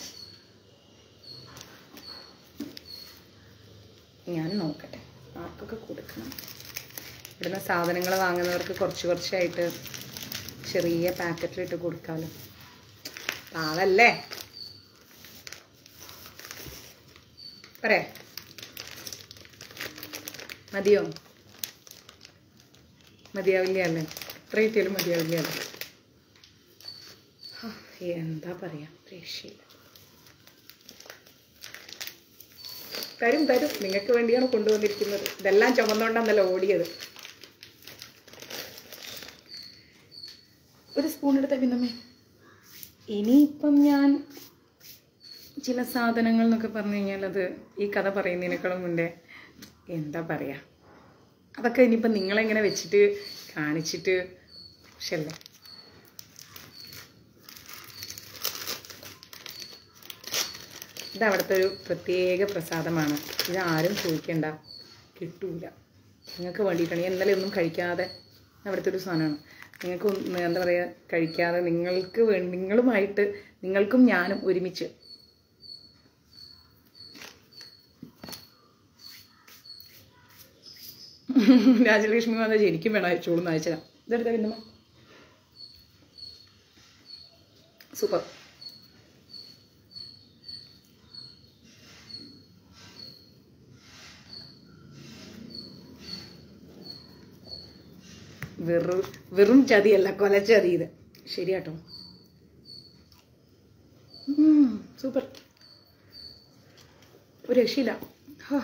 ഞാൻ നോക്കട്ടെ ആർക്കൊക്കെ കൊടുക്കണം ഇവിടുന്ന് സാധനങ്ങൾ വാങ്ങുന്നവർക്ക് കുറച്ച് കുറച്ചായിട്ട് ചെറിയ പാക്കറ്റിലിട്ട് കൊടുക്കാമല്ലോ പാവല്ലേ പറേ മതിയോ മതിയാവില്ല അല്ലേ എത്ര കിട്ടിയാലും മതിയാവില്ല അല്ലേ ഹാ, എന്താ പറയാ രക്ഷയില്ല തരും തരും നിങ്ങൾക്ക് വേണ്ടിയാണ് കൊണ്ടുവന്നിരിക്കുന്നത് ഇതെല്ലാം ചുമന്നുകൊണ്ടാന്നല്ലോ ഓടിയത് ഒരു സ്പൂൺ എടുത്ത പിന്നമ്മേ ഇനിയിപ്പം ഞാൻ ചില സാധനങ്ങൾ എന്നൊക്കെ പറഞ്ഞു കഴിഞ്ഞാൽ അത് ഈ കഥ പറയുന്നതിനേക്കാളും മുന്നേ എന്താ പറയുക അതൊക്കെ ഇനിയിപ്പം നിങ്ങളെങ്ങനെ വെച്ചിട്ട് കാണിച്ചിട്ട് ശല്ലേ ഇത് അവിടുത്തെ ഒരു പ്രത്യേക പ്രസാദമാണ് ഇത് ആരും ചോദിക്കണ്ട കിട്ടൂല നിങ്ങൾക്ക് വേണ്ടിയിട്ടാണ് ഞാൻ ഇന്നലെ ഒന്നും കഴിക്കാതെ അവിടുത്തെ ഒരു സാധനമാണ് നിങ്ങൾക്ക് ഒന്ന് എന്താ പറയുക കഴിക്കാതെ നിങ്ങൾക്ക് വേണ്ടി നിങ്ങളുമായിട്ട് നിങ്ങൾക്കും ഞാനും ഒരുമിച്ച് രാജലക്ഷ്മി വന്ന ശരിക്കും വേണം അയച്ചോളൂ അയച്ചതാ ഇതെടുത്ത പിന്നമ്മ സൂപ്പർ വെറും വെറും ചതിയല്ല കൊലച്ചതി ഇത് ശരിയാട്ടോ ഉം, സൂപ്പർ ഒരു രക്ഷയില്ല ഹാ.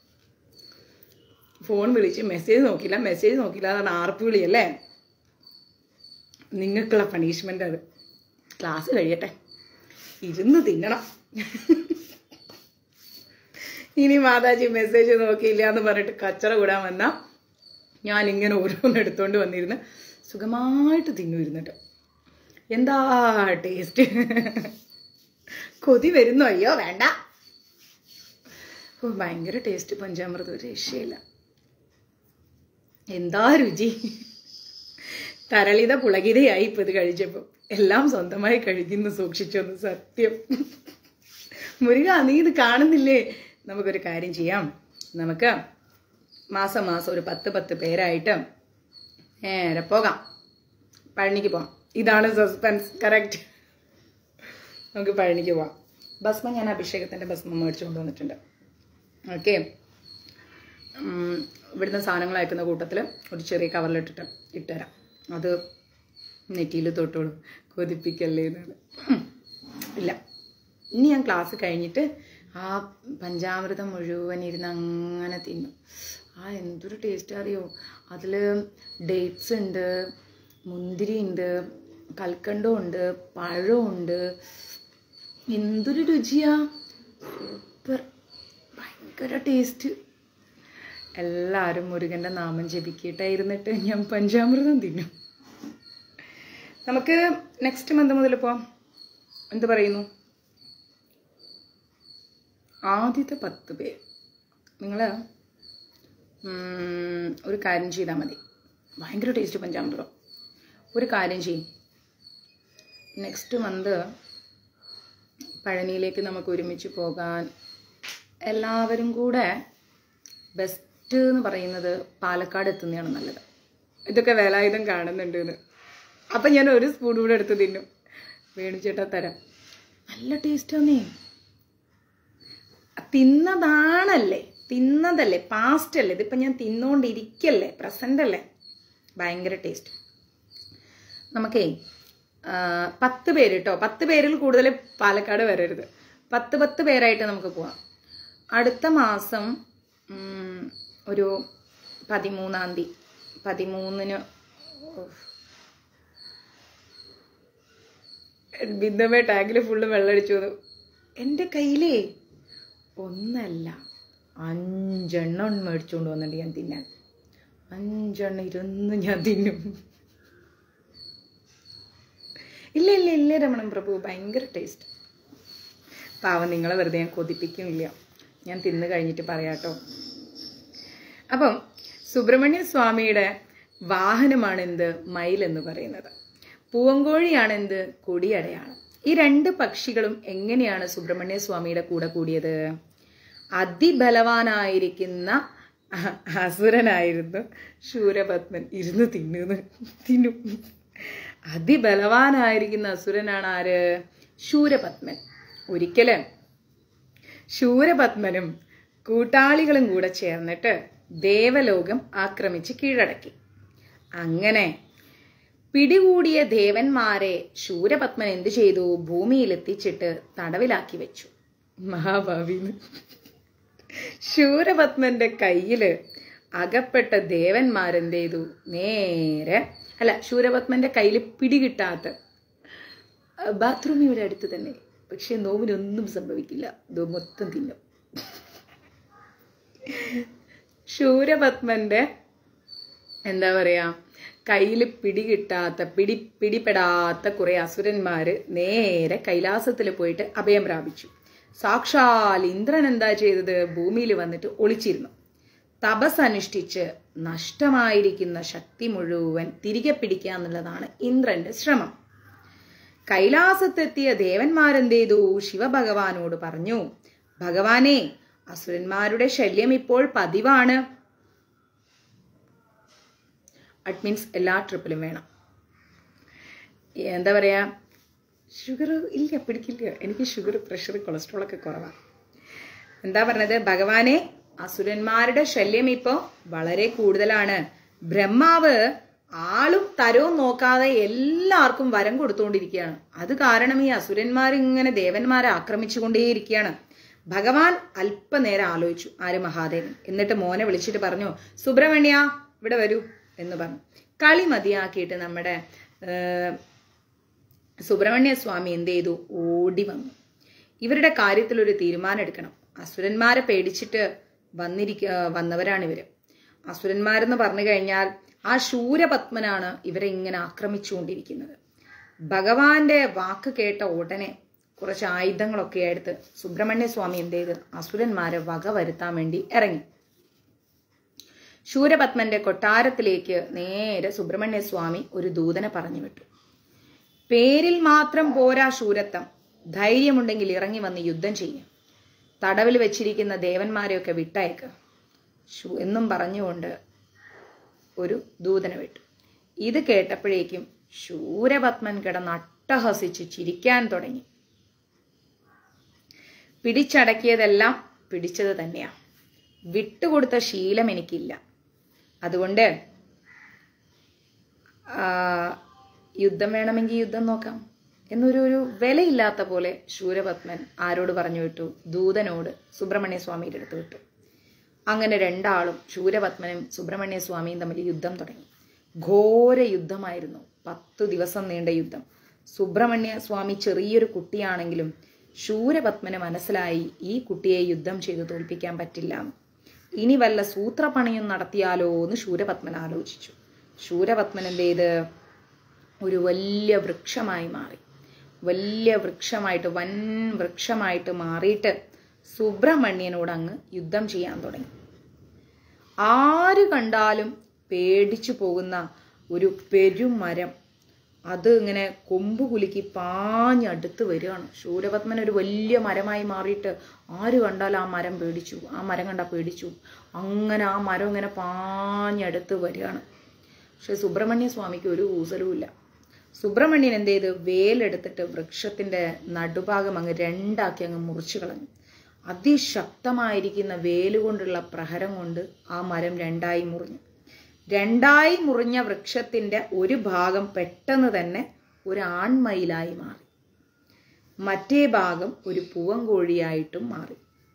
ഫോൺ വിളിച്ച് മെസ്സേജ് നോക്കില്ല മെസ്സേജ് നോക്കില്ല അതാണ് ആർപ്പ് വിളി അല്ലേ നിങ്ങൾക്കുള്ള പണിഷ്മെൻ്റ് അത് ക്ലാസ് കഴിയട്ടെ ഇരുന്ന് തിന്നണം ഇനി മാതാജി മെസ്സേജ് നോക്കിയില്ല എന്ന് പറഞ്ഞിട്ട് കച്ചറ കൂടാൻ വന്ന ഞാൻ ഇങ്ങനെ ഓരോന്ന് എടുത്തോണ്ട് വന്നിരുന്ന് സുഖമായിട്ട് തിന്നു ഇരുന്നിട്ട് എന്താ ടേസ്റ്റ് കൊതി വരുന്നു അയ്യോ വേണ്ട ഓ ഭയങ്കര ടേസ്റ്റ് പഞ്ചാമൃതം ഒരു രക്ഷയില്ല എന്താ രുചി തരളിത പുളകിതയായി ഇപ്പൊ ഇത് കഴിച്ചപ്പോൾ എല്ലാം സ്വന്തമായി കഴിക്കുന്നു സൂക്ഷിച്ചൊന്ന് സത്യം മുരുക നീ ഇത് കാണുന്നില്ലേ നമുക്കൊരു കാര്യം ചെയ്യാം നമുക്ക് മാസം മാസം ഒരു പത്ത് പത്ത് പേരായിട്ട് നേരെ പോകാം പഴനിക്ക് പോകാം ഇതാണ് സസ്പെൻസ് കറക്റ്റ് നമുക്ക് പഴനിക്ക് പോവാം ഭസ്മം ഞാൻ അഭിഷേകത്തിൻ്റെ ഭസ്മം മേടിച്ചു കൊണ്ടുവന്നിട്ടുണ്ട് ഓക്കെ ഇവിടുന്ന് സാധനങ്ങൾ അയക്കുന്ന കൂട്ടത്തിൽ ഒരു ചെറിയ കവറിലിട്ടിട്ട് ഇട്ടുതരാം അത് നെറ്റിയിൽ തൊട്ടോളൂ കൊതിപ്പിക്കല്ലേ എന്നാണ് ഉം. ഇല്ല ഇനി ഞാൻ ക്ലാസ് കഴിഞ്ഞിട്ട് ആ പഞ്ചാമൃതം മുഴുവൻ ഇരുന്ന് അങ്ങനെ തിന്നും ആ എന്തൊരു ടേസ്റ്റ് അറിയോ അതിൽ ഡേറ്റ്സ് ഉണ്ട് മുന്തിരി ഉണ്ട് കൽക്കണ്ടം ഉണ്ട് പഴമുണ്ട് എന്തൊരു രുചിയാ സൂപ്പർ ഭയങ്കര ടേസ്റ്റ് എല്ലാവരും മുരുകൻ്റെ നാമം ജപിക്കട്ടായിരുന്നിട്ട് ഞാൻ പഞ്ചാമൃതം തിന്നും നമുക്ക് നെക്സ്റ്റ് മന്ത് മുതൽ പോവാം എന്ത് പറയുന്നു ആദ്യത്തെ പത്ത് പേര് നിങ്ങൾ ഒരു കാര്യം ചെയ്താൽ മതി ഭയങ്കര ടേസ്റ്റ് പഞ്ചാമൃതം ഒരു കാര്യം ചെയ്യും നെക്സ്റ്റ് മന്ത് പഴനിയിലേക്ക് നമുക്ക് ഒരുമിച്ച് പോകാൻ എല്ലാവരും കൂടെ ബെസ്റ്റ് എന്ന് പറയുന്നത് പാലക്കാട് എത്തുന്നതാണ് നല്ലത് ഇതൊക്കെ വേലായുധം കാണുന്നുണ്ട് എന്ന് അപ്പം ഞാൻ ഒരു സ്പൂൺ കൂടെ എടുത്ത് തിന്നും വേണിച്ചേട്ടാ തരാം നല്ല ടേസ്റ്റാന്നേ തിന്നതാണല്ലേ തിന്നതല്ലേ പാസ്റ്റ് അല്ലേ ഇതിപ്പോൾ ഞാൻ തിന്നുകൊണ്ടിരിക്കല്ലേ പ്രസൻ്റ് അല്ലേ ഭയങ്കര ടേസ്റ്റ് നമുക്കേ ആ, പത്ത് പേര് കേട്ടോ പത്ത് പേരിൽ കൂടുതൽ പാലക്കാട് വരരുത് പത്ത് പത്ത് പേരായിട്ട് നമുക്ക് പോവാം അടുത്ത മാസം ഉം, ഒരു പതിമൂന്നാം തീയതി പതിമൂന്നിന് ബിന്ദമ്മ ടാഗിൽ ഫുള്ള് വെള്ളമടിച്ചു വന്നു എൻ്റെ കയ്യിലേ ഒന്നല്ല അഞ്ചെണ്ണം മേടിച്ചുകൊണ്ട് വന്നിട്ടുണ്ട് ഞാൻ തിന്നാൻ അഞ്ചെണ്ണം ഇരുന്ന് ഞാൻ തിന്നും ഇല്ല ഇല്ല ഇല്ല രമണൻ പ്രഭു ഭയങ്കര ടേസ്റ്റ് പാവം നിങ്ങളെ വെറുതെ ഞാൻ കൊതിപ്പിക്കുന്നില്ല ഞാൻ തിന്ന് കഴിഞ്ഞിട്ട് പറയാട്ടോ അപ്പം സുബ്രഹ്മണ്യ സ്വാമിയുടെ വാഹനമാണ് എന്ത് മയിൽ എന്ന് പറയുന്നത് പൂവങ്കോഴിയാണ് എന്ത് കൊടിയടയാണ് ഈ രണ്ട് പക്ഷികളും എങ്ങനെയാണ് സുബ്രഹ്മണ്യ സ്വാമിയുടെ കൂടെ കൂടിയത് അതിബലവാനായിരിക്കുന്ന അ- അസുരനായിരുന്നു ശൂരപത്മൻ ഇരുന്ന് തിന്നുന്നു തിന്നും അതിബലവാനായിരിക്കുന്ന അസുരനാണ് ആര് ശൂരപത്മൻ ഒരിക്കലും ശൂരപത്മനും കൂട്ടാളികളും കൂടെ ചേർന്നിട്ട് ദേവലോകം ആക്രമിച്ച് കീഴടക്കി അങ്ങനെ പിടികൂടിയ ദേവന്മാരെ ശൂരപത്മൻ എന്തു ചെയ്തു ഭൂമിയിലെത്തിച്ചിട്ട് തടവിലാക്കി വെച്ചു മഹാഭാവിന്ന് ശൂരപത്മന്റെ കയ്യില് അകപ്പെട്ട ദേവന്മാരെന്ത് ചെയ്തു നേരെ അല്ല ശൂരപത്മന്റെ കയ്യിൽ പിടികിട്ടാത്ത ബാത്റൂം ഇവിടെ അടുത്ത് തന്നെ പക്ഷെ നോവിനൊന്നും സംഭവിക്കില്ല ഇത് മൊത്തം തിന്നും ശൂരപത്മന്റെ എന്താ പറയാ കയ്യിൽ പിടികിട്ടാത്ത പിടി പിടിപ്പെടാത്ത കുറെ അസുരന്മാര് നേരെ കൈലാസത്തിൽ പോയിട്ട് അഭയം പ്രാപിച്ചു സാക്ഷാൽ ഇന്ദ്രൻ എന്താ ചെയ്തത് ഭൂമിയിൽ വന്നിട്ട് ഒളിച്ചിരുന്നു തപസ് അനുഷ്ഠിച്ച് നഷ്ടമായിരിക്കുന്ന ശക്തി മുഴുവൻ തിരികെ പിടിക്കുക എന്നുള്ളതാണ് ഇന്ദ്രന്റെ ശ്രമം കൈലാസത്തെത്തിയ ദേവന്മാരെന്ത് ചെയ്തു ശിവഭഗവാനോട് പറഞ്ഞു ഭഗവാനെ അസുരന്മാരുടെ ശല്യം ഇപ്പോൾ പതിവാണ് അറ്റ് മീൻസ് എല്ലാ ട്രിപ്പിലും വേണം എന്താ പറയാ ഷുഗർ ഇല്ല പിടിക്കില്ല എനിക്ക് ഷുഗർ പ്രഷർ കൊളസ്ട്രോൾ ഒക്കെ കുറവാണ് എന്താ പറഞ്ഞത് ഭഗവാനെ അസുരന്മാരുടെ ശല്യം ഇപ്പോൾ വളരെ കൂടുതലാണ് ബ്രഹ്മാവ് ആളും തരവും നോക്കാതെ എല്ലാവർക്കും വരം കൊടുത്തുകൊണ്ടിരിക്കുകയാണ് അത് കാരണം ഈ അസുരന്മാർ ഇങ്ങനെ ദേവന്മാരെ ആക്രമിച്ചുകൊണ്ടേയിരിക്കുകയാണ് ഭഗവാൻ അല്പനേരം ആലോചിച്ചു ആര് മഹാദേവൻ എന്നിട്ട് മോനെ വിളിച്ചിട്ട് പറഞ്ഞു സുബ്രഹ്മണ്യ ഇവിടെ വരൂ എന്ന് പറഞ്ഞു കളി മതിയാക്കിയിട്ട് നമ്മുടെ ഏർ, സുബ്രഹ്മണ്യ സ്വാമി എന്ത് ചെയ്തു ഓടി വന്നു ഇവരുടെ കാര്യത്തിൽ ഒരു തീരുമാനം എടുക്കണം അസുരന്മാരെ പേടിച്ചിട്ട് വന്നിരിക്ക വന്നവരാണ് ഇവര് അസുരന്മാരെന്ന് പറഞ്ഞു കഴിഞ്ഞാൽ ആ ശൂരപത്മനാണ് ഇവരെ ഇങ്ങനെ ആക്രമിച്ചുകൊണ്ടിരിക്കുന്നത് ഭഗവാന്റെ വാക്ക് കേട്ട ഉടനെ കുറച്ച് ആയുധങ്ങളൊക്കെ എടുത്ത് സുബ്രഹ്മണ്യ സ്വാമി എന്ത് ചെയ്ത് അസുരന്മാരെ വക വരുത്താൻ വേണ്ടി ഇറങ്ങി ശൂരപത്മന്റെ കൊട്ടാരത്തിലേക്ക് നേരെ സുബ്രഹ്മണ്യ സ്വാമി ഒരു ദൂതനെ പറഞ്ഞു വിട്ടു പേരിൽ മാത്രം പോരാ ശൂരത്വം ധൈര്യമുണ്ടെങ്കിൽ ഇറങ്ങി വന്ന് യുദ്ധം ചെയ്യും തടവിൽ വെച്ചിരിക്കുന്ന ദേവന്മാരെയൊക്കെ വിട്ടയക്ക് ശു എന്നും പറഞ്ഞുകൊണ്ട് ഒരു ദൂതനെ വിട്ടു ഇത് കേട്ടപ്പോഴേക്കും ശൂരപത്മൻ കിടന്ന് അട്ടഹസിച്ച് ചിരിക്കാൻ തുടങ്ങി പിടിച്ചടക്കിയതെല്ലാം പിടിച്ചത് തന്നെയാ വിട്ടുകൊടുത്ത ശീലം എനിക്കില്ല അതുകൊണ്ട് ആ, യുദ്ധം വേണമെങ്കിൽ യുദ്ധം നോക്കാം എന്നൊരു ഒരു വിലയില്ലാത്ത പോലെ ശൂരപത്മൻ ആരോട് പറഞ്ഞു വിട്ടു ദൂതനോട് സുബ്രഹ്മണ്യ സ്വാമിയുടെ അടുത്ത് വിട്ടു അങ്ങനെ രണ്ടാളും ശൂരപത്മനും സുബ്രഹ്മണ്യ സ്വാമിയും തമ്മിൽ യുദ്ധം തുടങ്ങി ഘോര യുദ്ധമായിരുന്നു പത്തു ദിവസം നീണ്ട യുദ്ധം സുബ്രഹ്മണ്യ സ്വാമി ചെറിയൊരു കുട്ടിയാണെങ്കിലും ശൂരപത്മന് മനസ്സിലായി ഈ കുട്ടിയെ യുദ്ധം ചെയ്ത് തോൽപ്പിക്കാൻ പറ്റില്ല എന്ന്. ഇനി വല്ല സൂത്രപണിയും നടത്തിയാലോ എന്ന് ശൂരപത്മൻ ആലോചിച്ചു ശൂരപത്മൻ എന്ത് ചെയ്ത് ഒരു വലിയ വൃക്ഷമായി മാറി വലിയ വൃക്ഷമായിട്ട് വൻ വൃക്ഷമായിട്ട് മാറിയിട്ട് സുബ്രഹ്മണ്യനോട് അങ്ങ് യുദ്ധം ചെയ്യാൻ തുടങ്ങി ആര് കണ്ടാലും പേടിച്ചു പോകുന്ന ഒരു പെരുമരം അത് ഇങ്ങനെ കൊമ്പ് കുലുക്കി പാഞ്ഞടുത്ത് വരികയാണ് ശൂരപത്മൻ ഒരു വലിയ മരമായി മാറിയിട്ട് ആര് കണ്ടാലും ആ മരം പേടിച്ചു ആ മരം കണ്ടാൽ പേടിച്ചു അങ്ങനെ ആ മരം ഇങ്ങനെ പാഞ്ഞടുത്ത് വരികയാണ് പക്ഷെ സുബ്രഹ്മണ്യ സ്വാമിക്ക് ഒരു ഊസലുമില്ല സുബ്രഹ്മണ്യൻ എന്ത് ചെയ്ത് വേലെടുത്തിട്ട് വൃക്ഷത്തിന്റെ നടുഭാഗം അങ്ങ് രണ്ടാക്കി അങ്ങ് മുറിച്ചു കളഞ്ഞു അതിശക്തമായിരിക്കുന്ന വേലുകൊണ്ടുള്ള പ്രഹരം കൊണ്ട് ആ മരം രണ്ടായി മുറിഞ്ഞു രണ്ടായി മുറിഞ്ഞ വൃക്ഷത്തിന്റെ ഒരു ഭാഗം പെട്ടെന്ന് തന്നെ ഒരു ആൺമയിലായി മാറി മറ്റേ ഭാഗം ഒരു പൂവൻകോഴിയായിട്ടും മാറി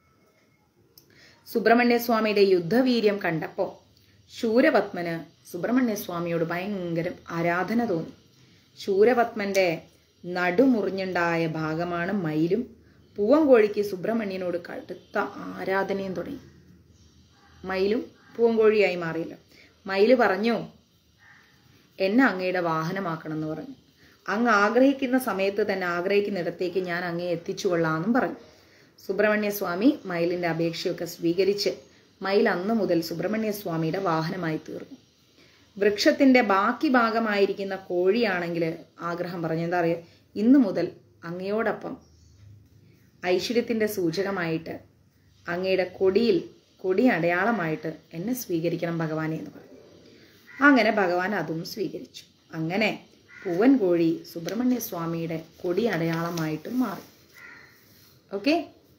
സുബ്രഹ്മണ്യ സ്വാമിയുടെ യുദ്ധവീര്യം കണ്ടപ്പോൾ ശൂരപത്മന് സുബ്രഹ്മണ്യ സ്വാമിയോട് ഭയങ്കര ആരാധന തോന്നി ശൂരപത്മന്റെ നടുമുറിഞ്ഞുണ്ടായ ഭാഗമാണ് മയിലും പൂവൻകോഴിക്ക് സുബ്രഹ്മണ്യനോട് കടുത്ത ആരാധനയും തുടങ്ങി മയിലും പൂവൻകോഴിയായി മാറിയല്ലോ മയില് പറഞ്ഞു എന്നെ അങ്ങയുടെ വാഹനമാക്കണം എന്ന് പറഞ്ഞു അങ്ങ് ആഗ്രഹിക്കുന്ന സമയത്ത് തന്നെ ആഗ്രഹിക്കുന്നിടത്തേക്ക് ഞാൻ അങ്ങേ എത്തിച്ചു കൊള്ളാമെന്നും പറഞ്ഞു സുബ്രഹ്മണ്യ സ്വാമി മയിലിന്റെ അപേക്ഷയൊക്കെ സ്വീകരിച്ച് മയിൽ അന്ന് മുതൽ സുബ്രഹ്മണ്യ സ്വാമിയുടെ വാഹനമായി തീർന്നു വൃക്ഷത്തിന്റെ ബാക്കി ഭാഗമായിരിക്കുന്ന കോഴിയാണെങ്കിൽ ആഗ്രഹം പറഞ്ഞു എന്താ പറയുക ഇന്നു മുതൽ അങ്ങയോടൊപ്പം ഐശ്വര്യത്തിന്റെ സൂചകമായിട്ട് അങ്ങയുടെ കൊടിയിൽ കൊടി അടയാളമായിട്ട് എന്നെ സ്വീകരിക്കണം ഭഗവാനെ എന്ന് പറഞ്ഞു അങ്ങനെ ഭഗവാൻ അതും സ്വീകരിച്ചു അങ്ങനെ പൂവൻ കോഴി സുബ്രഹ്മണ്യ സ്വാമിയുടെ കൊടി അടയാളമായിട്ടും മാറി ഓക്കെ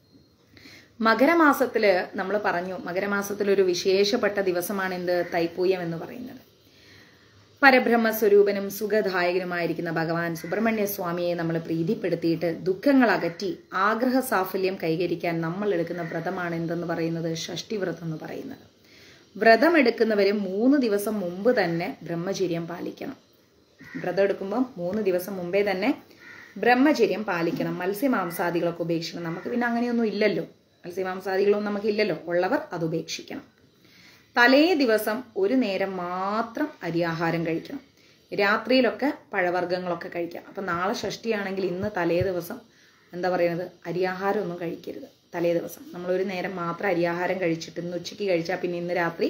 മകരമാസത്തില് നമ്മൾ പറഞ്ഞു മകരമാസത്തിൽ ഒരു വിശേഷപ്പെട്ട ദിവസമാണ് എന്ത് തൈപ്പൂയം എന്ന് പറയുന്നത് പരബ്രഹ്മസ്വരൂപനും സുഖദായകനുമായിരിക്കുന്ന ഭഗവാൻ സുബ്രഹ്മണ്യ സ്വാമിയെ നമ്മൾ പ്രീതിപ്പെടുത്തിയിട്ട് ദുഃഖങ്ങൾ അകറ്റി ആഗ്രഹ സാഫല്യം കൈകരിക്കാൻ നമ്മൾ എടുക്കുന്ന വ്രതമാണ് എന്തെന്ന് പറയുന്നത് ഷഷ്ടിവ്രതം എന്ന് പറയുന്നത് വ്രതം എടുക്കുന്നവർ മൂന്ന് ദിവസം മുമ്പ് തന്നെ ബ്രഹ്മചര്യം പാലിക്കണം വ്രതം എടുക്കുമ്പോൾ മൂന്ന് ദിവസം മുമ്പേ തന്നെ ബ്രഹ്മചര്യം പാലിക്കണം മത്സ്യമാംസാദികളൊക്കെ ഉപേക്ഷിക്കണം നമുക്ക് പിന്നെ അങ്ങനെയൊന്നും ഇല്ലല്ലോ മത്സ്യമാംസാദികളൊന്നും നമുക്ക് ഇല്ലല്ലോ ഉള്ളവർ അത് ഉപേക്ഷിക്കണം തലേ ദിവസം ഒരു നേരം മാത്രം അരിയാഹാരം കഴിക്കണം രാത്രിയിലൊക്കെ പഴവർഗ്ഗങ്ങളൊക്കെ കഴിക്കാം അപ്പം നാളെ ഷഷ്ടിയാണെങ്കിൽ ഇന്ന് തലേ ദിവസം എന്താ പറയുന്നത് അരിയാഹാരം ഒന്നും കഴിക്കരുത് തലേ ദിവസം നമ്മൾ ഒരു നേരം മാത്രം അരിയാഹാരം കഴിച്ചിട്ട് ഇന്ന് ഉച്ചയ്ക്ക് കഴിച്ചാൽ പിന്നെ ഇന്ന് രാത്രി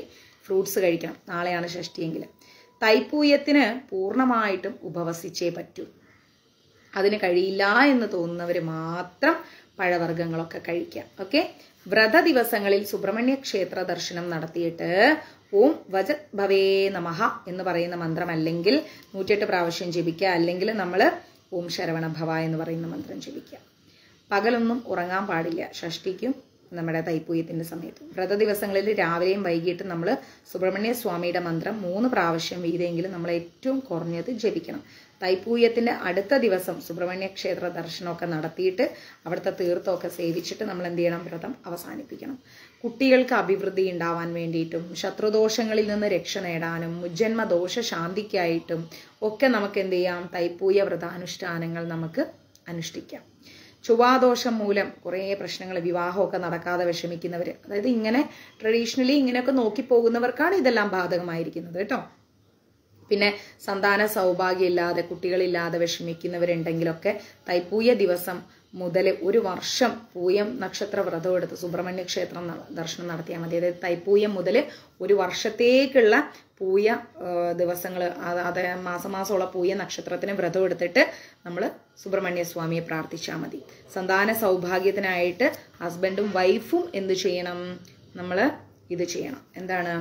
ഫ്രൂട്ട്സ് കഴിക്കണം നാളെയാണ് ഷഷ്ടിയെങ്കിൽ തൈപ്പൂയത്തിന് പൂർണ്ണമായിട്ടും ഉപവസിച്ചേ പറ്റൂ അതിന് കഴിയില്ല എന്ന് തോന്നുന്നവർ മാത്രം പഴവർഗ്ഗങ്ങളൊക്കെ കഴിക്കാം ഓക്കെ വ്രത ദിവസങ്ങളിൽ സുബ്രഹ്മണ്യ ക്ഷേത്ര ദർശനം നടത്തിയിട്ട് ഓം വജ ഭവേ നമഃ എന്ന് പറയുന്ന മന്ത്രം അല്ലെങ്കിൽ നൂറ്റെട്ട് പ്രാവശ്യം ജപിക്കുക അല്ലെങ്കിൽ നമ്മൾ ഓം ശരവണ ഭവ എന്ന് പറയുന്ന മന്ത്രം ജപിക്കുക പകലൊന്നും ഉറങ്ങാൻ പാടില്ല ഷഷ്ടിക്കും നമ്മുടെ തൈപ്പൂയത്തിന്റെ സമയത്ത് വ്രത ദിവസങ്ങളിൽ രാവിലെയും വൈകിട്ടും നമ്മൾ സുബ്രഹ്മണ്യ സ്വാമിയുടെ മന്ത്രം മൂന്ന് പ്രാവശ്യം വീതെങ്കിലും നമ്മൾ ഏറ്റവും കുറഞ്ഞത് ജപിക്കണം തൈപ്പൂയത്തിന്റെ അടുത്ത ദിവസം സുബ്രഹ്മണ്യ ക്ഷേത്ര ദർശനമൊക്കെ നടത്തിയിട്ട് അവിടുത്തെ തീർത്ഥമൊക്കെ സേവിച്ചിട്ട് നമ്മൾ എന്ത് ചെയ്യണം വ്രതം അവസാനിപ്പിക്കണം കുട്ടികൾക്ക് അഭിവൃദ്ധി ഉണ്ടാവാൻ വേണ്ടിയിട്ടും ശത്രുദോഷങ്ങളിൽ നിന്ന് രക്ഷ നേടാനും മുജ്ജന്മ ദോഷ ശാന്തിക്കായിട്ടും ഒക്കെ നമുക്ക് എന്ത് ചെയ്യാം തൈപ്പൂയ വ്രതാനുഷ്ഠാനങ്ങൾ നമുക്ക് അനുഷ്ഠിക്കാം ചൊവ്വാദോഷം മൂലം കുറേ പ്രശ്നങ്ങൾ വിവാഹമൊക്കെ നടക്കാതെ വിഷമിക്കുന്നവർ അതായത് ഇങ്ങനെ ട്രഡീഷണലി ഇങ്ങനെയൊക്കെ നോക്കി പോകുന്നവർക്കാണ് ഇതെല്ലാം ബാധകമായിരിക്കുന്നത് കേട്ടോ പിന്നെ സന്താന സൗഭാഗ്യമില്ലാതെ കുട്ടികളില്ലാതെ വിഷമിക്കുന്നവരുണ്ടെങ്കിലൊക്കെ തൈപ്പൂയ ദിവസം മുതൽ ഒരു വർഷം പൂയം നക്ഷത്ര വ്രതം എടുത്ത് സുബ്രഹ്മണ്യ ക്ഷേത്രം ന- ദർശനം നടത്തിയാൽ മതി അതായത് തൈപ്പൂയം മുതൽ ഒരു വർഷത്തേക്കുള്ള പൂയ ദിവസങ്ങൾ അത് മാസം മാസമുള്ള പൂയ നക്ഷത്രത്തിന് വ്രതം എടുത്തിട്ട് നമ്മൾ സുബ്രഹ്മണ്യ സ്വാമിയെ പ്രാർത്ഥിച്ചാൽ മതി സന്താന സൗഭാഗ്യത്തിനായിട്ട് ഹസ്ബൻഡും വൈഫും എന്ത് ചെയ്യണം നമ്മൾ ഇത് ചെയ്യണം എന്താണ്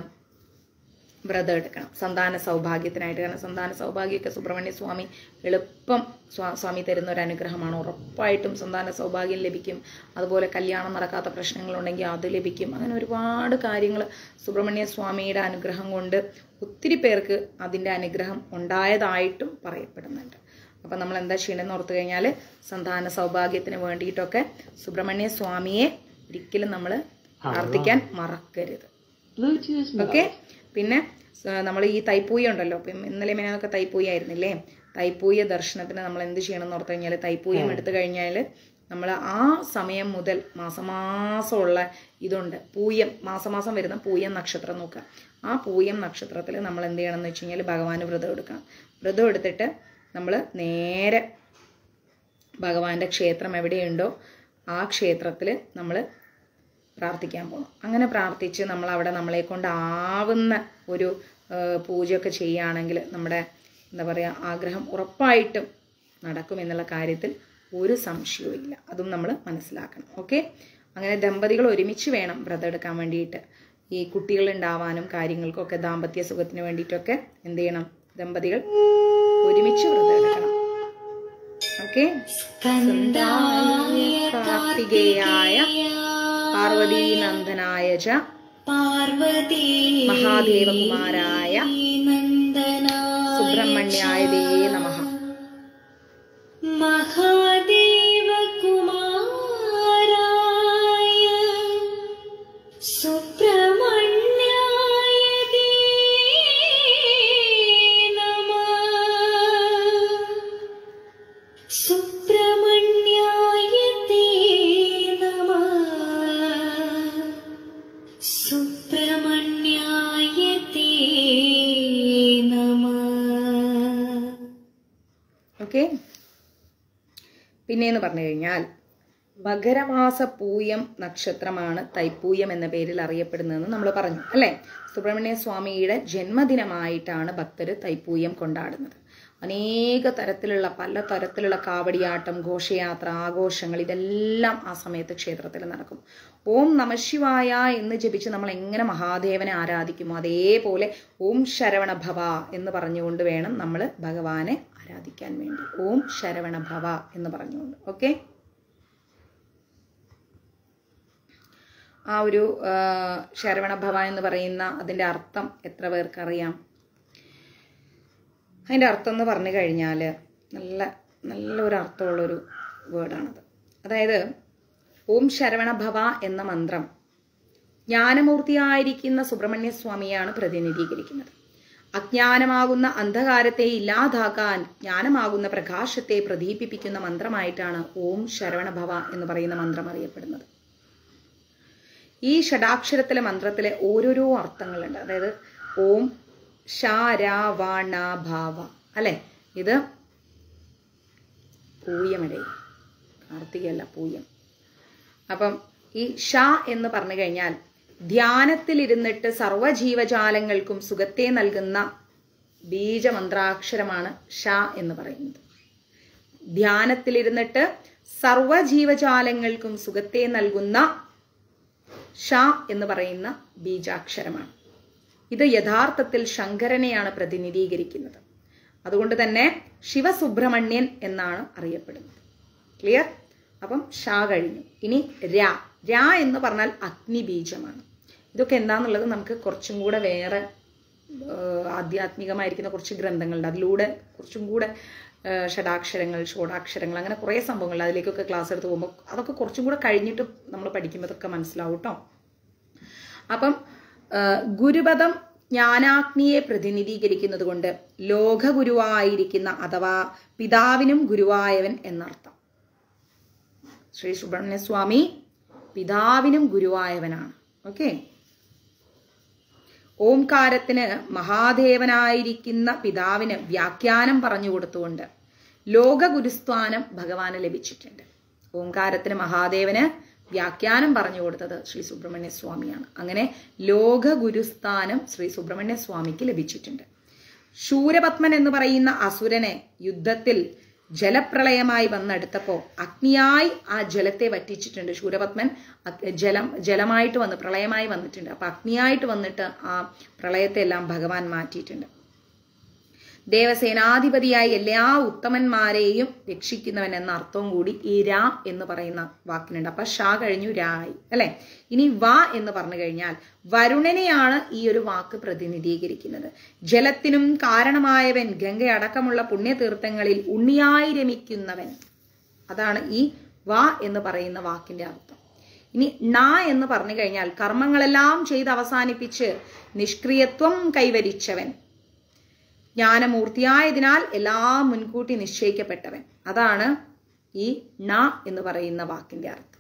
വ്രതം എടുക്കണം സന്താന സൗഭാഗ്യത്തിനായിട്ട് കാരണം സന്താന സൗഭാഗ്യമൊക്കെ സുബ്രഹ്മണ്യ സ്വാമി എളുപ്പം സ്വാ സ്വാമി തരുന്ന ഒരു അനുഗ്രഹമാണ് ഉറപ്പായിട്ടും സന്താന സൗഭാഗ്യം ലഭിക്കും അതുപോലെ കല്യാണം നടക്കാത്ത പ്രശ്നങ്ങളുണ്ടെങ്കിൽ അത് ലഭിക്കും അങ്ങനെ ഒരുപാട് കാര്യങ്ങൾ സുബ്രഹ്മണ്യ സ്വാമിയുടെ അനുഗ്രഹം കൊണ്ട് ഒത്തിരി പേർക്ക് അതിൻ്റെ അനുഗ്രഹം ഉണ്ടായതായിട്ടും പറയപ്പെടുന്നുണ്ട് അപ്പം നമ്മൾ എന്താ ചെയ്യണമെന്ന് ഓർത്തു കഴിഞ്ഞാൽ സന്താന സൗഭാഗ്യത്തിന് വേണ്ടിയിട്ടൊക്കെ സുബ്രഹ്മണ്യ സ്വാമിയെ ഒരിക്കലും നമ്മൾ പ്രാർത്ഥിക്കാൻ മറക്കരുത് Bluetooth mode. ഓക്കെ പിന്നെ നമ്മൾ ഈ തൈപ്പൂയ ഉണ്ടല്ലോ ഇപ്പം ഇന്നലെ മിനൊക്കെ തൈപ്പൂയ ആയിരുന്നില്ലേ തൈപ്പൂയ ദർശനത്തിന് നമ്മൾ എന്ത് ചെയ്യണം എന്ന് ഓർത്ത് കഴിഞ്ഞാൽ തൈപ്പൂയം എടുത്തു കഴിഞ്ഞാൽ നമ്മൾ ആ സമയം മുതൽ മാസമാസമുള്ള ഇതുണ്ട് പൂയം മാസമാസം വരുന്ന പൂയം നക്ഷത്രം നോക്കുക ആ പൂയം നക്ഷത്രത്തിൽ നമ്മൾ എന്ത് ചെയ്യണം എന്ന് വെച്ച് കഴിഞ്ഞാൽ ഭഗവാന് വ്രതം എടുക്കണം വ്രതം എടുത്തിട്ട് നമ്മൾ നേരെ ഭഗവാന്റെ ക്ഷേത്രം എവിടെയുണ്ടോ ആ ക്ഷേത്രത്തിൽ നമ്മൾ പ്രാർത്ഥിക്കാൻ പോകണം അങ്ങനെ പ്രാർത്ഥിച്ച് നമ്മൾ അവിടെ നമ്മളെ കൊണ്ടാവുന്ന ഒരു ആ, പൂജയൊക്കെ ചെയ്യുകയാണെങ്കിൽ നമ്മുടെ എന്താ പറയുക ആഗ്രഹം ഉറപ്പായിട്ടും നടക്കും എന്നുള്ള കാര്യത്തിൽ ഒരു സംശയവും ഇല്ല അതും നമ്മൾ മനസ്സിലാക്കണം ഓക്കെ അങ്ങനെ ദമ്പതികൾ ഒരുമിച്ച് വേണം വ്രതം എടുക്കാൻ വേണ്ടിയിട്ട് ഈ കുട്ടികൾ ഉണ്ടാവാനും കാര്യങ്ങൾക്കൊക്കെ ദാമ്പത്യ സുഖത്തിന് വേണ്ടിയിട്ടൊക്കെ എന്ത് ചെയ്യണം ദമ്പതികൾ ഒരുമിച്ച് വ്രതം എടുക്കണം ഓക്കെ കാർത്തികേയായ പാർവതീനന്ദനായ ച പാർവതി മഹാദേവകുമാരായ സുബ്രഹ്മണ്യായ ദേ നമ മഹാദേവകുമാരായ സുബ്രഹ്മണ്യായ ദേ നമഃ സുബ്രഹ്മണ്യായ ദേ നമഃ സുബ്രഹ്മണ്യായ ദേ നമഃ ഓക്കെ പിന്നെയെന്ന് പറഞ്ഞു കഴിഞ്ഞാൽ മകരമാസ പൂയം നക്ഷത്രമാണ് തൈപ്പൂയം എന്ന പേരിൽ അറിയപ്പെടുന്നതെന്ന് നമ്മൾ പറഞ്ഞു അല്ലേ സുബ്രഹ്മണ്യ സ്വാമിയുടെ ജന്മദിനമായിട്ടാണ് ഭക്തർ തൈപ്പൂയം കൊണ്ടാടുന്നത് അനേക തരത്തിലുള്ള പല തരത്തിലുള്ള കാവടിയാട്ടം ഘോഷയാത്ര ആഘോഷങ്ങൾ ഇതെല്ലാം ആ സമയത്ത് ക്ഷേത്രത്തിൽ നടക്കും ഓം നമശിവായ എന്ന് ജപിച്ച് നമ്മൾ എങ്ങനെ മഹാദേവനെ ആരാധിക്കുമോ അതേപോലെ ഓം ശരവണ ഭവ എന്ന് പറഞ്ഞുകൊണ്ട് വേണം നമ്മൾ ഭഗവാനെ ആരാധിക്കാൻ വേണ്ടി ഓം ശരവണ ഭവ എന്ന് പറഞ്ഞുകൊണ്ട് ഓക്കെ ആ ഒരു ആ, ശരവണ ഭവ എന്ന് പറയുന്ന അതിൻ്റെ അർത്ഥം എത്ര പേർക്ക് അറിയാം അതിൻ്റെ അർത്ഥം എന്ന് പറഞ്ഞു കഴിഞ്ഞാൽ നല്ല നല്ലൊരു അർത്ഥമുള്ളൊരു വേർഡാണത് അതായത് ഓം ശരവണ ഭവ എന്ന മന്ത്രം ജ്ഞാനമൂർത്തിയായിരിക്കുന്ന സുബ്രഹ്മണ്യ സ്വാമിയാണ് പ്രതിനിധീകരിക്കുന്നത് അജ്ഞാനമാകുന്ന അന്ധകാരത്തെ ഇല്ലാതാക്കാൻ ജ്ഞാനമാകുന്ന പ്രകാശത്തെ പ്രദീപിപ്പിക്കുന്ന മന്ത്രമായിട്ടാണ് ഓം ശരവണ ഭവ എന്ന് പറയുന്ന മന്ത്രം അറിയപ്പെടുന്നത് ഈ ഷഡാക്ഷരത്തിലെ മന്ത്രത്തിലെ ഓരോരോ അർത്ഥങ്ങളുണ്ട് അതായത് ഓം ഷാരാവണ ഭാവ അല്ലെ ഇത് പൂയമടേ കാർത്തികയല്ല പൂയം അപ്പം ഈ ഷ എന്ന് പറഞ്ഞു കഴിഞ്ഞാൽ ധ്യാനത്തിലിരുന്നിട്ട് സർവ്വജീവജാലങ്ങൾക്കും സുഖത്തെ നൽകുന്ന ബീജമന്ത്രാക്ഷരമാണ് ഷ എന്ന് പറയുന്നത് ധ്യാനത്തിലിരുന്നിട്ട് സർവ്വജീവജാലങ്ങൾക്കും സുഖത്തെ നൽകുന്ന ഷ എന്ന് പറയുന്ന ബീജാക്ഷരമാണ് ഇത് യഥാർത്ഥത്തിൽ ശങ്കരനെയാണ് പ്രതിനിധീകരിക്കുന്നത് അതുകൊണ്ട് തന്നെ ശിവസുബ്രഹ്മണ്യൻ എന്നാണ് അറിയപ്പെടുന്നത് ക്ലിയർ അപ്പം ഷ കഴിഞ്ഞു ഇനി രാ രാ എന്ന് പറഞ്ഞാൽ അഗ്നിബീജമാണ് ഇതൊക്കെ എന്താന്നുള്ളത് നമുക്ക് കുറച്ചും കൂടെ വേറെ ഏഹ്, ആധ്യാത്മികമായിരിക്കുന്ന കുറച്ച് ഗ്രന്ഥങ്ങളുണ്ട് അതിലൂടെ കുറച്ചും കൂടെ ഏഹ്, ഷഡാക്ഷരങ്ങൾ ഷോഡാക്ഷരങ്ങൾ അങ്ങനെ കുറേ സംഭവങ്ങൾ അതിലേക്കൊക്കെ ക്ലാസ് എടുത്ത് പോകുമ്പോൾ അതൊക്കെ കുറച്ചും കൂടെ കഴിഞ്ഞിട്ട് നമ്മൾ പഠിക്കുമ്പോൾ ഇതൊക്കെ മനസ്സിലാവും കേട്ടോ അപ്പം ആ, ഗുരുപദം ജ്ഞാനാഗ്നിയെ പ്രതിനിധീകരിക്കുന്നത് കൊണ്ട് ലോകഗുരുവായിരിക്കുന്ന അഥവാ പിതാവിനും ഗുരുവായവൻ എന്നർത്ഥം ശ്രീ സുബ്രഹ്മണ്യ സ്വാമി പിതാവിനും ഗുരുവായവനാണ് ഓക്കെ ഓംകാരത്തിന് മഹാദേവനായിരിക്കുന്ന പിതാവിന് വ്യാഖ്യാനം പറഞ്ഞു കൊടുത്തുകൊണ്ട് ലോകഗുരുസ്ഥാനം ഭഗവാന് ലഭിച്ചിട്ടുണ്ട് ഓംകാരത്തിന് മഹാദേവന് വ്യാഖ്യാനം പറഞ്ഞു കൊടുത്തത് ശ്രീ സുബ്രഹ്മണ്യ സ്വാമിയാണ് അങ്ങനെ ലോകഗുരുസ്ഥാനം ശ്രീ സുബ്രഹ്മണ്യ സ്വാമിക്ക് ലഭിച്ചിട്ടുണ്ട് ശൂരപത്മൻ എന്ന് പറയുന്ന അസുരനെ യുദ്ധത്തിൽ ജലപ്രളയമായി വന്നെടുത്തപ്പോൾ അഗ്നിയായി ആ ജലത്തെ വറ്റിച്ചിട്ടുണ്ട് ശൂരപത്മൻ അഗ് ജലം ജലമായിട്ട് വന്ന് പ്രളയമായി വന്നിട്ടുണ്ട് അപ്പൊ അഗ്നിയായിട്ട് വന്നിട്ട് ആ പ്രളയത്തെ എല്ലാം ഭഗവാൻ മാറ്റിയിട്ടുണ്ട് ദേവസേനാധിപതിയായി എല്ലാ ഉത്തമന്മാരെയും രക്ഷിക്കുന്നവൻ എന്ന അർത്ഥവും കൂടി ഈ രാ എന്ന് പറയുന്ന വാക്കിനുണ്ട് അപ്പൊ ഷാ കഴിഞ്ഞു രായി അല്ലെ ഇനി വാ എന്ന് പറഞ്ഞു കഴിഞ്ഞാൽ വരുണനെയാണ് ഈ ഒരു വാക്ക് പ്രതിനിധീകരിക്കുന്നത് ജലത്തിനും കാരണമായവൻ ഗംഗയടക്കമുള്ള പുണ്യതീർത്ഥങ്ങളിൽ ഉണ്ണിയായി രമിക്കുന്നവൻ അതാണ് ഈ വാ എന്ന് പറയുന്ന വാക്കിന്റെ അർത്ഥം ഇനി ണ എന്ന് പറഞ്ഞു കഴിഞ്ഞാൽ കർമ്മങ്ങളെല്ലാം ചെയ്ത് അവസാനിപ്പിച്ച് നിഷ്ക്രിയത്വം കൈവരിച്ചവൻ ജ്ഞാനമൂർത്തിയായതിനാൽ എല്ലാം മുൻകൂട്ടി നിശ്ചയിക്കപ്പെട്ടവൻ അതാണ് ഈ ണ എന്ന് പറയുന്ന വാക്കിന്റെ അർത്ഥം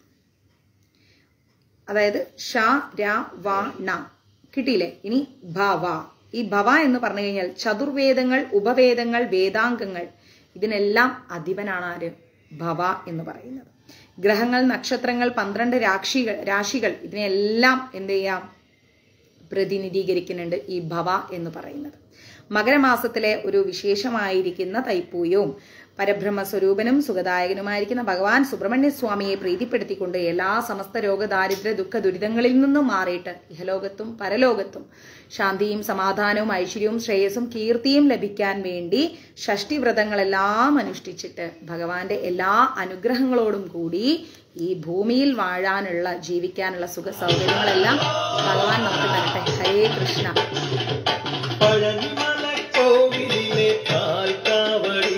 അതായത് ഷ ര വ ണ കിട്ടിയില്ലേ ഇനി ഭവ ഈ ഭവ എന്ന് പറഞ്ഞു കഴിഞ്ഞാൽ ചതുർവേദങ്ങൾ ഉപവേദങ്ങൾ വേദാംഗങ്ങൾ ഇതിനെല്ലാം അധിപനാണ് ആര് ഭവ എന്ന് പറയുന്നത് ഗ്രഹങ്ങൾ നക്ഷത്രങ്ങൾ പന്ത്രണ്ട് രാശികൾ രാശികൾ ഇതിനെല്ലാം എന്ത് ചെയ്യാം പ്രതിനിധീകരിക്കുന്നുണ്ട് ഈ ഭവ എന്ന് പറയുന്നത് മകരമാസത്തിലെ ഒരു വിശേഷമായിരിക്കുന്ന തൈപ്പൂയവും പരബ്രഹ്മ സ്വരൂപനും സുഖദായകനുമായിരിക്കുന്ന ഭഗവാൻ സുബ്രഹ്മണ്യ സ്വാമിയെ പ്രീതിപ്പെടുത്തിക്കൊണ്ട് എല്ലാ സമസ്ത രോഗ ദാരിദ്ര്യ ദുഃഖ ദുരിതങ്ങളിൽ നിന്നും മാറിയിട്ട് ഇഹലോകത്തും പരലോകത്തും ശാന്തിയും സമാധാനവും ഐശ്വര്യവും ശ്രേയസ്സും കീർത്തിയും ലഭിക്കാൻ വേണ്ടി ഷഷ്ടിവ്രതങ്ങളെല്ലാം അനുഷ്ഠിച്ചിട്ട് ഭഗവാന്റെ എല്ലാ അനുഗ്രഹങ്ങളോടും കൂടി ഈ ഭൂമിയിൽ വാഴാനുള്ള ജീവിക്കാനുള്ള സുഖ സൗകര്യങ്ങളെല്ലാം ഭഗവാൻ നമുക്ക് തരട്ടെ ഹരേ കൃഷ്ണ പഴനിമലക്കോവിലിലെ പാൽക്കാവടി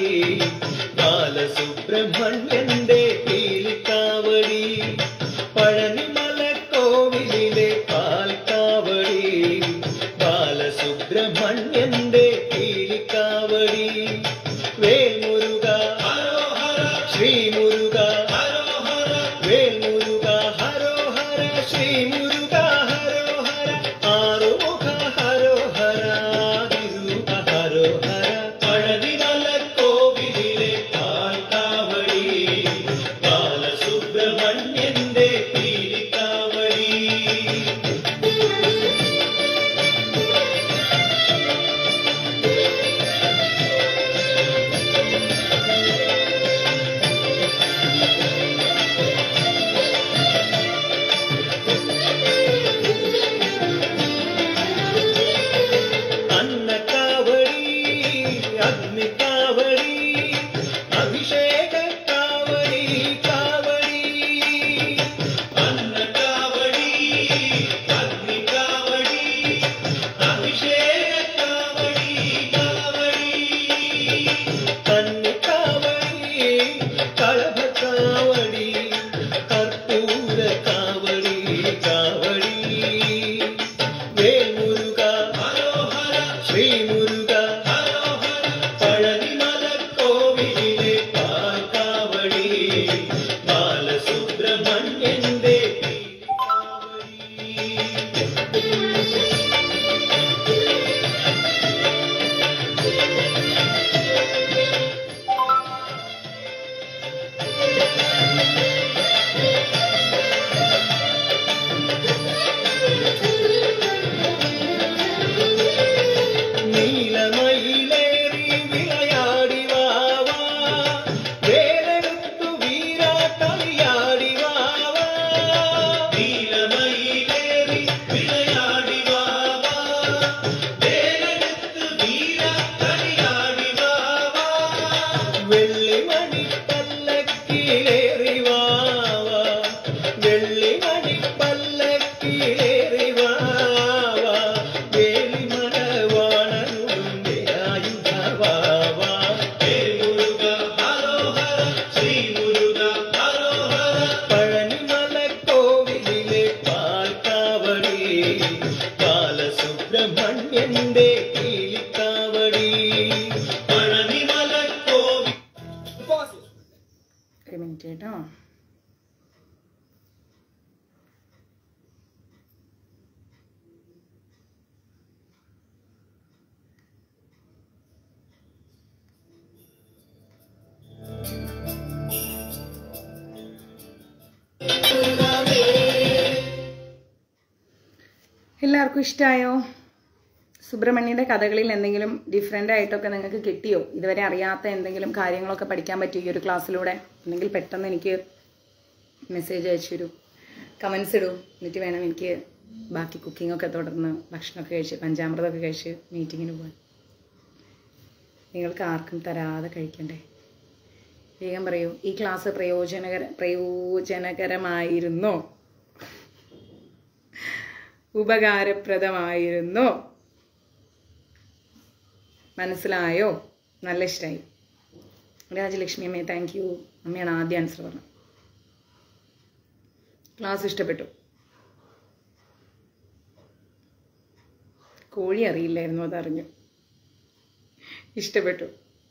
ബാലസുബ്രഹ്മണ്യന്റെ പീലിക്കാവടി പഴനിമലക്കോവിലിലെ പാൽക്കാവടി ബാലസുബ്രഹ്മണ്യന്റെ പീലിക്കാവടി വേൽമുരുക ശ്രീമുരുക വേൽമുരുക ഹരോ ഹര ശ്രീമുരുക ഹരോ ഹര ആറുമുഖ ഹരോ ഹര തിരുക ഹരോ ഹര പഴനിമല കോവിലിലെ പാൽക്കാവടി ബാലസുബ്രഹ്മണ്യന്റെ പീലിക്കാവടി അന്നക്കാവടി അഗ്നിക്കാവടി അഭിഷേക കാവടി കാവടി അന്നക്കാവടി അഗ്നിക്കാവടി അഭിഷേക കാവടി കാവടി കന്നിക്കാവടി കളഭക്കാവടി കർപ്പൂര കാവടി കാവടി വേൽമുരുക ശ്രീമുരുക പഴനി എല്ലാവർക്കും ഇഷ്ടമായോ സുബ്രഹ്മണ്യന്റെ കഥകളിൽ എന്തെങ്കിലും ഡിഫറെൻ്റ് ആയിട്ടൊക്കെ നിങ്ങൾക്ക് കിട്ടിയോ ഇതുവരെ അറിയാത്ത എന്തെങ്കിലും കാര്യങ്ങളൊക്കെ പഠിക്കാൻ പറ്റിയോ ഈ ഒരു ക്ലാസ്സിലൂടെ അല്ലെങ്കിൽ പെട്ടെന്ന് എനിക്ക് മെസ്സേജ് അയച്ചു തരൂ കമൻസ് ഇടൂ എന്നിട്ട് വേണം എനിക്ക് ബാക്കി കുക്കിംഗ് ഒക്കെ തുടർന്ന് ഭക്ഷണമൊക്കെ കഴിച്ച് പഞ്ചാമൃതമൊക്കെ കഴിച്ച് മീറ്റിങ്ങിന് പോകാൻ നിങ്ങൾക്ക് ആർക്കും തരാതെ കഴിക്കണ്ടേ വേഗം പറയൂ ഈ ക്ലാസ് പ്രയോജനകര പ്രയോജനകരമായിരുന്നോ ഉപകാരപ്രദമായിരുന്നോ മനസ്സിലായോ നല്ല ഇഷ്ടമായി രാജലക്ഷ്മി അമ്മേ താങ്ക് യു അമ്മയാണ് ആദ്യ ആൻസർ പറഞ്ഞത് ക്ലാസ് ഇഷ്ടപ്പെട്ടു കോഴി അറിയില്ലായിരുന്നു അതറിഞ്ഞു ഇഷ്ടപ്പെട്ടു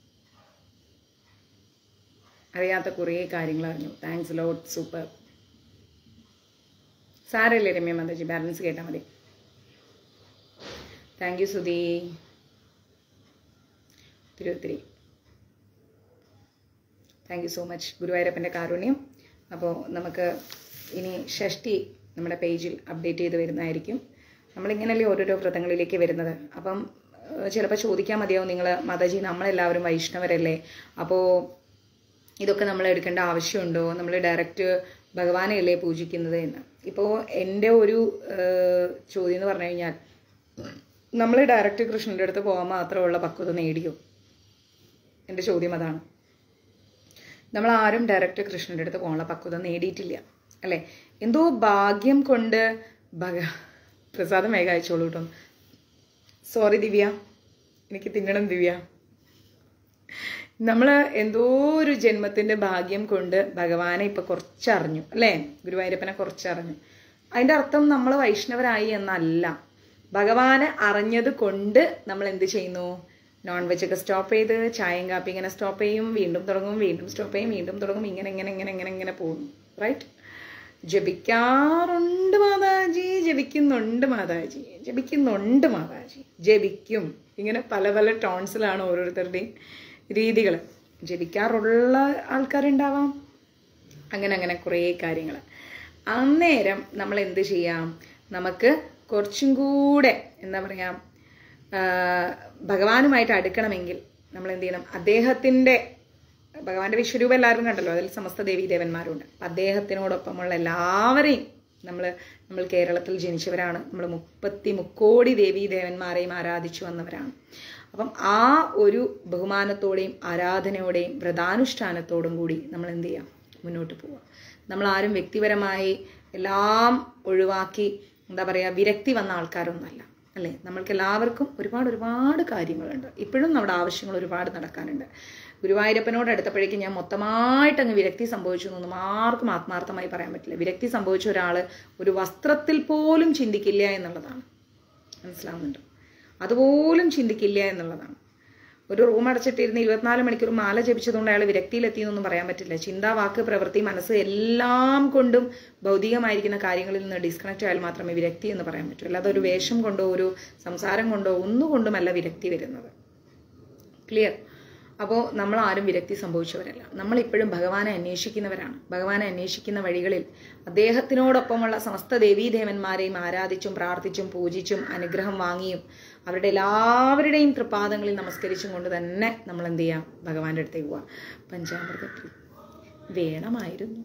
അറിയാത്ത കുറേ കാര്യങ്ങൾ അറിഞ്ഞു താങ്ക്സ് ലോട്ട് സൂപ്പർ സാരമില്ലേ രമ്യ മാതാജി ബാലൻസ് കേട്ടാൽ മതി താങ്ക് യു സുധി ഒത്തിരി ഒത്തിരി താങ്ക് യു സോ മച്ച് ഗുരുവായൂരപ്പൻ്റെ കാരുണ്യം അപ്പോൾ നമുക്ക് ഇനി ഷഷ്ടി നമ്മുടെ പേജിൽ അപ്ഡേറ്റ് ചെയ്ത് വരുന്നതായിരിക്കും നമ്മളിങ്ങനെയല്ലേ ഓരോരോ വ്രതങ്ങളിലേക്ക് വരുന്നത് അപ്പം ചിലപ്പോൾ ചോദിക്കാൻ മതിയാവും നിങ്ങൾ മാതാജി നമ്മളെല്ലാവരും വൈഷ്ണവരല്ലേ അപ്പോൾ ഇതൊക്കെ നമ്മൾ എടുക്കേണ്ട ആവശ്യമുണ്ടോ നമ്മൾ ഡയറക്റ്റ് ഭഗവാനെയല്ലേ പൂജിക്കുന്നത് എന്ന് ഇപ്പോൾ എൻ്റെ ഒരു ഏഹ്, ചോദ്യം എന്ന് പറഞ്ഞു കഴിഞ്ഞാൽ നമ്മൾ ഡയറക്റ്റ് കൃഷ്ണൻ്റെ അടുത്ത് പോകാൻ മാത്രമുള്ള പക്വത നേടിയോ എൻ്റെ ചോദ്യം അതാണ് നമ്മൾ ആരും ഡയറക്റ്റ് കൃഷ്ണൻ്റെ അടുത്ത് പോകാനുള്ള പക്വത നേടിയിട്ടില്ല അല്ലേ എന്തോ ഭാഗ്യം കൊണ്ട് ഭഗ പ്രസാദം വേഗം അയച്ചോളൂ കേട്ടോ സോറി ദിവ്യ എനിക്ക് തിന്നണം ദിവ്യ നമ്മൾ എന്തോ ഒരു ജന്മത്തിന്റെ ഭാഗ്യം കൊണ്ട് ഭഗവാനെ ഇപ്പൊ കുറച്ചറിഞ്ഞു അല്ലേ ഗുരുവായൂരപ്പനെ കുറച്ചറിഞ്ഞു അതിന്റെ അർത്ഥം നമ്മൾ വൈഷ്ണവരായി എന്നല്ല ഭഗവാനെ അറിഞ്ഞത് കൊണ്ട് നമ്മൾ എന്ത് ചെയ്യുന്നു നോൺ വെജ് ഒക്കെ സ്റ്റോപ്പ് ചെയ്ത് ചായയും കാപ്പി ഇങ്ങനെ സ്റ്റോപ്പ് ചെയ്യും വീണ്ടും തുടങ്ങും വീണ്ടും സ്റ്റോപ്പ് ചെയ്യും വീണ്ടും തുടങ്ങും ഇങ്ങനെ ഇങ്ങനെ ഇങ്ങനെ ഇങ്ങനെ ഇങ്ങനെ പോകുന്നു റൈറ്റ് ജപിക്കാറുണ്ട് മാതാജി ജപിക്കുന്നുണ്ട് മാതാജി ജപിക്കുന്നുണ്ട് മാതാജി ജപിക്കും ഇങ്ങനെ പല പല ടോൺസിലാണ് ഓരോരുത്തരുടെയും രീതികൾ ജപിക്കാറുള്ള ആൾക്കാരുണ്ടാവാം അങ്ങനെ അങ്ങനെ കുറേ കാര്യങ്ങൾ അന്നേരം നമ്മൾ എന്ത് ചെയ്യാം നമുക്ക് കുറച്ചും കൂടെ എന്താ പറയുക ഭഗവാനുമായിട്ട് അടുക്കണമെങ്കിൽ നമ്മൾ എന്ത് ചെയ്യണം അദ്ദേഹത്തിൻ്റെ ഭഗവാന്റെ വിശ്വരൂപം എല്ലാവരും കണ്ടല്ലോ അതിൽ സമസ്ത ദേവീ ദേവന്മാരുണ്ട് അപ്പം അദ്ദേഹത്തിനോടൊപ്പമുള്ള എല്ലാവരെയും നമ്മൾ നമ്മൾ കേരളത്തിൽ ജനിച്ചവരാണ് നമ്മൾ മുപ്പത്തി മുക്കോടി ദേവീ ദേവന്മാരെയും ആരാധിച്ചു വന്നവരാണ് അപ്പം ആ ഒരു ബഹുമാനത്തോടെയും ആരാധനയോടെയും വ്രതാനുഷ്ഠാനത്തോടും കൂടി നമ്മൾ എന്ത് ചെയ്യാം മുന്നോട്ട് പോവുക നമ്മൾ ആരും വ്യക്തിപരമായി എല്ലാം ഒഴിവാക്കി എന്താ പറയുക വിരക്തി വന്ന ആൾക്കാരൊന്നുമല്ല അല്ലേ നമ്മൾക്ക് എല്ലാവർക്കും ഒരുപാട് ഒരുപാട് കാര്യങ്ങളുണ്ട് ഇപ്പോഴും നമ്മുടെ ആവശ്യങ്ങൾ ഒരുപാട് നടക്കാനുണ്ട് ഗുരുവായൂരപ്പനോട് അടുത്തപ്പോഴേക്കും ഞാൻ മൊത്തമായിട്ട് അങ്ങ് വിരക്തി സംഭവിച്ചു എന്നൊന്നും ആർക്കും ആത്മാർത്ഥമായി പറയാൻ പറ്റില്ല വിരക്തി സംഭവിച്ച ഒരാൾ ഒരു വസ്ത്രത്തിൽ പോലും ചിന്തിക്കില്ല എന്നുള്ളതാണ് മനസ്സിലാവുന്നുണ്ടോ അതുപോലും ചിന്തിക്കില്ല എന്നുള്ളതാണ് ഒരു റൂം അടച്ചിട്ടിരുന്ന് ഇരുപത്തിനാല് മണിക്കൂർ മാല ജപിച്ചതുകൊണ്ട് അയാൾ വിരക്തിയിലെത്തിയെന്നൊന്നും പറയാൻ പറ്റില്ല ചിന്ത വാക്ക് പ്രവൃത്തി മനസ്സ് എല്ലാം കൊണ്ടും ഭൗതികമായിരിക്കുന്ന കാര്യങ്ങളിൽ നിന്ന് ഡിസ്കണക്റ്റ് ആയാൽ മാത്രമേ വിരക്തി എന്ന് പറയാൻ പറ്റൂ അല്ലാതെ ഒരു വേഷം കൊണ്ടോ ഒരു സംസാരം കൊണ്ടോ ഒന്നുകൊണ്ടുമല്ല വിരക്തി വരുന്നത് ക്ലിയർ അപ്പോൾ നമ്മൾ ആരും വിരക്തി സംഭവിച്ചവരല്ല നമ്മൾ ഇപ്പോഴും ഭഗവാനെ അന്വേഷിക്കുന്നവരാണ് ഭഗവാനെ അന്വേഷിക്കുന്ന വഴികളിൽ അദ്ദേഹത്തിനോടൊപ്പമുള്ള സമസ്ത ദേവീദേവന്മാരെയും ആരാധിച്ചും പ്രാർത്ഥിച്ചും പൂജിച്ചും അനുഗ്രഹം വാങ്ങിയും അവരുടെ എല്ലാവരുടെയും തൃപ്പാദങ്ങളിൽ നമസ്കരിച്ചും കൊണ്ട് തന്നെ നമ്മൾ എന്ത് ചെയ്യാം ഭഗവാന്റെ അടുത്തേക്ക് പോവാം പഞ്ചാമൃത വേണമായിരുന്നു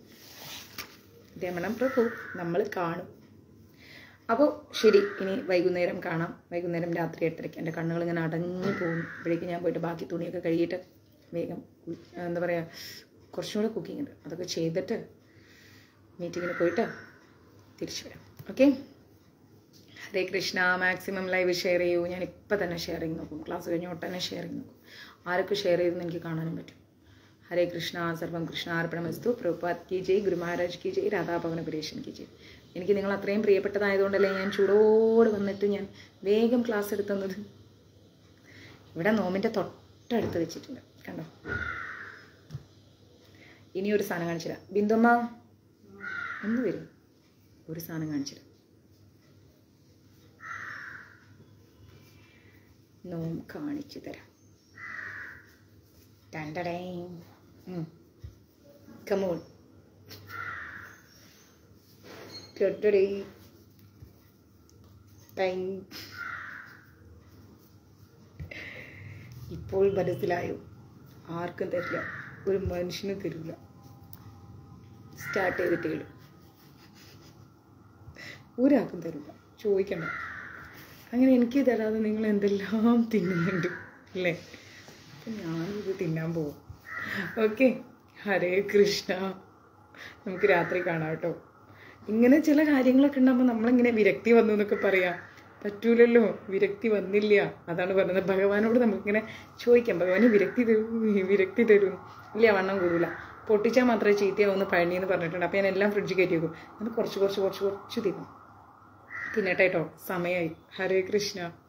രമണം പ്രഭു നമ്മൾ കാണും അപ്പോൾ ശരി ഇനി വൈകുന്നേരം കാണാം വൈകുന്നേരം രാത്രി എട്ടരയ്ക്ക് എൻ്റെ കണ്ണുകൾ ഇങ്ങനെ അടഞ്ഞു പോകും അപ്പോഴേക്കും ഞാൻ പോയിട്ട് ബാക്കി തുണിയൊക്കെ കഴുകിയിട്ട് വേഗം ഉ- എന്താ പറയുക കുറച്ചും കൂടെ കുക്കിംഗ് ഉണ്ട് അതൊക്കെ ചെയ്തിട്ട് മീറ്റിങ്ങിന് പോയിട്ട് തിരിച്ചു വരാം okay Hare Krishna maximum live share ചെയ്യൂ ഞാൻ ഇപ്പം തന്നെ ഷെയറിങ് നോക്കും ക്ലാസ് കഴിഞ്ഞ ഉടനെ ഷെയറിങ് നോക്കും ആരൊക്കെ ഷെയർ ചെയ്തെന്ന് എനിക്ക് കാണാനും പറ്റും ഹരേ കൃഷ്ണ സർവം കൃഷ്ണ അർപ്പണമസ്തു പ്രഭുപാത് കി ജയ് ഗുരു മഹാരാജ് കി ജയ് രാധാഭവന പുരേഷൻ കി ജയ് എനിക്ക് നിങ്ങൾ അത്രയും പ്രിയപ്പെട്ടതായതുകൊണ്ടല്ലേ ഞാൻ ചൂടോട് വന്നിട്ട് ഞാൻ വേഗം ക്ലാസ് എടുത്തുന്നത് ഇവിടെ നോമിൻ്റെ തൊട്ടടുത്ത് വെച്ചിട്ടുണ്ട് കണ്ടോ ഇനി ഒരു സാധനം കാണിച്ചുതരാം ബിന്ദുമ്മ ഒന്ന് വരും ഒരു സാധനം കാണിച്ചുതരാം നോം കാണിച്ചു തരാം ടണ്ടടേ കമോൺ കെട്ടടി ടൈം ഇപ്പോൾ മനസ്സിലായോ ആർക്കും തരില്ല ഒരു മനുഷ്യനും തരില്ല സ്റ്റാർട്ട് ചെയ്തിട്ടേ ഉള്ളൂ ഒരാൾക്കും തരില്ല ചോദിക്കണ്ട അങ്ങനെ എനിക്ക് തരാതെ നിങ്ങൾ എന്തെല്ലാം തിന്നുന്നുണ്ട് അല്ലേ അപ്പം ഞാനിത് തിന്നാൻ പോവും ഓക്കെ ഹരേ കൃഷ്ണ നമുക്ക് രാത്രി കാണാം കേട്ടോ ഇങ്ങനെ ചില കാര്യങ്ങളൊക്കെ ഉണ്ടാകുമ്പോൾ നമ്മളിങ്ങനെ വിരക്തി വന്നു എന്നൊക്കെ പറയാം പറ്റൂലല്ലോ വിരക്തി വന്നില്ല അതാണ് പറയുന്നത് ഭഗവാനോട് നമുക്കിങ്ങനെ ചോദിക്കാം ഭഗവാന് വിരക്തി തരൂ വിരക്തി തരൂ ഇല്ല വണ്ണം കൂടൂല പൊട്ടിച്ചാൽ മാത്രമേ ചീത്തയാവുമെന്ന് പഴനി എന്ന് പറഞ്ഞിട്ടുണ്ട് അപ്പോൾ ഞാൻ എല്ലാം ഫ്രിഡ്ജിൽ കയറ്റി വെക്കും അത് കുറച്ച് കുറച്ച് കുറച്ച് കുറച്ച് തിന്നും തിന്നട്ടെ കേട്ടോ സമയമായി ഹരേ കൃഷ്ണ